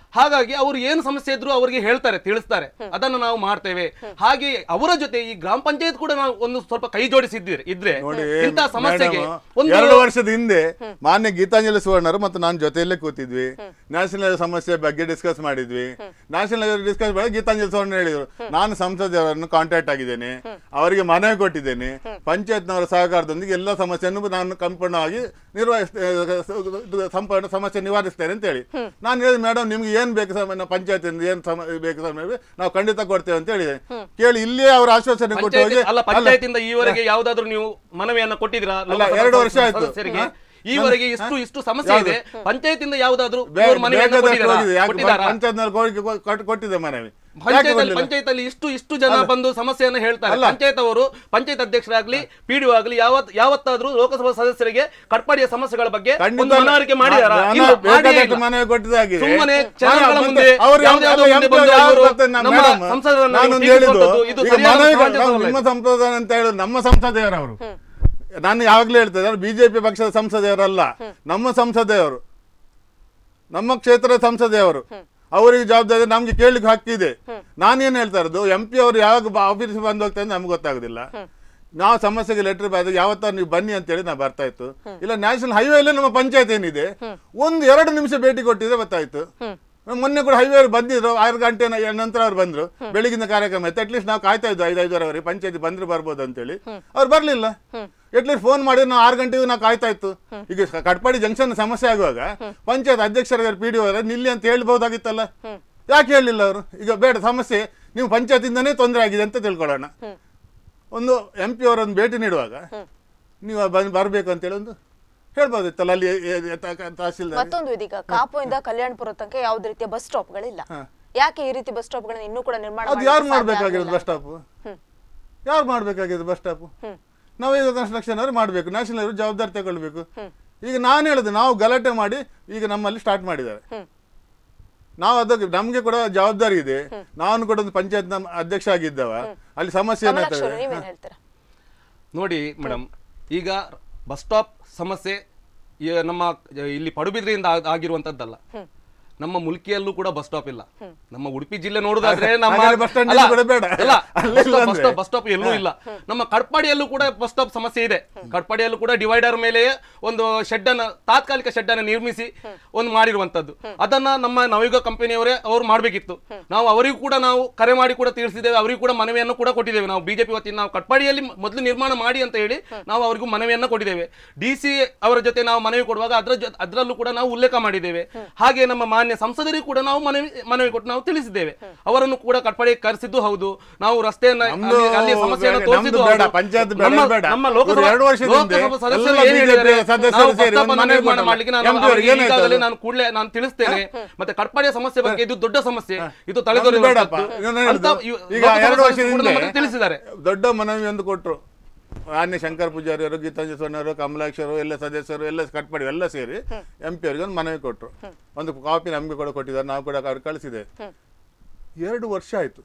ಹಾಗಾಗಿ ಅವರು ಏನು ಸಮಸ್ಯೆ ಇದ್ರು ಅವರಿಗೆ ಹೇಳ್ತಾರೆ ತಿಳಿಸ್ತಾರೆ ಅದನ್ನು ನಾವು ಮಾಡ್ತೇವೆ ಹಾಗೆ ಅವರ ಜೊತೆ ಈ ಗ್ರಾಮ ಪಂಚಾಯತ್ ಕೂಡ ನಾವು ಒಂದು ಸ್ವಲ್ಪ ಕೈ ಜೋಡಿಸಿದ್ದೀರಿ ಇದ್ರೆ ನೋಡಿ ಇಂಥ ಸಮಸ್ಯೆಗೆ ಮೇಡಮ್, ಒಂದು ಎರಡು ವರ್ಷದ ಹಿಂದೆ ಮಾನ್ಯ ಗೀತಾಂಜಲಿ ಸುವರ್ಣರು ಮತ್ತು ನಾನು ಜೊತೆಯಲ್ಲೇ ಕೂತಿದ್ವಿ ನ್ಯಾಷನಲ್ ಸಮಸ್ಯೆ ಬಗ್ಗೆ ಡಿಸ್ಕಸ್ ಮಾಡಿದ್ವಿ ನ್ಯಾಷನಲ್ ಡಿಸ್ಕಸ್ ಮಾಡಿ ಗೀತಾಂಜಲಿ ಸುವರ್ಣ ಹೇಳಿದ್ರು ನಾನು ಸಂಸದರನ್ನು ಕಾಂಟ್ಯಾಕ್ಟ್ ಆಗಿದ್ದೇನೆ ಅವರಿಗೆ ಮನವಿ ಕೊಟ್ಟಿದ್ದೇನೆ ಪಂಚಾಯತ್ನವರ ಸಹಕಾರದೊಂದಿಗೆ ಎಲ್ಲ ಸಮಸ್ಯೆಯನ್ನು ನಾನು ಸಂಪೂರ್ಣವಾಗಿ ನಿರ್ವಹಿಸ್ತೇನೆ ಸಂಪೂರ್ಣ ಸಮಸ್ಯೆ ನಿವಾರಿಸ್ತೇನೆ ಅಂತ ಹೇಳಿ ನಾನು ಹೇಳಿದೆ ಮೇಡಮ್ ನಿಮ್ಗೆ ಏನ್ ಬೇಕು ಸಮ ಪಂಚಾಯತ್ ಏನ್ ಸಮ ಬೇಕು ಸಮ ನಾವು ಖಂಡಿತ ಕೊಡ್ತೇವೆ ಅಂತ ಹೇಳಿದೆ ಕೇಳಿ ಇಲ್ಲೇ ಅವ್ರ ಆಶ್ವಾಸನೆ ಕೊಟ್ಟು ಹೋಗಿ ಪಂಚಾಯತ್ ಅಲ್ಲ ಅಲ್ಲ, ಪಂಚಾಯತಿಂದ ಈವರೆಗೆ ಯಾವ್ದಾದ್ರು ನೀವು ಮನವಿಯನ್ನ ಕೊಟ್ಟಿದ್ದೀರಾ ಲೋಕಸಭಾ ಎರಡು ವರ್ಷ ಆಯ್ತು. ಸದಸ್ಯರಿಗೆ ಹಾ? ಈವರೆಗೆ ಇಷ್ಟು ಇಷ್ಟು ಸಮಸ್ಯೆ ಯಾವ್ದು? ಇದೆ ಪಂಚಾಯತಿಂದ ಯಾವ್ದಾದ್ರು ಬೇ- ಇವ್ರು ಮನವಿಯನ್ನ ಬೇಕಾದಷ್ಟು ಕೊಟ್ಟಿದ್ದೀರಾ? ಹೋಗಿದೆ. ಯಾಕೆ ಕೊಟ್ಟಿದ್ದಾರಾ? ಪಂಚಾಯತ್ನಲ್ಲಿ ಕೋರಿಕೆ ಕೊ- ಕೊಟ್ಟು- ಕೊಟ್ಟಿದೆ ಮನವಿ ಯಾಕೆ ಪಂಚಾಯತ್ ಕೊಡ್ಲಿಲ್ಲ? ಪಂಚಾಯತ್ ಅಲ್ಲಿ ಇಷ್ಟು ಇಷ್ಟು ಜನ ಬಂದು ಸಮಸ್ಯೆಯನ್ನು ಹೇಳ್ತಾರೆ ಅಲ್ಲ. ಪಂಚಾಯತ್ ಅವರು ಪಂಚಾಯತ್ ಅಧ್ಯಕ್ಷರಾಗ್ಲಿ ಪಿಡಿಒ ಆಗ್ಲಿ ಯಾವತ್ ಯಾವತ್ತಾದ್ರೂ ಲೋಕಸಭಾ ಸದಸ್ಯರಿಗೆ ಕಟ್ಪಾಡಿಯ ಸಮಸ್ಯೆಗಳ ಬಗ್ಗೆ ಖಂಡಿತ ಒಂದು ಮನವರಿಕೆ ಮಾಡಿದಾರಾ ನಾನು ಇಲ್ಲ, ಮಾಡಿಯೇ ಬೇಕಾದಷ್ಟು ಇಲ್ಲ. ಮನವಿ ಕೊಟ್ಟಿದ್ದಾಗಿದೆ. ಸುಮ್ಮನೆ ನಾನು ಚಾನಲ್ಗಳ ಮತ್ತೆ ಮುಂದೆ ಅವ್ರು ಯಾವ್ದು ಯಾವ್ದು ಎಲ್ಲ ಮುಂದೆ MP ಬಂದು ಯಾರು ಇವರು ಬರ್ತಾರೆ ನಮ್ಮ ನಮ್ಮ ಮೇಡಮ್, ಸಂಸದರನ್ನ ನಾನೊಂದು ಟೀಕಿಸುವಂಥದ್ದು ಹೇಳಿದ್ದು, ಇದು ಈಗ ಸರಿಯಾದ ಮನವಿಗಳು- ಸಮಾಜದ ನಾವು ಅಲ್ಲ ನಿಮ್ಮ ಇದು. ಸಂಸದ ಅಂತ ಹೇಳೋದು ನಮ್ಮ ಸಂಸದೆಯವರು ನಾನು ಯಾವಾಗ್ಲೂ ಹೇಳ್ತೇನೆ ಬಿಜೆಪಿ ಪಕ್ಷದ ಸಂಸದೆಯವರಲ್ಲ ನಮ್ಮ ಸಂಸದೆಯವರು ನಮ್ಮ ಕ್ಷೇತ್ರದ ಸಂಸದೆಯವರು ಅವರಿಗೆ ಜವಾಬ್ದಾರಿ ನಮ್ಗೆ ಕೇಳಲಿಕ್ಕೆ ಹಕ್ಕಿದೆ ನಾನೇನ್ ಹೇಳ್ತಾ ಇರೋದು ಎಂ ಪಿ ಅವರು ಯಾವಾಗ ಆಫೀಸ್ ಬಂದು ಹೋಗ್ತಾರೆ ನಮ್ಗೆ ಗೊತ್ತಾಗುದಿಲ್ಲ ನಾವು ಸಮಸ್ಯೆಗೆ ಲೆಟರ್ ಬರೆದು ಯಾವತ್ತ ನೀವು ಬನ್ನಿ ಅಂತೇಳಿ ನಾ ಬರ್ತಾ ಇತ್ತು ಇಲ್ಲ ನ್ಯಾಷನಲ್ ಹೈವೇ ಅಲ್ಲಿ ನಮ್ಮ ಪಂಚಾಯತ್ ಏನಿದೆ ಒಂದು ಎರಡು ನಿಮಿಷ ಭೇಟಿ ಕೊಟ್ಟಿದ್ರೆ ಗೊತ್ತಾಯ್ತು ಮೊನ್ನೆ ಕೂಡ ಹೈವೇ ಅವ್ರು ಬಂದಿದ್ರು ಆರು ಗಂಟೆ ನ- ನಂತರ ಅವ್ರು ಬಂದ್ರು ಬೆಳಿಗಿನ ಕಾರ್ಯಕ್ರಮ ಇತ್ತು ಅಟ್ಲೀಸ್ಟ್ ನಾವು ಕಾಯ್ತಾ ಇದ್ವು ಐದು ಐದುವರೆವರೆಗೆ ಪಂಚಾಯತ್ ಬಂದ್ರೆ ಬರ್ಬೋದು ಅಂತೇಳಿ ಅವ್ರು ಬರ್ಲಿಲ್ಲ ಅಟ್ಲೀಸ್ಟ್ ಫೋನ್ ಮಾಡಿ ನಾವು ಆರು ಗಂಟೆಗೂ ನಾವು ಕಾಯ್ತಾ ಇತ್ತು ಈಗ ಸ- ಕಟ್ಪಾಡಿ ಜಂಕ್ಷನ್ ಸಮಸ್ಯೆ ಆಗುವಾಗ ಪಂಚಾಯತ್ ಅಧ್ಯಕ್ಷರ ಪಿ ಡಿ ನಿಲ್ಲಿ ಅಂತ ಹೇಳ್ಬಹುದಾಗಿತ್ತಲ್ಲ ಯಾಕೆ ಹೇಳಿಲ್ಲ ಅವರು ಈಗ ಬೇಡ ಸಮಸ್ಯೆ ನೀವು ಪಂಚಾಯತಿಂದನೇ ತೊಂದರೆ ಆಗಿದೆ ಅಂತ ತಿಳ್ಕೊಳ್ಳೋಣ ಒಂದು ಎಂ ಪಿ ಅವರೊಂದು ಭೇಟಿ ನೀಡುವಾಗ ನೀವು ಬಂದು ಬರಬೇಕು ಅಂತೇಳಿ ಒಂದು ಹೇಳ್ಬೋದಿತ್ತಲ್ಲ ಅಲ್ಲಿ ಎ- ಎ- ತ- ತಹಸೀಲ್ದಾರ್ ಮತ್ತೊಂದು ಇದೀಗ ಕಾಪುವಿಂದ ಕಲ್ಯಾಣಪುರ ತನಕ ಯಾವುದೇ ರೀತಿಯ ಬಸ್ ಸ್ಟಾಪ್ಗಳಿಲ್ಲ ಯಾಕೆ ಈ ರೀತಿ ಬಸ್ ಸ್ಟಾಪ್ಗಳನ್ನ ಇನ್ನೂ ಕೂಡ ನಿರ್ಮಾಣ ಅದು ಯಾರು ಮಾಡ್ಲಿಕ್ಕೆ ಸಾಧ್ಯ ಮಾಡ್ಬೇಕಾಗಿರೋದು ಆಗ್ಲಿಲ್ಲ? ಬಸ್ ಸ್ಟಾಪ್ ಯಾರು ಮಾಡ್ಬೇಕಾಗಿರೋದು ಬಸ್ ಸ್ಟಾಪ್ ನಾವೀಗ ಕನ್ಸ್ಟ್ರಕ್ಷನ್ ಅವ್ರು ಮಾಡಬೇಕು ನ್ಯಾಷನಲ್ ಅವರು ಜವಾಬ್ದಾರಿ ತಗೊಳ್ಬೇಕು ಈಗ ನಾನು ಹೇಳಿದೆ ನಾವು ಗಲಾಟೆ ಮಾಡಿ ಈಗ ನಮ್ಮಲ್ಲಿ ಸ್ಟಾರ್ಟ್ ಮಾಡಿದ್ದಾರೆ ನಾವು ಅದಕ್ಕೆ ನಮ್ಗೆ ಕೂಡ ಜವಾಬ್ದಾರಿ ಇದೆ ನಾನು ಕೂಡ ಒಂದು ಪಂಚಾಯತ್ ಅಧ್ಯಕ್ಷ ಆಗಿದ್ದವ ಅಲ್ಲಿ ಸಮಸ್ಯೆ ಕಮಲಾಕ್ಷ ಏನಾಗ್ತದೆ ಅವ್ರೆ, ನೀವೇನ್ ಹೇಳ್ತೀರಾ ನೋಡಿ ಮೇಡಮ್ ಈಗ ಬಸ್ ಸ್ಟಾಪ್ ಸಮಸ್ಯೆ ಈ ನಮ್ಮ ಇಲ್ಲಿ ಪಡುಬಿದ್ರಿಯಿಂದ ಆಗ್- ಆಗಿರುವಂತದ್ದಲ್ಲ ನಮ್ಮ ಮುಲ್ಕಿಯಲ್ಲೂ ಕೂಡ ಬಸ್ ಸ್ಟಾಪ್ ಇಲ್ಲ ನಮ್ಮ ಉಡುಪಿ ಜಿಲ್ಲೆ ನೋಡುದಾದ್ರೆ ನಮ್ಮ ಹಾಗಾದ್ರೆ bus stand ಅಲ್ಲ, ಕೂಡ ಬೇಡ. ಅಲ್ಲ, ಅಲ್ಲೇ bus ಇಲ್ಲ stop- bus ಅಂದ್ರೆ. stop- bus stop ಎಲ್ಲೂ ಇಲ್ಲ ನಮ್ಮ ಕಟ್ಪಾಡಿಯಲ್ಲೂ ಕೂಡ ಬಸ್ ಸ್ಟಾಪ್ ಸಮಸ್ಯೆ ಇದೆ ಕಟ್ಪಾಡಿಯಲ್ಲೂ ಕೂಡ ಡಿವೈಡರ್ ಮೇಲೆ ಒಂದು ಶೆಡ್ ಅನ್ನ ತಾತ್ಕಾಲಿಕ ಶೆಡ್ ಅನ್ನ ನಿರ್ಮಿಸಿ ಒಂದು ಮಾಡಿರುವಂತದ್ದು ಅದನ್ನ ನಮ್ಮ ನವಯುಗ ಕಂಪನಿಯವರೇ ಅವ್ರು ಮಾಡ್ಬೇಕಿತ್ತು ನಾವು ಅವರಿಗೂ ಕೂಡ ನಾವು ಕರೆ ಮಾಡಿ ಕೂಡ ತಿಳಿಸಿದ್ದೇವೆ ಅವರಿಗೂ ಕೂಡ ಮನವಿಯನ್ನು ಕೂಡ ಕೊಟ್ಟಿದ್ದೇವೆ ನಾವು ಬಿಜೆಪಿ ವತಿಯಿಂದ ನಾವು ಕಟ್ಪಾಡಿಯಲ್ಲಿ ಮೊದಲು ನಿರ್ಮಾಣ ಮಾಡಿ ಅಂತ ಹೇಳಿ ನಾವು ಅವರಿಗೂ ಮನವಿಯನ್ನ ಕೊಟ್ಟಿದ್ದೇವೆ ಡಿ ಸಿ ಅವರ ಜೊತೆ ನಾವು ಮನವಿ ಕೊಡುವಾಗ ಅದರ ಜೊತೆ ಅದರಲ್ಲೂ ಕೂಡ ನಾವು ಉಲ್ಲೇಖ ಮಾಡಿದ್ದೇವೆ ಹಾಗೆ ನಮ್ಮ ಮಾನ್ಯ ಸಂಸದರಿಗೂ ಕೂಡ ನಾವು ಮನವಿ ಮನವಿ ಕೊಟ್ಟು ನಾವು ತಿಳಿಸಿದ್ದೇವೆ ಅವರನ್ನು ಕೂಡ ಕಟ್ಪಾಡಿಗೆ ಕರೆಸಿದ್ದು ಹೌದು ನಾವು ರಸ್ತೆಯನ್ನ ನಮ್ದು ಅಲ್ಲಿ- ಅಲ್ಲಿ ಸಮಸ್ಯೆಯನ್ನು ಬೇಡ, ತೋರಿಸಿದ್ದು ನಮ್ದು ಬೇಡ, ಹೌದು. ಪಂಚಾಯತ್ ಬೇಡ, ನಮ್ಮ- ಬೇಡ. ನಮ್ಮ ಇವ್ರು ಲೋಕಸಭಾ ಎರಡು ವರ್ಷದ ಹಿಂದೆ ಲೋಕಸಭಾ ಸದಸ್ಯರು ಎಲ್ಲ ಏನ್ BJP ಹೇಳಿದ್ದಾರೆ? ಸದಸ್ಯರು ನಾವು ಸೇರಿ ಒಂದು ಪ್ರಸ್ತಾಪ ಮನವಿ ನಿರ್ಮಾಣ ಕೊಟ್ಟಲ್ಲ. ಮಾಡ್ಲಿಕ್ಕೆ ನಾನು MP ಅವರಿಗೆ ಅವ್ರಿಗೆ ಏನಾಯ್ತು ಈಗಾಗಲೇ ಅದು? ನಾನು ಕೂಡಲೇ ನಾನು ತಿಳಿಸ್ತೇನೆ ಮತ್ತೆ ಕಟ್ಪಾಡಿಯ ಸಮಸ್ಯೆ ಬಗ್ಗೆ ಇದು ದೊಡ್ಡ ಸಮಸ್ಯೆ ಇದು ನಮ್ದು ಬೇಡಪ್ಪ ತಲೆದೋರಿರುವಂತದ್ದು ಇದನ್ನ ಅಂತ ಹೇಳುದು. ಇವ್- ಈಗ ಲೋಕಸಭಾ ಎರಡು ವರ್ಷದ ಸದಸ್ಯರು ಕೂಡ ಹಿಂದೆ ನಮಗೆ ತಿಳಿಸಿದ್ದಾರೆ ದೊಡ್ಡ ಮನವಿ ಒಂದು ಕೊಟ್ಟರು ಮಾನ್ಯ ಶಂಕರ್ ಪೂಜಾರಿ ಅವರು ಗೀತಾಂಜಲಿ ಸೋನವರು ಕಮಲಾಕ್ಷರು ಎಲ್ಲ ಸದಸ್ಯರು ಎಲ್ಲ ಕಟ್ಪಾಡಿ ಎಲ್ಲ ಸೇರಿ ಎಂ ಪಿ ಅವರಿಗೆ ಒಂದು ಮನವಿ ಕೊಟ್ಟರು ಒಂದು ಕಾಪಿ ನಮಗೆ ಕೂಡ ಕೊಟ್ಟಿದ್ದಾರೆ ನಾವು ಕೂಡ ಅವ್ರಿಗೆ ಕಳಿಸಿದೆ ಎರಡು ವರ್ಷ ಆಯ್ತು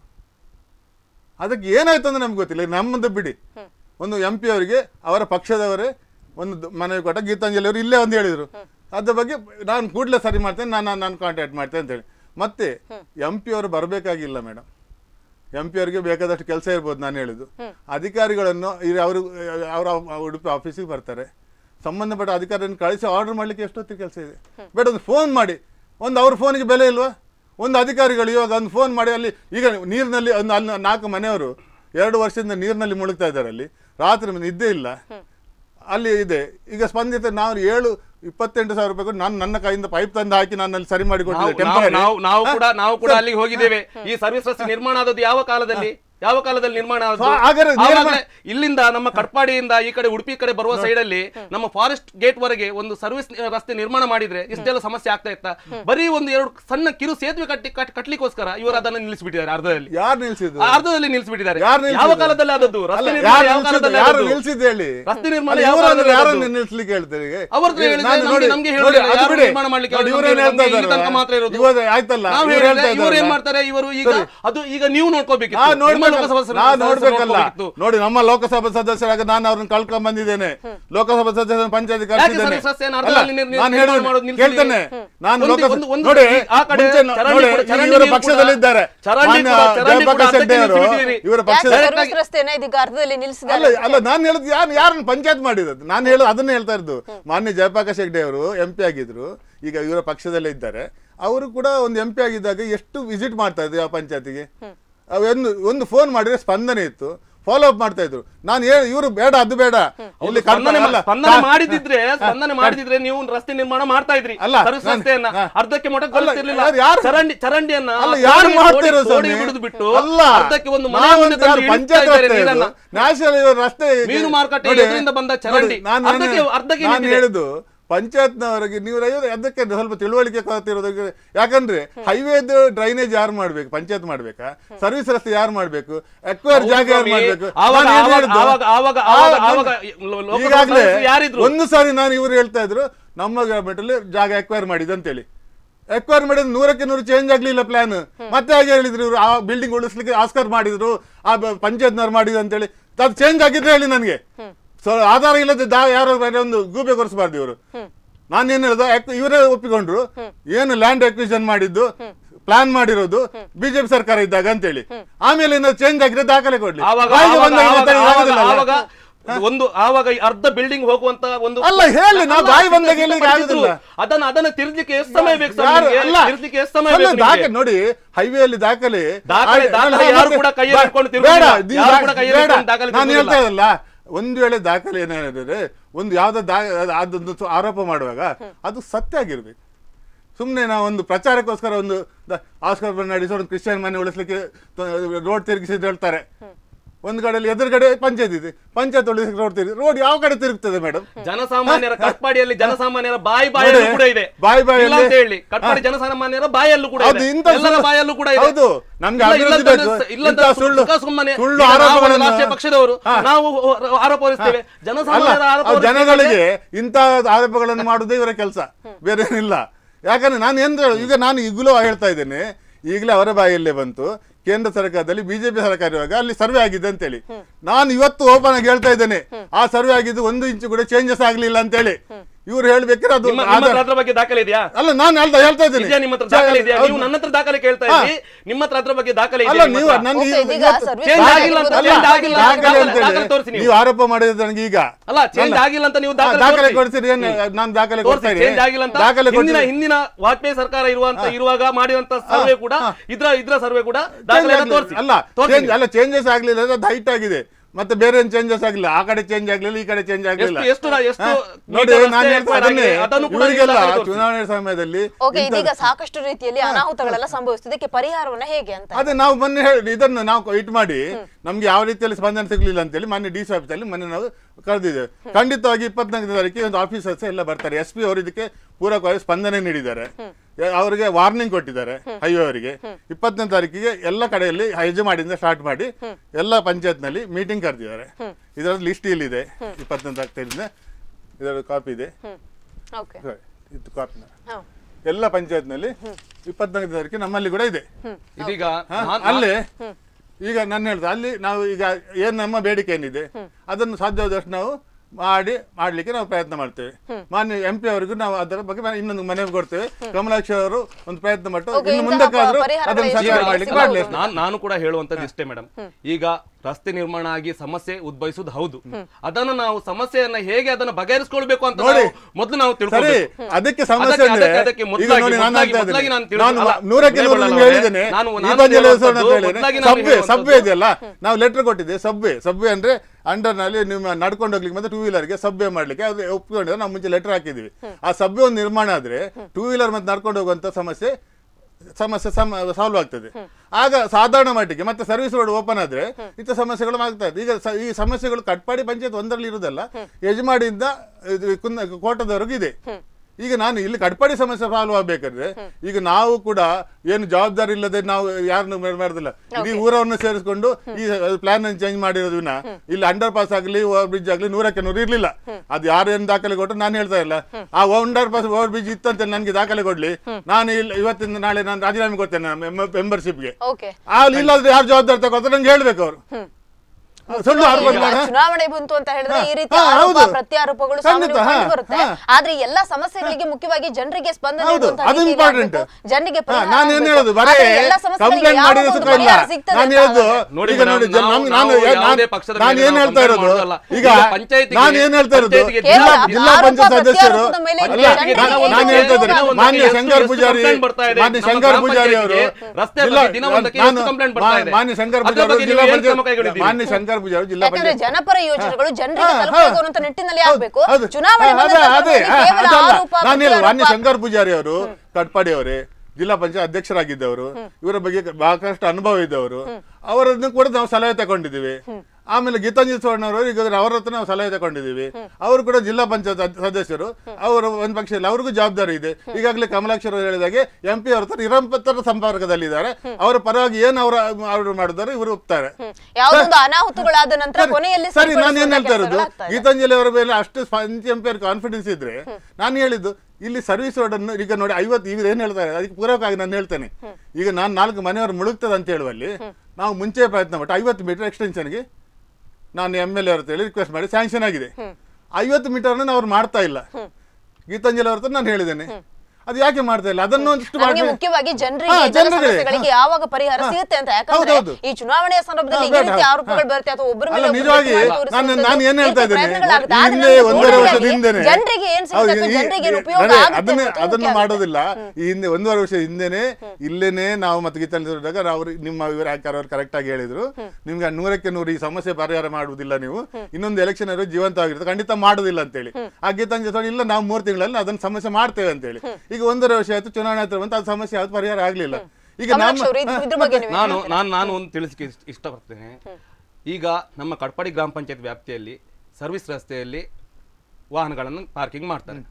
ಅದಕ್ಕೆ ಏನಾಯ್ತು ಅಂದ್ರೆ ನಮ್ಗೆ ಗೊತ್ತಿಲ್ಲ ಈಗ ನಮ್ಮದು ಬಿಡಿ ಒಂದು ಎಂ ಪಿ ಅವರಿಗೆ ಅವರ ಪಕ್ಷದವರೇ ಒಂದು ದ- ಮನವಿ ಕೊಟ್ಟ ಗೀತಾಂಜಲಿ ಅವರು ಇಲ್ಲೇ ಒಂದು ಹೇಳಿದರು ಅದ್ರ ಬಗ್ಗೆ ನಾನು ಕೂಡಲೇ ಸರಿ ಮಾಡ್ತೇನೆ ನಾನು ನಾನು ಕಾಂಟ್ಯಾಕ್ಟ್ ಮಾಡ್ತೇನೆ ಅಂತೇಳಿ ಮತ್ತೆ ಎಂ ಪಿ ಅವರು ಬರಬೇಕಾಗಿಲ್ಲ ಮೇಡಮ್ ಎಂ ಪಿ ಅವರಿಗೆ ಬೇಕಾದಷ್ಟು ಕೆಲಸ ಇರ್ಬೋದು ನಾನು ಹೇಳಿದ್ದು ಅಧಿಕಾರಿಗಳನ್ನು ಈಗ ಅವರು ಅವರ ಉಡುಪಿ ಆಫೀಸಿಗೆ ಬರ್ತಾರೆ ಸಂಬಂಧಪಟ್ಟ ಅಧಿಕಾರಿಯನ್ನು ಕಳಿಸಿ ಆರ್ಡರ್ ಮಾಡಲಿಕ್ಕೆ ಎಷ್ಟೊತ್ತಿಗೆ ಕೆಲಸ ಇದೆ ಬೇಡ ಒಂದು ಫೋನ್ ಮಾಡಿ ಒಂದು ಅವ್ರ ಫೋನಿಗೆ ಬೆಲೆ ಇಲ್ವಾ ಒಂದು ಅಧಿಕಾರಿಗಳು ಇವಾಗ ಒಂದು ಫೋನ್ ಮಾಡಿ ಅಲ್ಲಿ ಈಗ ನೀರಿನಲ್ಲಿ ಒಂದು ಅಲ್ಲಿ ನಾಲ್ಕು ಮನೆಯವರು ಎರಡು ವರ್ಷದಿಂದ ನೀರಿನಲ್ಲಿ ಮುಳುಗ್ತಾ ಇದ್ದಾರೆ ಅಲ್ಲಿ ರಾತ್ರಿ ನಿದ್ದೆ ಇಲ್ಲ ಅಲ್ಲಿ ಇದೆ ಈಗ ಸ್ಪಂದಿತ ನಾವು ಏಳು ಇಪ್ಪತ್ತೆಂಟು ಸಾವಿರ ರೂಪಾಯಿ ಕೊಟ್ಟು ನಾನು ನನ್ನ ಕೈಯಿಂದ ಪೈಪ್ ತಂದು ಹಾಕಿ ನಾನು ಅಲ್ಲಿ ಸರಿ ಮಾಡಿ ನಾವು- ಕೊಟ್ಟಿದ್ದೆ ನಾವು- temporary. ನಾವು ನಾವು ಹಾ? ಕೂಡ ನಾವು ಕೂಡ ಅಲ್ಲಿಗೆ ಹೋಗಿದ್ದೇವೆ ಈ ಸರ್ವಿಸ್ ರಸ್ತೆ ನಿರ್ಮಾಣ ಆದದ್ದು ಯಾವ ಕಾಲದಲ್ಲಿ ಯಾವ ಕಾಲದಲ್ಲಿ ನಿರ್ಮಾಣ ಆದದ್ದು? ಹಾ, ಹಾಗಾದ್ರೆ ನಿರ್ಮಾಣ- ಆವಾಗ್ಲೇ ಇಲ್ಲಿಂದ ನಮ್ಮ ಕಟ್ಪಾಡಿಯಿಂದ ಈ ಕಡೆ ಉಡುಪಿ ಕಡೆ ಬರುವ ಸೈಡ್ ಅಲ್ಲಿ ನಮ್ಮ ಫಾರೆಸ್ಟ್ ಗೇಟ್ ವರೆಗೆ ಒಂದು ಸರ್ವಿಸ್ ರಸ್ತೆ ನಿರ್ಮಾಣ ಮಾಡಿದ್ರೆ ಇಷ್ಟೆಲ್ಲ ಸಮಸ್ಯೆ ಆಗ್ತಾ ಇತ್ತ ಬರೀ ಒಂದು ಎರಡು ಸಣ್ಣ ಕಿರು ಸೇತುವೆ ಕಟ್ಟಿ ಕಟ್- ಕಟ್ಲಿಕ್ಕೋಸ್ಕರ ಇವರು ಅದನ್ನು ನಿಲ್ಲಿಸಿಬಿಟ್ಟಿದ್ದಾರೆ ಅರ್ಧದಲ್ಲಿ ಯಾರು ನಿಲ್ಸಿದ್ರು ಆ ಅರ್ಧದಲ್ಲಿ ನಿಲ್ಲಿಸಿಬಿಟ್ಟಿದ್ದಾರೆ ಯಾರು ಯಾವ ನಿಲ್ಸಿದ್ರು? ಕಾಲದಲ್ಲಿ ಆದದ್ದು ಅಲ್ಲ, ರಸ್ತೆ ನಿರ್ಮಾಣ ಯಾರು ಯಾವ ನಿಲ್ಸಿದ್ರು? ಕಾಲದಲ್ಲಿ ಯಾರು ಆದದ್ದು? ನಿಲ್ಸಿದ್ದು ಹೇಳಿ ರಸ್ತೆ ನಿರ್ಮಾಣ ಅಲ್ಲ, ಯಾವ ಇವರನ್ನು ಕಾಲದಲ್ಲಿ ಯಾರನ್ನು ಆದದ್ದು? ನಿಲ್ಸ್ಲಿಕ್ಕೆ ಹೇಳ್ತಾರೆ ಈಗ? ಅವ್ರದ್ದು ಈಗ ಹೇಳಿದ್ರೆ ನಾನು ನಮ್ಗೆ- ನೋಡಿ- ನಮ್ಗೆ ನೋಡಿ, ಹೇಳೋದಿಲ್ಲ, ಅದು ಯಾರು ಬಿಡಿ. ನಿರ್ಮಾಣ ಮಾಡ್ಲಿಕ್ಕೆ ನೋಡಿ, ಅವ್ರು ಇವ್ರೇನ್ ನಮ್ಗೆ ಹೇಳ್ತಾ ಇಲ್ಲಿ ತನಕ ಇದ್ದಾರೆ? ಮಾತ್ರ ಇರೋದು. ಇವಾಗ ಆಯ್ತಲ್ಲ ನಾವು ಇವ್ರು ಹೇಳಿದ್ರೆ ಹೇಳ್ತಾ ಇವ್ರು ಏನ್ ಇದ್ದಾರಲ್ಲ. ಮಾಡ್ತಾರೆ ಇವರು ಈಗ ಸರಿ. ಅದು ಈಗ ನೀವು ನೋಡ್ಕೋಬೇಕಿತ್ತು ಹಾ, ನೋಡ್ತಾ ನಿಮ್ಮ ಲೋಕಸಭಾ ಸದಸ್ಯರು ನಾನು ನೋಡ್ಬೇಕಲ್ಲ ನೋಡ್ಬೋದಿತ್ತು. ನೋಡಿ ನಮ್ಮ ಲೋಕಸಭಾ ಸದಸ್ಯರಾಗ ನಾನು ಅವ್ರನ್ನ ಕಳ್ಕೊಂಡ್ ಬಂದಿದ್ದೇನೆ ಲೋಕಸಭಾ ಸದಸ್ಯರ ಪಂಚಾಯತ್ ಯಾಕೆ ಕಳಿಸಿದ್ದೇನೆ ಸರ್ ಸಸ್ಯ ಅಲ್ಲ, ಅರ್ಧದಲ್ಲಿ ನಿರ್- ನಾನು ನಿರ್ಮಾಣ ಹೇಳುದು ಮಾಡೋದು ನಿಲ್ಸಿ? ಕೇಳ್ತೇನೆ ನಾನು ಒಂದು- ಲೋಕಸಭಾ ಒಂದು- ಒಂದು ನೋಡಿ ಆ ಕಡೆ ಮುಂಚೆ ನೋ- ಚರಂಡಿ ನೋಡಿ ಕೂಡ- ಚರಂಡಿ ಇವರ ಕೂಡ- ಪಕ್ಷದಲ್ಲಿದ್ದಾರೆ ಚರಂಡಿ ಮಾನ್ಯ ಕೂಡ- ಚರಂಡಿ ಜಯಪ್ರಕಾಶ್ ಕೂಡ ಶೆಟ್ಟಿ ಅವರು ಅರ್ಧಕ್ಕೆ ನಿಲ್ಲಿಸಿಬಿಟ್ಟಿರಿ. ಇವರ ಯಾಕೆ ಪಕ್ಷದ ಸರ್ವಿಸ್ ರಸ್ತೆನ ಇದೀಗ ಅರ್ಧದಲ್ಲಿ ಅಲ್ಲ ನಿಲ್ಲಿಸಿದ್ದಾರೆ ಅಲ್ಲ ನಾನು ಹೇಳುದು ಯಾರು ಯಾರನ್ನ ಪಂಚಾಯತ್ ಮಾಡಿರೋದು ನಾನು ಹೇಳೋದು ಅದನ್ನೇ ಹೇಳ್ತಾ ಇರೋದು ಮಾನ್ಯ ಜಯಪ್ರಕಾಶ್ ಹೆಗ್ಡೆ ಅವರು ಎಂ ಪಿ ಆಗಿದ್ರು ಈಗ ಇವರ ಪಕ್ಷದಲ್ಲೇ ಇದ್ದಾರೆ ಅವರು ಕೂಡ ಒಂದು ಎಂ ಪಿ ಆಗಿದ್ದಾಗ ಎಷ್ಟು ವಿಸಿಟ್ ಮಾಡ್ತಾ ಇದ್ರು ಆ ಪಂಚಾಯತಿಗೆ ಒಂದು ಒಂದು ಫೋನ್ ಮಾಡಿದ್ರೆ ಸ್ಪಂದನೆ ಇತ್ತು ಫಾಲೋ ಅಪ್ ಮಾಡ್ತಾ ಇದ್ರು ನಾನು ಹೇಳಿ ಇವರು ಬೇಡ ಅದು ಬೇಡ ಇಲ್ಲಿ ಸ್ಪಂದನೆ ಕರ್ನಾಟಕ ಮಾ- ಅಲ್ಲ ಸ್ಪಂದನೆ ಮಾಡಿದಿದ್ರೆ ಸ್ಪಂದನೆ ಮಾಡಿದಿದ್ರೆ ನೀವು ರಸ್ತೆ ನಿರ್ಮಾಣ ಮಾಡ್ತಾ ಇದ್ರಿ ಅಲ್ಲ, ಸರ್ವಿಸ್ ನಾನು- ರಸ್ತೆಯನ್ನ ಹಾ. ಅರ್ಧಕ್ಕೆ ಮೊಟ ಅಲ್ಲ, ಕಳಿಸ್ತಿರ್ಲಿಲ್ಲ ಯಾರು- ಯಾರು- ಚರಂಡಿ ಚರಂಡಿಯನ್ನ ಅಲ್ಲ ಯಾರು ಕೋಡಿ- ಮಾಡ್ತಿರೋ ಕೋಡಿ ಬಿಡುದು ಬಿಟ್ಟು ಅಲ್ಲ ಅರ್ಧಕ್ಕೆ ಒಂದು ಮನೆ ನಾವು ಮುಂದೆ ಒಂದು ಯಾರು ತಂದು ಇಳಿಸ್ತಾ ಪಂಚಾಯತ್ ಇದ್ದಾರೆ ರಸ್ತೆ ನೀರನ್ನ. ಇದು. ನ್ಯಾಷನಲ್ ರಸ್ತೆ ಮೀನು ಮಾರುಕಟ್ಟೆ ನೋಡಿ, ಎದುರಿಂದ ಬಂದ ನೋಡಿ, ಚರಂಡಿ. ನಾನು ಅರ್ಧಕ್ಕೆ- ಅರ್ಧಕ್ಕೆ ನಾನು ನಿಂತಿದೆ. ಹೇಳುದು ಪಂಚಾಯತ್ನವರಿಗೆ ನೀವು ರೈತ ಅದಕ್ಕೆ ಸ್ವಲ್ಪ ತಿಳುವಳಿಕೆ ಕೊರತೆ ಇರೋದಕ್ಕೆ ಯಾಕಂದ್ರೆ ಹೈವೇದು ಡ್ರೈನೇಜ್ ಯಾರು ಮಾಡ್ಬೇಕು ಪಂಚಾಯತ್ ಮಾಡ್ಬೇಕಾ ಸರ್ವಿಸ್ ರಸ್ತೆ ಯಾರು ಮಾಡ್ಬೇಕು ಎಕ್ವೈರ್ ಜಾಗ ಯಾರು ಸ್ವಾಮಿ, ಮಾಡ್ಬೇಕು ಆವಾಗ- ನಾನು ಏನ್ ಆವಾಗ- ಹೇಳುದು? ಆವಾಗ- ಆವಾಗ- ಆ, ಆವಾಗ- ನಾನು- ಆವಾಗ ಲೋ- ಲೋಕಸಭಾ ಈಗಾಗ್ಲೇ ಸದಸ್ಯರು ಯಾರಿದ್ರು? ಒಂದು ಸಾರಿ ನಾನು ಇವ್ರು ಹೇಳ್ತಾ ಇದ್ರು ನಮ್ಮ ಗವರ್ಮೆಂಟ್ ಅಲ್ಲಿ ಜಾಗ ಎಕ್ವೈರ್ ಮಾಡಿದೆ ಅಂತೇಳಿ ಎಕ್ವೈರ್ ಮಾಡಿದ ನೂರಕ್ಕೆ ನೂರು ಚೇಂಜ್ ಆಗ್ಲಿಲ್ಲ ಪ್ಲಾನ್ ಮತ್ತೆ ಹಾಗೆ ಹೇಳಿದ್ರು ಇವರು ಆ ಬಿಲ್ಡಿಂಗ್ ಉಳಿಸ್ಲಿಕ್ಕೆ ಆಸ್ಕರ್ ಮಾಡಿದ್ರು ಆ ಪಂಚಾಯತ್ನವ್ರು ಮಾಡಿದ್ರು ಅಂತೇಳಿ ಅದು ಚೇಂಜ್ ಆಗಿದ್ರೆ ಹೇಳಿ ನನಗೆ ಸೊ ಆಧಾರ ಇಲ್ಲದೆ ದಾ ಯಾರೋ ಬೇರೆ ಒಂದು ಗೂಬೆ ಕೊರಿಸಬಾರ್ದು ಇವರು ನಾನೇನು ಹೇಳುದು ಇವರೇ ಒಪ್ಪಿಕೊಂಡ್ರು ಏನು ಲ್ಯಾಂಡ್ ಅಕ್ವಿಷನ್ ಮಾಡಿದ್ದು ಪ್ಲಾನ್ ಮಾಡಿರೋದು ಬಿಜೆಪಿ ಸರ್ಕಾರ ಇದ್ದಾಗ ಅಂತೇಳಿ ಆಮೇಲೆ ಏನಾದ್ರು ಚೇಂಜ್ ಆಗಿದ್ರೆ ದಾಖಲೆ ಕೊಡ್ಲಿ ಆವಾಗ ಬಾಯಿಗೆ ಆವಾಗ- ಬಂದಾಗ ಆವಾಗ- ಮಾತಾಡಿ ಆವಾಗ- ಆಗುದಿಲ್ಲ ಅಲ್ಲ? ಆವಾಗ ಒಂದು ಆವಾಗ ಈ ಅರ್ಧ ಬಿಲ್ಡಿಂಗ್ ಹೋಗುವಂತ ಒಂದು ಅಲ್ಲ, ಹೇಳಿ, ನಾವು ಅಲ್ಲ, ಬಾಯಿ ಬಂದಾಗ ಸಿದ್ಧ- ಹೇಳಿಕ್ಕೆ ಸಿದ್ಧಪಡಿಸಿದ್ರು. ಆಗುದಿಲ್ಲ. ಅದನ್ನ ಅದನ್ನ ತಿರ್ಲಿಕ್ಕೆ ಎಷ್ಟು ಸಮಯ ಬೇಕು ಸರ್ ಯಾರು- ನಿಮ್ಗೆ? ಅಲ್ಲ. ತಿರ್ಲಿಕ್ಕೆ ಎಷ್ಟು ಸಮಯ ಅಲ್ಲ, ಬೇಕು ದಾಖಲೆ ನಿಮ್ಗೆ? ನೋಡಿ ಹೈವೇ ಅಲ್ಲಿ ದಾಖಲೆ ದಾಖಲೆ- ಆಗ- ದಾಖಲೆ ಅಲ್ಲ, ಯಾರು ಮತ್ತೆ- ಕೂಡ ಕೈಯಲ್ಲಿ ಬಾ- ಹಿಡ್ಕೊಂಡು ಬೇಡ, ತಿರುಗುದಿಲ್ಲ. ನೀವು ಯಾರು ದಾ- ಕೂಡ ಕೈಯಲ್ಲಿ ಬೇಡ. ಹಿಡ್ಕೊಂಡು ದಾಖಲೆ ನಾನು ಹೇಳ್ತಾ ತಿರುಗುದಿಲ್ಲ. ಇರಲ್ಲ ಒಂದು ವೇಳೆ ದಾಖಲೆ ಏನಾದ್ರೆ ಒಂದು ಯಾವ್ದೋ ದಾ ಅದೊಂದು ಸ- ಆರೋಪ ಮಾಡುವಾಗ ಅದು ಸತ್ಯ ಆಗಿರ್ಬೇಕು ಸುಮ್ಮನೆ ನಾವು ಒಂದು ಪ್ರಚಾರಕ್ಕೋಸ್ಕರ ಒಂದು ದ- ಆಸ್ಕರ್ ಫರ್ನಾಂಡಿಸ್ ಒಂದು ಕ್ರಿಶ್ಚಿಯನ್ ಮನೆ ಉಳಿಸ್ಲಿಕ್ಕೆ ರೋಡ್ ತಿರುಗಿಸಿದ್ದು ಹೇಳ್ತಾರೆ ಒಂದು ಕಡೆಯಲ್ಲಿ ಎದುರುಗಡೆ ಪಂಚಾಯತ್ ಇದೆ ಪಂಚಾಯತ್ ಉಳಿಸ್ಲಿಕ್ಕೆ ರೋಡ್ ತಿರುಗಿ ರೋಡ್ ಯಾವ ಕಡೆ ತಿರುಗ್ತದೆ ಮೇಡಮ್ ಜನಸಾಮಾನ್ಯರ ಕಟ್ಪಾಡಿಯಲ್ಲಿ ಜನಸಾಮಾನ್ಯರ ಬಾಯಿ ಬಾಯಲ್ಲೂ ನೋಡಿ, ಕೂಡ ಇದೆ ಬಾಯಿ ಬಾಯಲ್ಲಿ- ಇಲ್ಲ ಅಂತ ಹೇಳಿ ಕಟ್ಪಾಡಿ ಜನಸಾಮಾನ್ಯರ ಬಾಯಲ್ಲೂ ಕೂಡ ಹೌದು, ಇದೆ ಇಂಥ ಎಲ್ಲರ ಸುಳ್ಳು- ಬಾಯಲ್ಲೂ ಕೂಡ ಇದೆ ಹೌದು, ನಮ್ಗೆ ಇಲ್ಲ, ಅಭಿವೃದ್ಧಿ ಇಲ್ಲ ಅಂತ- ಬೇಕು. ಇಲ್ಲ ಅಂತ ಇಂಥ ಸುಳ್ಳು- ಸುಖ ಸುಮ್ಮನೆ ಸುಳ್ಳು ಈಗ ನಾವು ಆರೋಪಗಳನ್ನು- ರಾಷ್ಟ್ರೀಯ ಪಕ್ಷದವರು ಹಾ. ನಾವು ಆರೋಪ ಹೊರಿಸ್ತೇವೆ ಅಲ್ಲ ಜನಸಾಮಾನ್ಯರ ಆರೋಪ ಆ ಹೊರಿಸ್ತೇವೆ. ಜನಗಳಿಗೆ ಇಂಥ ಆರೋಪಗಳನ್ನು ಮಾಡುವುದೇ ಇವರ ಕೆಲಸ ಬೇರೆ ಏನಿಲ್ಲ ಯಾಕಂದ್ರೆ ನಾನು ಏನ್ ಹೇಳು- ಈಗ ನಾನು ಈಗಲೂ ಹೇಳ್ತಾ ಇದ್ದೇನೆ ಈಗಲೇ ಅವರ ಬಾಯಲ್ಲೇ ಬಂತು ಕೇಂದ್ರ ಸರ್ಕಾರದಲ್ಲಿ ಬಿಜೆಪಿ ಸರ್ಕಾರ ಇರುವಾಗ ಅಲ್ಲಿ ಸರ್ವೆ ಆಗಿದೆ ಅಂತೇಳಿ ನಾನು ಇವತ್ತು ಓಪನ್ ಆಗಿ ಹೇಳ್ತಾ ಇದ್ದೇನೆ ಆ ಸರ್ವೆ ಆಗಿದ್ದು ಒಂದು ಇಂಚು ಕೂಡ ಚೇಂಜಸ್ ಆಗ್ಲಿಲ್ಲ ಅಂತೇಳಿ ಇವ್ರು ಹೇಳ್ಬೇಕಾದ್ರೆ ಅದು ನಿಮ್ಮ ನಿಮ್ಮ ಹತ್ರ ಆಧಾರ- ಅದ್ರ ಬಗ್ಗೆ ದಾಖಲೆ ಇದೆಯಾ ಅಲ್ಲ ನಾನು ಹೇಳ್ತಾ ಹೇಳ್ತಾ ಇದ್ದೇನೆ ಇದೆಯಾ ನಿಮ್ಮ ಹತ್ರ ದಾಖಲೆ ಇದೆಯಾ ಹೌದು. ನೀವು ನನ್ನ ಹತ್ರ ದಾಖಲೆ ಕೇಳ್ತಾ ಹಾ. ಇದ್ರಿ ನಿಮ್ಮ ಹತ್ರ ಅದ್ರ ಬಗ್ಗೆ ದಾಖಲೆ ಅಲ್ಲ ಇದೆಯಾ ನಿಮ್ಮ ನೀವು ಹತ್ರ? ನನಗೆ ಓಕೆ, ಇದೀಗ ಇವತ್ತು- ಸರ್ವಿಸ್ Change ದಾಖಲೆ ಆಗಿಲ್ಲ ಅಂತ ಇರ್ಬೋದು. change ಆಗಿಲ್ಲ ಅಂತ ದಾಖಲೆ ದಾಖಲೆ- ಅಂತೇಳಿ ದಾಖಲೆ ತೋರಿಸಿ ನೀವು. ನೀವು ಆರೋಪ ಮಾಡಿದ್ರೆ ನನಗೆ ಈಗ ಅಲ್ಲ ಚೇಂಜ್ ಅಲ್ಲ. ಆಗಿಲ್ಲ ಅಂತ ನೀವು ಹಾ, ದಾಖಲೆ ದಾಖಲೆ ತೋರಿಸಿ. ಕೊಡ್ತೀರಿ ಏನ್ ನಾನು ದಾಖಲೆ ತೋರಿಸಿ ಕೊಡ್ತಾ ಚೇಂಜ್ ಆಗಿಲ್ಲ ಅಂತ ದಾಖಲೆ ಹಿಂದಿನ ಕೊಡ್ತೀನಿ. ಹಿಂದಿನ ವಾಜಪೇಯಿ ಸರ್ಕಾರ ಇರುವಂತ ಇರುವಾಗ ಮಾಡಿದಂತ ಸರ್ವೆ ಕೂಡ ಹಾ. ಇದ್ರ ಇದ್ರ ಸರ್ವೆ ಕೂಡ Change ದಾಖಲೆಯನ್ನು ಆಗ್ಲಿಲ್ಲ. ತೋರಿಸಿ ಅಲ್ಲ ತೋರಿಸಿ change- ಅಲ್ಲ ಚೇಂಜಸ್ ಆಗ್ಲಿಲ್ಲ ಅದು ಹೈಟ್ ಆಗಿದೆ ಮತ್ತೆ ಬೇರೆ ಏನ್ ಚೇಂಜಸ್ ಆಗಿಲ್ಲ ಆ ಕಡೆ ಚೇಂಜ್ ಆಗ್ಲಿಲ್ಲ ಈ ಕಡೆ ಚೇಂಜ್ ಆಗ್ಲಿಲ್ಲ ಎಷ್ಟು- ಎಷ್ಟು ನ- ಎಷ್ಟು ಹಾ? meter ನೋಡಿ ರಸ್ತೆ ನಾನು ಹೇಳ್ತಾ acquired ಅದನ್ನೇ ಆಗಿದೆ, ಅದನ್ನು ಕೂಡ ಇವರಿಗೆಲ್ಲ ದಾಖಲೆ ತೋರಿಸಿ. ಚುನಾವಣೆ ಸಮಯದಲ್ಲಿ ಓಕೆ ಇಂಥ- ಇದೀಗ ಸಾಕಷ್ಟು ರೀತಿಯಲ್ಲಿ ಅನಾಹುತಗಳೆಲ್ಲ ಸಂಭವಿಸುತ್ತದೆ ಇದಕ್ಕೆ ಪರಿಹಾರವನ್ನ ಹೇಗೆ ಅಂತ ಅದೇ ನಾವು ಮೊನ್ನೆ ಹೇಳಿ ಇದನ್ನು ನಾವು ಇಟ್ ಮಾಡಿ ನಮ್ಗೆ ಯಾವ ರೀತಿಯಲ್ಲಿ ಸ್ಪಂದನೆ ಸಿಗ್ಲಿಲ್ಲ ಅಂತೇಳಿ ಮೊನ್ನೆ ಡಿ ಸಿ ಆಫೀಸಲ್ಲಿ ಮೊನ್ನೆ ನಾವು ಕರೆದಿದ್ದೇವೆ ಖಂಡಿತವಾಗಿ ಇಪ್ಪತ್ನಾಲ್ಕನೇ ತಾರೀಕಿಗೆ ಒಂದು ಆಫೀಸರ್ಸ್ ಎಲ್ಲ ಬರ್ತಾರೆ ಎಸ್ ಪಿ ಅವರು ಇದಕ್ಕೆ ಪೂರಕವಾಗಿ ಸ್ಪಂದನೆ ನೀಡಿದ್ದಾರೆ ಯ- ಅವರಿಗೆ ವಾರ್ನಿಂಗ್ ಕೊಟ್ಟಿದ್ದಾರೆ ಹೈವೇ ಅವರಿಗೆ ಇಪ್ಪತ್ತನೇ ತಾರೀಕಿಗೆ ಎಲ್ಲ ಕಡೆಯಲ್ಲಿ ಹೈಜಮಾಡಿಯಿಂದ ಸ್ಟಾರ್ಟ್ ಮಾಡಿ ಎಲ್ಲ ಪಂಚಾಯತ್ನಲ್ಲಿ ಮೀಟಿಂಗ್ ಕರೆದಿದ್ದಾರೆ ಇದರ ಲಿಸ್ಟ್ ಇಲ್ಲಿದೆ ಇಪ್ಪತ್ತನೇ ತಾರೀಕಿಂದ ಇದರ ಕಾಪಿ ಇದೆ ಓಕೆ ಇದು ಕಾಪಿನ ಹಾ ಎಲ್ಲ ಪಂಚಾಯತ್ನಲ್ಲಿ ಇಪ್ಪತ್ನಾಲ್ಕನೇ ತಾರೀಕಿಗೆ ನಮ್ಮಲ್ಲಿ ಕೂಡ ಇದೆ ಇದೀಗ ಹಾ? ನಾನ್- ಅಲ್ಲಿ ಈಗ ನಾನು ಹೇಳ್ದೆ ಅಲ್ಲಿ ನಾವು ಈಗ ಏನ್ ನಮ್ಮ ಬೇಡಿಕೆ ಏನಿದೆ ಅದನ್ನು ಸಾಧ್ಯವಾದಷ್ಟು ನಾವು ಮಾಡಿ ಮಾಡ್ಲಿಕ್ಕೆ ನಾವು ಪ್ರಯತ್ನ ಮಾಡ್ತೇವೆ ಮಾನ್ಯ ಎಂ ಪಿ ಅವರಿಗೂ ನಾವು ಅದರ ಬಗ್ಗೆ ಮ- ಇನ್ನೊಂದು ಮನವಿ ಕೊಡ್ತೇವೆ ಕಮಲಾಕ್ಷ ಅವರು ಒಂದು ಪ್ರಯತ್ನ ಪಟ್ಟು Okay, ಇನ್ನು ಇಂತಹ ಮುಂದಕ್ಕಾದ್ರೂ ಪರಿಹಾರಗಳು ಅದನ್ನು ಎಷ್ಟು ಸರ್ಕಾರ ಸಿಗಬಹುದು? ಮಾಡ್ಲಿಕ್ಕೆ ಸಿಗಬಹುದು? ಮಾಡ್ಲಿ ಅಷ್ಟೇ. ನಾನ್ ನಾನು ಕೂಡ ಹೇಳುವಂತದ್ದು ಇಷ್ಟೇ ಮೇಡಮ್ ಈಗ ರಸ್ತೆ ನಿರ್ಮಾಣ ಆಗಿ ಸಮಸ್ಯೆ ಉದ್ಭವಿಸುವುದು ಹೌದು ಅದನ್ನು ನಾವು ಸಮಸ್ಯೆಯನ್ನ ಹೇಗೆ ಅದನ್ನ ಬಗೆಹರಿಸಿಕೊಳ್ಬೇಕು ಅಂತ ನೋಡಿ. ನಾವು ಮೊದಲು ನಾವು ಸರಿ ತಿಳ್ಕೊಳ್ಬೇಕು ಅದಕ್ಕೆ ಸಮಸ್ಯೆ ಅದಕ್ಕೆ- ಅಂದ್ರೆ ಅದಕ್ಕೆ- ಅದಕ್ಕೆ ಈಗ ಮೊದ್ಲಾಗಿ- ನೋಡಿ ನಾನು ಮೊದ್ಲಾಗಿ- ಹೇಳ್ತಾ ಮೊದ್ಲಾಗಿ ಇದ್ದೇನೆ. ನಾನು ತಿಳ್ಕೊ- ನಾನು ಅಲ್ಲ, ನೂರಕ್ಕೆ ನೂರು ನಿಮ್ಗೆ ಅವರೇ, ಹೇಳಿದ್ದೇನೆ ನಾನು- ಈ ನಾನು ಬಂಜೆ ಲೇಔಟ್ ಅಂತ ಹೇಳುವಂಥದ್ದು, ಹೇಳಿದ್ದೇನೆ. ಮೊದ್ಲಾಗಿ ನಾನು ಸಬ್ವೆ ಸಬ್ವೆ ಹೇಳುವಂಥದ್ದು- ಇದೆಯಲ್ಲ ನಾವು ಲೆಟರ್ ಕೊಟ್ಟಿದ್ದೆ ಸಬ್ವೆ ಸಬ್ವೆ ಅಂದ್ರೆ ಅಂಡರ್ ನಲ್ಲಿ ನಿಮ್ಮ ನಡ್ಕೊಂಡು ಹೋಗ್ಲಿಕ್ಕೆ ಮತ್ತೆ ಟೂ ವೀಲರ್ಗೆ ಸಬ್ವೆ ಮಾಡ್ಲಿಕ್ಕೆ ಅದು ಒಪ್ಕೊಂಡಿದ್ರೆ ನಾವು ಮುಂಚೆ ಲೆಟರ್ ಹಾಕಿದ್ವಿ ಆ ಸಬ್ವೆ ಒಂದು ನಿರ್ಮಾಣ ಆದ್ರೆ ಟೂ ವೀಲರ್ ಮತ್ತೆ ನಡ್ಕೊಂಡು ಹೋಗುವಂತ ಸಮಸ್ಯೆ ಸಮಸ್ಯೆ ಸಾಲ್ವ್ ಆಗ್ತದೆ ಆಗ ಸಾಧಾರಣ ಮಟ್ಟಿಗೆ ಮತ್ತೆ ಸರ್ವಿಸ್ ರೋಡ್ ಓಪನ್ ಆದ್ರೆ ಇಂಥ ಸಮಸ್ಯೆಗಳು ಆಗ್ತಾ ಇದೆ ಈಗ ಸ- ಈ ಸಮಸ್ಯೆಗಳು ಕಟ್ಪಾಡಿ ಪಂಚಾಯತ್ ಒಂದರಲ್ಲಿ ಇರುವುದಲ್ಲ ಯಜಮಾಡಿಯಿಂದ ಇದು ಕುಂದ ಕೋಟದವರೆಗೂ ಇದೆ ಈಗ ನಾನು ಇಲ್ಲಿ ಕಟ್ಪಾಡಿ ಸಮಸ್ಯೆ ಸಾಲ್ವ್ ಆಗ್ಬೇಕಾದ್ರೆ ಈಗ ನಾವು ಕೂಡ ಏನು ಜವಾಬ್ದಾರಿ ಇಲ್ಲದೆ ನಾವು ಯಾರನ್ನು ಮಾಡೋದಿಲ್ಲ ಇಡೀ ಊರವನ್ನು ಸೇರಿಸ್ಕೊಂಡು ಈ ಪ್ಲಾನ್ ಅನ್ನು ಚೇಂಜ್ ಮಾಡಿರೋದು ವಿನ ಇಲ್ಲಿ ಅಂಡರ್ ಪಾಸ್ ಆಗಲಿ ಓವರ್ ಬ್ರಿಡ್ಜ್ ಆಗಲಿ ನೂರಕ್ಕೆ ನೂರು ಇರ್ಲಿಲ್ಲ ಅದು ಯಾರು ಏನು ದಾಖಲೆ ಕೊಟ್ಟರು ನಾನು ಹೇಳ್ತಾ ಇಲ್ಲ ಆ ಅಂಡರ್ ಪಾಸ್ ಓವರ್ ಬ್ರಿಡ್ಜ್ ಇತ್ತಂತ ನನಗೆ ದಾಖಲೆ ಕೊಡ್ಲಿ ನಾನು ಇಲ್ಲಿ ಇವತ್ತಿಂದ ನಾಳೆ ನಾನು ರಾಜೀನಾಮೆ ಕೊಡ್ತೇನೆ ಮೆಂಬರ್ಶಿಪ್ಗೆ ಓಕೆ ಅಲ್ಲಿ ಇಲ್ಲಾದ್ರೆ ಯಾರು ಜವಾಬ್ದಾರಿ ತಗೋತಾರೆ ನಂಗೆ ಹೇಳ್ಬೇಕು ಅವರು ಸುಳ್ಳು ಆರೋಪ ಈಗ ಮಾಡ ಚುನಾವಣೆ ಬಂತು ಅಂತ ಹೇಳಿದ್ರೆ ಈ ರೀತಿ ಹಾ, ಆರೋಪ ಹೌದು. ಪ್ರತ್ಯಾರೋಪಗಳು ಖಂಡಿತ, ಸಾಮಾನ್ಯವಾಗಿ ಹಾ, ಕಂಡುಬರುತ್ತೆ ಹಾ. ಆದ್ರೆ ಎಲ್ಲಾ ಸಮಸ್ಯೆಗಳಿಗೆ ಮುಖ್ಯವಾಗಿ ಜನರಿಗೆ ಸ್ಪಂದನೆ ಹೌದು, ನೀಡುವಂತಹ ಅದು ರೀತಿಯಲ್ಲಿ important. ಆಗ್ಬೇಕು. ಜನರಿಗೆ ಹಾ, ಪರಿಹಾರ ನಾನು ಏನ್ ಆಗ್ಬೇಕು. ಹೇಳುದು ಬರೇ ಆದ್ರೆ ಎಲ್ಲ ಸಮಸ್ಯೆಗಳಿಗೆ ಕಂಪ್ಲೇಂಟ್ ಯಾವ ಮಾಡಿದ ಒಂದು ಸುಖ ಇಲ್ಲ ಪರಿಹಾರ ಸಿಗ್ತದೆ ನಾನು ಅಂತ ಹೇಳುದು ಆಗುತ್ತೆ. ನೋಡಿ ಈಗ ಮೇಡಮ್, ನೋಡಿ ಜನ- ನಾವು- ನಾನು ನಾವು ನಾನು ಯಾವುದೇ ಪಕ್ಷದ ನಾನು ಮೇಲೆ ಏನ್ ನಾವು ಹೇಳ್ತಾ ಇರೋದು ಕಂಪ್ಲೇಂಟ್ ಮಾಡೋದಲ್ಲ. ಈಗ ಈಗ ಪಂಚಾಯ್ತಿಗೆ- ನಾನು ಏನ್ ಹೇಳ್ತಾ ಇರೋದು ಪಂಚಾಯ್ತಿಗೆ ಜಿಲ್ಲಾ ಕೇವಲ ಜಿಲ್ಲಾ ಆರೋಪ ಪಂಚಾಯತ್ ಸದಸ್ಯರು ಪ್ರತ್ಯಾರೋಪದ ಮೇಲೆ ಅಲ್ಲ ಜನರಿಗೆ ನಾನು ಏನು ನಾನು ಹೇಳ್ತಾ ಇದ್ದೇನೆ ಉಪಯೋಗ ಮಾನ್ಯ ಎಷ್ಟು- ಶಂಕರ್ ಎಷ್ಟು ಪೂಜಾರಿ ಕಂಪ್ಲೇಂಟ್ ಬರ್ತಾ ಇದೆ? ಮಾನ್ಯ ನಮ್ಮ ಶಂಕರ್ ಗ್ರಾಮ ಪೂಜಾರಿ ಅವರು ಪಂಚಾಯ್ತಿಗೆ ರಸ್ತೆ ಜಿಲ್ಲಾ ಬಗ್ಗೆ ದಿನವೊಂದಕ್ಕೆ ನಾನು ಎಷ್ಟು ಕಂಪ್ಲೇಂಟ್ ಬರ್ತಾ ಇದೆ? ಮಾನ್ಯ ಶಂಕರ್ ಅದ್ರ ಪೂಜಾರಿ ಅವರು ಬಗ್ಗೆ ಜಿಲ್ಲಾ ನೀವು ಏನು ಕ್ರಮ ಪಂಚಾಯತ್ ಕೈಗೊಂಡಿದ್ದೀರಿ? ಮಾನ್ಯ ಶಂಕರ್ ಪೂಜಾರಿ ಜಿಲ್ಲಾ ಯಾಕಂದ್ರೆ ಪಂಚಾಯತ್ ಜನಪರ ಯೋಜನೆಗಳು ಜನರಿಗೆ ಹಾ, ತಲುಪಬೇಕು ಹಾ. ಅನ್ನೋ ನಿಟ್ಟಿನಲ್ಲಿ ಹೌದು, ಆಗ್ಬೇಕು ಹೌದು. ಚುನಾವಣೆ ಹಾ, ಬಂದ ಅದೇ, ಅದೇ, ಸಂದರ್ಭದಲ್ಲಿ ಹಾ, ಕೇವಲ ಅದಲ್ಲ. ಆರೋಪ ನಾನು ಹೇಳುವ ಮಾನ್ಯ ಪ್ರತ್ಯಾರೋಪ- ಶಂಕರ್ ಪೂಜಾರಿ ಅವರು ಕಟ್ಪಾಡಿ ಅವರೇ ಜಿಲ್ಲಾ ಪಂಚಾಯತ್ ಅಧ್ಯಕ್ಷರಾಗಿದ್ದವರು ಇವರ ಬಗ್ಗೆ ಬಹಳಷ್ಟು ಅನುಭವ ಇದ್ದವರು ಅವರನ್ನು ಕೂಡ ನಾವು ಸಲಹೆ ತಗೊಂಡಿದ್ದೀವಿ ಆಮೇಲೆ ಗೀತಾಂಜಲಿ ಸುವರ್ಣ ಅವರು ಈಗ ಅವರ ಹತ್ರ ನಾವು ಸಲಹೆ ತಗೊಂಡಿದ್ದೀವಿ ಅವರು ಕೂಡ ಜಿಲ್ಲಾ ಪಂಚಾಯತ್ ಅದ್- ಸದಸ್ಯರು ಅವರು ಒಂದು ಪಕ್ಷ ಇಲ್ಲ ಅವ್ರಿಗೂ ಜವಾಬ್ದಾರಿ ಇದೆ ಈಗಾಗಲೇ ಕಮಲಾಕ್ಷರ್ ಅವರು ಹೇಳಿದಾಗೆ ಎಂ ಪಿ ಅವ್ರ ಹತ್ರ ನಿರಂತರ ಸಂಪರ್ಕದಲ್ಲಿದ್ದಾರೆ ಅವರ ಪರವಾಗಿ ಏನು ಅವರು ಅವರು ಮಾಡಿದಾರೆ ಇವರು ಒಪ್ತಾರೆ ಹ್ಮ್. ಯಾವುದೊಂದು ಅನಾಹುತಗಳಾದ ನಂತರ ಸರಿ, ಕೊನೆಯಲ್ಲಿ ಸರಿ ನಾನು ಏನ್ ಸರಿಪಡಿಸುವಂತ ಹೇಳ್ತಾ ಇರೋದು ಕೆಲಸಗಳಾಗ್ತಾ ಇದೆ. ಗೀತಾಂಜಲಿ ಅವರ ಮೇಲೆ ಅಷ್ಟು ಎಂಪಿಯರ್ ಕಾನ್ಫಿಡೆನ್ಸ್ ಇದ್ರೆ ನಾನು ಹೇಳಿದ್ದು ಇಲ್ಲಿ ಸರ್ವಿಸ್ ರೋಡ್ ಅನ್ನು ಈಗ ನೋಡಿ ಐವತ್ತು ಈಗ ಏನ್ ಹೇಳ್ತಾರೆ ಅದಕ್ಕೆ ಪೂರಕವಾಗಿ ನಾನು ಹೇಳ್ತೇನೆ ಈಗ ನಾನು ನಾಲ್ಕು ಮನೆಯವರು ಮುಳುಗ್ತದೆ ಅಂತ ಹೇಳುವಲ್ಲಿ ನಾವು ಮುಂಚೆ ಪ್ರಯತ್ನ ಪಟ್ಟು ಐವತ್ತು ಮೀಟರ್ ಎಕ್ಸ್ಟೆನ್ಷನ್ಗೆ ನಾನು ಎಮ್ ಎಲ್ ಎ ಅವ್ರ ಹತ್ರ ಹೇಳಿ ರಿಕ್ವೆಸ್ಟ್ ಮಾಡಿ ಸ್ಯಾಂಕ್ಷನ್ ಆಗಿದೆ ಐವತ್ತು ಮೀಟರ್ನ ಅವ್ರು ಮಾಡ್ತಾ ಇಲ್ಲ ಗೀತಾಂಜಲಿ ಅವ್ರ ಹತ್ರ ನಾನು ಹೇಳಿದ್ದೇನೆ ಅದು ಯಾಕೆ ಮಾಡ್ತಾ ಇಲ್ಲ ಅದನ್ನು ಒಂದಿಷ್ಟು ನಮಗೆ ಮಾಡಿ ಮುಖ್ಯವಾಗಿ ಜನರಿಗೆ ಹಾ, ಜನ ಜನರಿಗೆ, ಸಮಸ್ಯೆಗಳಿಗೆ ಹಾ. ಯಾವಾಗ ಪರಿಹಾರ ಹಾ. ಸಿಗುತ್ತೆ ಅಂತ ಯಾಕಂದ್ರೆ ಹೌದೌದು. ಈ ಚುನಾವಣೆಯ ಸಂದರ್ಭದಲ್ಲಿ ಈ ಹಾ, ರೀತಿ ಬೇಡ. ಆರೋಪಗಳು ಹಾ. ಬರುತ್ತೆ ಅಥವಾ ಒಬ್ಬರ ಅಲ್ಲ, ಮೇಲೆ ಒಬ್ರು ನಿಜವಾಗಿ ಪ್ರತಿಭಟನೆ ನಾನು ತೋರಿಸುವಂಥದ್ದು, ನಾನು ಏನ್ ಈ ಹೇಳ್ತಾ ರೀತಿ ಇದ್ದೇನೆ ಪ್ರಯತ್ನಗಳಾಗುತ್ತೆ. ಈ ಆದ್ರೆ ಹಿಂದೆ ನಮ್ಗೆ ಒಂದೂವರೆ ವರ್ಷದ ಒಟ್ಟಾಗಿ ಹಿಂದೆನೆ ಜನರಿಗೆ ಏನ್ ಹೌದು, ಸಿಗುತ್ತೆ ಈ- ಜನರಿಗೆ ಏನ್ ಈ- ಉಪಯೋಗ ಅದೇ, ಆಗುತ್ತೆ ಅದನ್ನ ಅನ್ನೋದು ಅದನ್ನು ಮುಖ್ಯ ಮಾಡೋದಿಲ್ಲ ಈ ಹಿಂದೆ ಒಂದೂವರೆ ವರ್ಷ ಹಿಂದೆನೆ ಇಲ್ಲೇನೆ ನಾವು ಮತ್ತೆ ಗೀತಾಂಜಲಿದಾಗ ಅವರು ನಿಮ್ಮ ಇವರು ಹಾಕಾರ ಅವ್ರು ಕರೆಕ್ಟ್ ಆಗಿ ಹೇಳಿದ್ರು ನಿಮ್ಗೆ ಆ ನೂರಕ್ಕೆ ನೂರು ಈ ಸಮಸ್ಯೆ ಪರಿಹಾರ ಮಾಡುವುದಿಲ್ಲ ನೀವು ಇನ್ನೊಂದು ಎಲೆಕ್ಷನ್ ಇರೋ ಜೀವಂತವಾಗಿರುತ್ತೆ ಖಂಡಿತ ಮಾಡುದಿಲ್ಲ ಅಂತೇಳಿ ಆ ಗೀತಾಂಜಲಿ ಅವ್ರು, ಇಲ್ಲ ನಾವು ಮೂರು ತಿಂಗಳಲ್ಲಿ ಅದನ್ನ ಸಮಸ್ಯೆ ಮಾಡ್ತೇವೆ ಅಂತೇಳಿ ಈಗ ಒಂದೂವರೆ ವರ್ಷ ಆಯ್ತು ಚುನಾವಣೆ ಹತ್ರ ಬಂತು ಅದು ಸಮಸ್ಯೆ ಯಾವ್ದು ಪರಿಹಾರ ಆಗ್ಲಿಲ್ಲ ಈಗ ಕಮಲಾಕ್ಷ ನಮ್ಮ ಅವ್ರೆ, ಇದ್ರ- ಇದ್ರ ಬಗ್ಗೆ ನೀವು ನಾನು ನಾನು ನಾನು ಒಂದು ತಿಳಿಸ್ಕೆ ಇಷ್ಟ- ಇಷ್ಟಪಡ್ತೇನೆ ಈಗ ನಮ್ಮ ಕಟ್ಪಾಡಿ ಗ್ರಾಮ ಪಂಚಾಯತ್ ವ್ಯಾಪ್ತಿಯಲ್ಲಿ ಸರ್ವಿಸ್ ರಸ್ತೆಯಲ್ಲಿ ವಾಹನಗಳನ್ನು ಪಾರ್ಕಿಂಗ್ ಮಾಡ್ತಾರೆ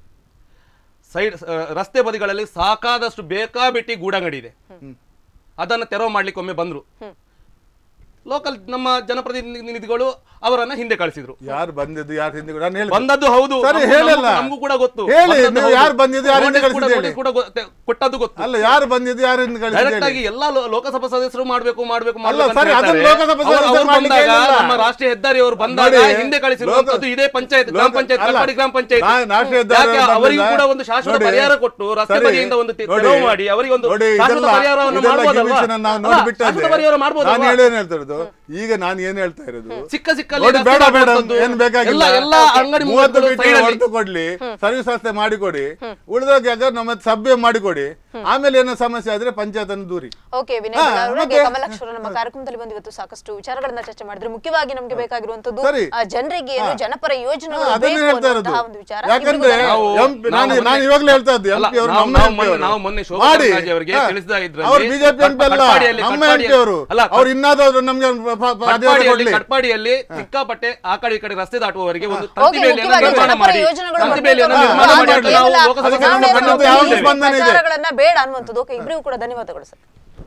ಸೈಡ್ ರಸ್ತೆ ಬದಿಗಳಲ್ಲಿ ಸಾಕಾದಷ್ಟು ಬೇಕಾಬಿಟ್ಟಿ ಗೂಡಂಗಡಿ ಇದೆ ಅದನ್ನು ತೆರವು ಮಾಡ್ಲಿಕ್ಕೆ ಒಮ್ಮೆ ಬಂದ್ರು ಲೋಕಲ್ ನಮ್ಮ ಜನಪ್ರತಿನಿಧಿಗಳು ಅವರನ್ನ ಹಿಂದೆ ಕಳಿಸಿದ್ರು ಯಾರು ಬಂದಿದ್ದು ಯಾರು ಹಿಂದೆ ನಾನು ಹೇಳ್ತೀನಿ. ಬಂದದ್ದು ಹೌದು ಸರಿ, ನಮ್ಗೂ- ಹೇಳಲ್ಲ. ನಮ್ಗೂ- ನಮಗೂ ಕೂಡ ಗೊತ್ತು ಹೇಳಿ, ಬಂದದ್ದು ನೀವು ಹೌದು. ಯಾರು ಬಂದಿದ್ದು, ಯಾರು ಹಿಂದೆ Notice ಕೂಡ- ಕಳಿಸಿದ್ದು ಹೇಳಿ. notice ಕೂಡ ಗೊತ್ತೆ- ಕೊಟ್ಟದ್ದು ಗೊತ್ತು ಅಲ್ಲ ಯಾರು ಬಂದಿದ್ದು ಯಾರು ಹಿಂದೆ ಕಳಿಸಿದ್ದು ಡೈರೆಕ್ಟ್ ಹೇಳಿ. ಆಗಿ ಎಲ್ಲಾ ಲೋ- ಲೋಕಸಭಾ ಸದಸ್ಯರು ಮಾಡ್ಬೇಕು ಮಾಡ್ಬೇಕು ಅಲ್ಲ, ಮಾಡ್ಬೇಕು ಅಂತ ಸರಿ, ಅದನ್ನ ಹೇಳ್ತಾರೆ. ಲೋಕಸಭಾ ಅವರು- ಸದಸ್ಯರು ಅವರು ಮಾಡ್ಲಿಕ್ಕೆ ಬಂದಾಗ ಹೇಳಿಲ್ಲ. ನಮ್ಮ ರಾಷ್ಟ್ರೀಯ ಹೆದ್ದಾರಿ ಅವರು ಬಂದಾಗ ನೋಡಿ, ಹಿಂದೆ ಕಳಿಸಿರುವಂತದ್ದು ಲೋಕ- ಇದೇ ಪಂಚಾಯತ್ ಗ್ರಾಮ ಲೋಕ- ಪಂಚಾಯತ್ ಅಲ್ಲ, ಕಟ್ಪಾಡಿ ಗ್ರಾಮ ಪಂಚಾಯತ್ ನಾ- ರಾಷ್ಟ್ರೀಯ ಹೆದ್ದಾರಿ ಯಾಕೆ ಬಂದಿಲ್ಲ. ಅವರಿಗೂ ಕೂಡ ಒಂದು ಶಾಶ್ವತ ನೋಡಿ, ಪರಿಹಾರ ಕೊಟ್ಟು ರಸ್ತೆ ಸರಿ, ಬದಿಯಿಂದ ಒಂದು ತಿ- ನೋಡಿ, ತೆರವು ಮಾಡಿ ಅವರಿಗೆ ಒಂದು ನೋಡಿ, ಶಾಶ್ವತ ಇದೆಲ್ಲ- ಪರಿಹಾರವನ್ನು ಇದೆಲ್ಲ ಮಾಡ್ಬೋದಲ್ವಾ? ಗಿಮಿಕ್ಸ್ ಅನ್ನ ನಾವು ಅಲ್ಲ, ನೋಡ್ಬಿಟ್ಟದ್ದೆ. ಶಾಶ್ವತ ಪರಿಹಾರ ನಾನು ಮಾಡ್ಬೋದಲ್ವಾ? ಹೇಳೇನ್ ಹೇಳ್ತಾ ಇರೋದು ಈಗ ನಾನು ಏನ್ ಹೇಳ್ತಾ ಇರೋದು ಸಿಕ್ಕ ಸಿಕ್ಕಲ್ಲಿ ನೋಡಿ, ರಸ್ತೆ ಬೇಡ ಬೇಡ ಮಾಡುವಂಥದ್ದು, ಏನ್ ಬೇಕಾಗಿಲ್ಲ ಎಲ್ಲ ಎಲ್ಲ ಅಂಗಡಿ ಮೂವತ್ತು ಮುಂಗಟ್ಟುಗಳು ಮೀಟರ್ side ಅಲ್ಲಿ. ಹೊರತು ಕೊಡ್ಲಿ ಸರ್ವಿಸ್ ರಸ್ತೆ ಮಾಡಿಕೊಡಿ ಉಳಿದ ಜಾಗ ನಮ್ಮ ಸಭ್ಯ ಮಾಡಿಕೊಡಿ ಆಮೇಲೆ ಏನೋ ಸಮಸ್ಯೆ ಆದ್ರೆ ಪಂಚಾಯತ್ ಅನ್ನು ದೂರಿ ಓಕೆ ವಿನಯ್ ಹಾ, ಅವರಿಗೆ ಮತ್ತೆ? ಕಮಲಾಕ್ಷರ ನಮ್ಮ ಕಾರ್ಯಕ್ರಮದಲ್ಲಿ ಬಂದು ಇವತ್ತು ಸಾಕಷ್ಟು ವಿಚಾರಗಳನ್ನ ಚರ್ಚೆ ಮಾಡಿದ್ರೆ ಮುಖ್ಯವಾಗಿ ನಮಗೆ ಬೇಕಾಗಿರುವಂತದ್ದು ಸರಿ. ಆ, ಜನರಿಗೆ ಏನು ಹಾ. ಜನಪರ ಹಾ, ಯೋಜನೆಗಳು ಅದನ್ನೇ ಬೇಕು ಹೇಳ್ತಾ ಇರೋದು ಅನ್ನುವಂತಹ ಒಂದು ವಿಚಾರ ಯಾಕಂದ್ರೆ ಇಬ್ರಿಗೂ ಧನ್ಯವಾದ. ನಾವು- ಎಂ- ನಾವು ನಾನು ನಾನು ಮೊನ್ನೆ- ಇವಾಗಲೇ ಹೇಳ್ತಾ ಇದ್ದೆ ಅಲ್ಲ, ಎಂ ಪಿ ಅವರು ನಾವು- ನಮ್ಮ ನಾವು MP ಮೊನ್ನೆ- ಅವರು. ನಾವು ಮೊನ್ನೆ ಶೋಭಾ ಮಾಡಿ ಕರಂದ್ಲಾಜೆ ಅವರಿಗೆ ಹಾ. ತಿಳಿಸಿದ ಇದ್ರಲ್ಲಿ ಅವ್ರು ಬಿಜೆಪಿ ಎಂ ಪಿ ಅಲ್ಲ ಕಟ್ಪಾಡಿಯಲ್ಲಿ- ನಮ್ಮ ಎಂ ಪಿ ಅವರು ಅಲ್ಲ, ಅವ್ರು ಇನ್ನಾದ್ರು ನಮ್ಗೆ ಪ- ಪ- ಅಧಿಕಾರ ಕಟ್ಪಾಡಿಯಲ್ಲಿ ಕೊಡ್ಲಿ ಕಟ್ಪಾಡಿಯಲ್ಲಿ ಸಿಕ್ಕಾಪಟ್ಟೆ ಆ ಕಡೆ ಈ ಕಡೆ ರಸ್ತೆ ದಾಟುವವರಿಗೆ ಒಂದು ಓಕೆ, ತಂತಿ ಬೇಲಿಯನ್ನು ಮುಖ್ಯವಾಗಿ ನಿರ್ಮಾಣ ಜನಪರ ಮಾಡಿ ಯೋಜನೆಗಳು ತಂತಿ ಬೇಲಿಯನ್ನು ಬರ್ಬೇಕು ನಿರ್ಮಾಣ ಅನ್ನೋ ಮಾಡಿ ಅಂತ ನಾವು ಕೇವಲ ಲೋಕಸಭಾ ಅದಕ್ಕೆ ಚುನಾವಣೆ ನಮ್ಮ ಸಂದರ್ಭದಲ್ಲಿ ಯಾವ ಈ ರೀತಿ ಸ್ಪಂದನೆ ಇದೆ? ಪ್ರಚಾರಗಳನ್ನ ಬೇಡ ಅನ್ನುವಂಥದ್ದು ಓಕೆ ಇಬ್ಬರಿಗೂ ಕೂಡ ಧನ್ಯವಾದಗಳು ಸರ್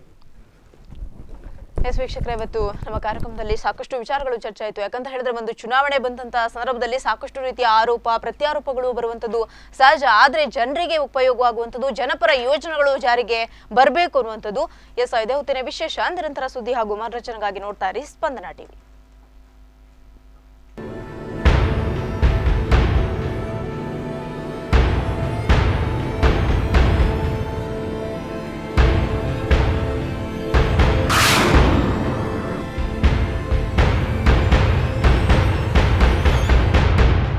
ಎಸ್ ವೀಕ್ಷಕರೇ ಇವತ್ತು ನಮ್ಮ ಕಾರ್ಯಕ್ರಮದಲ್ಲಿ ಸಾಕಷ್ಟು ವಿಚಾರಗಳು ಚರ್ಚೆ ಆಯಿತು ಯಾಕಂತ ಹೇಳಿದ್ರೆ ಒಂದು ಚುನಾವಣೆ ಬಂದಂತಹ ಸಂದರ್ಭದಲ್ಲಿ ಸಾಕಷ್ಟು ರೀತಿಯ ಆರೋಪ ಪ್ರತ್ಯಾರೋಪಗಳು ಬರುವಂಥದ್ದು ಸಹಜ ಆದ್ರೆ ಜನರಿಗೆ ಉಪಯೋಗವಾಗುವಂಥದ್ದು ಜನಪರ ಯೋಜನೆಗಳು ಜಾರಿಗೆ ಬರಬೇಕು ಅನ್ನುವಂಥದ್ದು ಎಸ್ ಇದೇ ಹೊತ್ತಿನ ವಿಶೇಷ ನಿರಂತರ ಸುದ್ದಿ ಹಾಗೂ ಮನರಂಜನೆಗಾಗಿ ನೋಡ್ತಾ ಇರಿ ಸ್ಪಂದನ ಟಿವಿ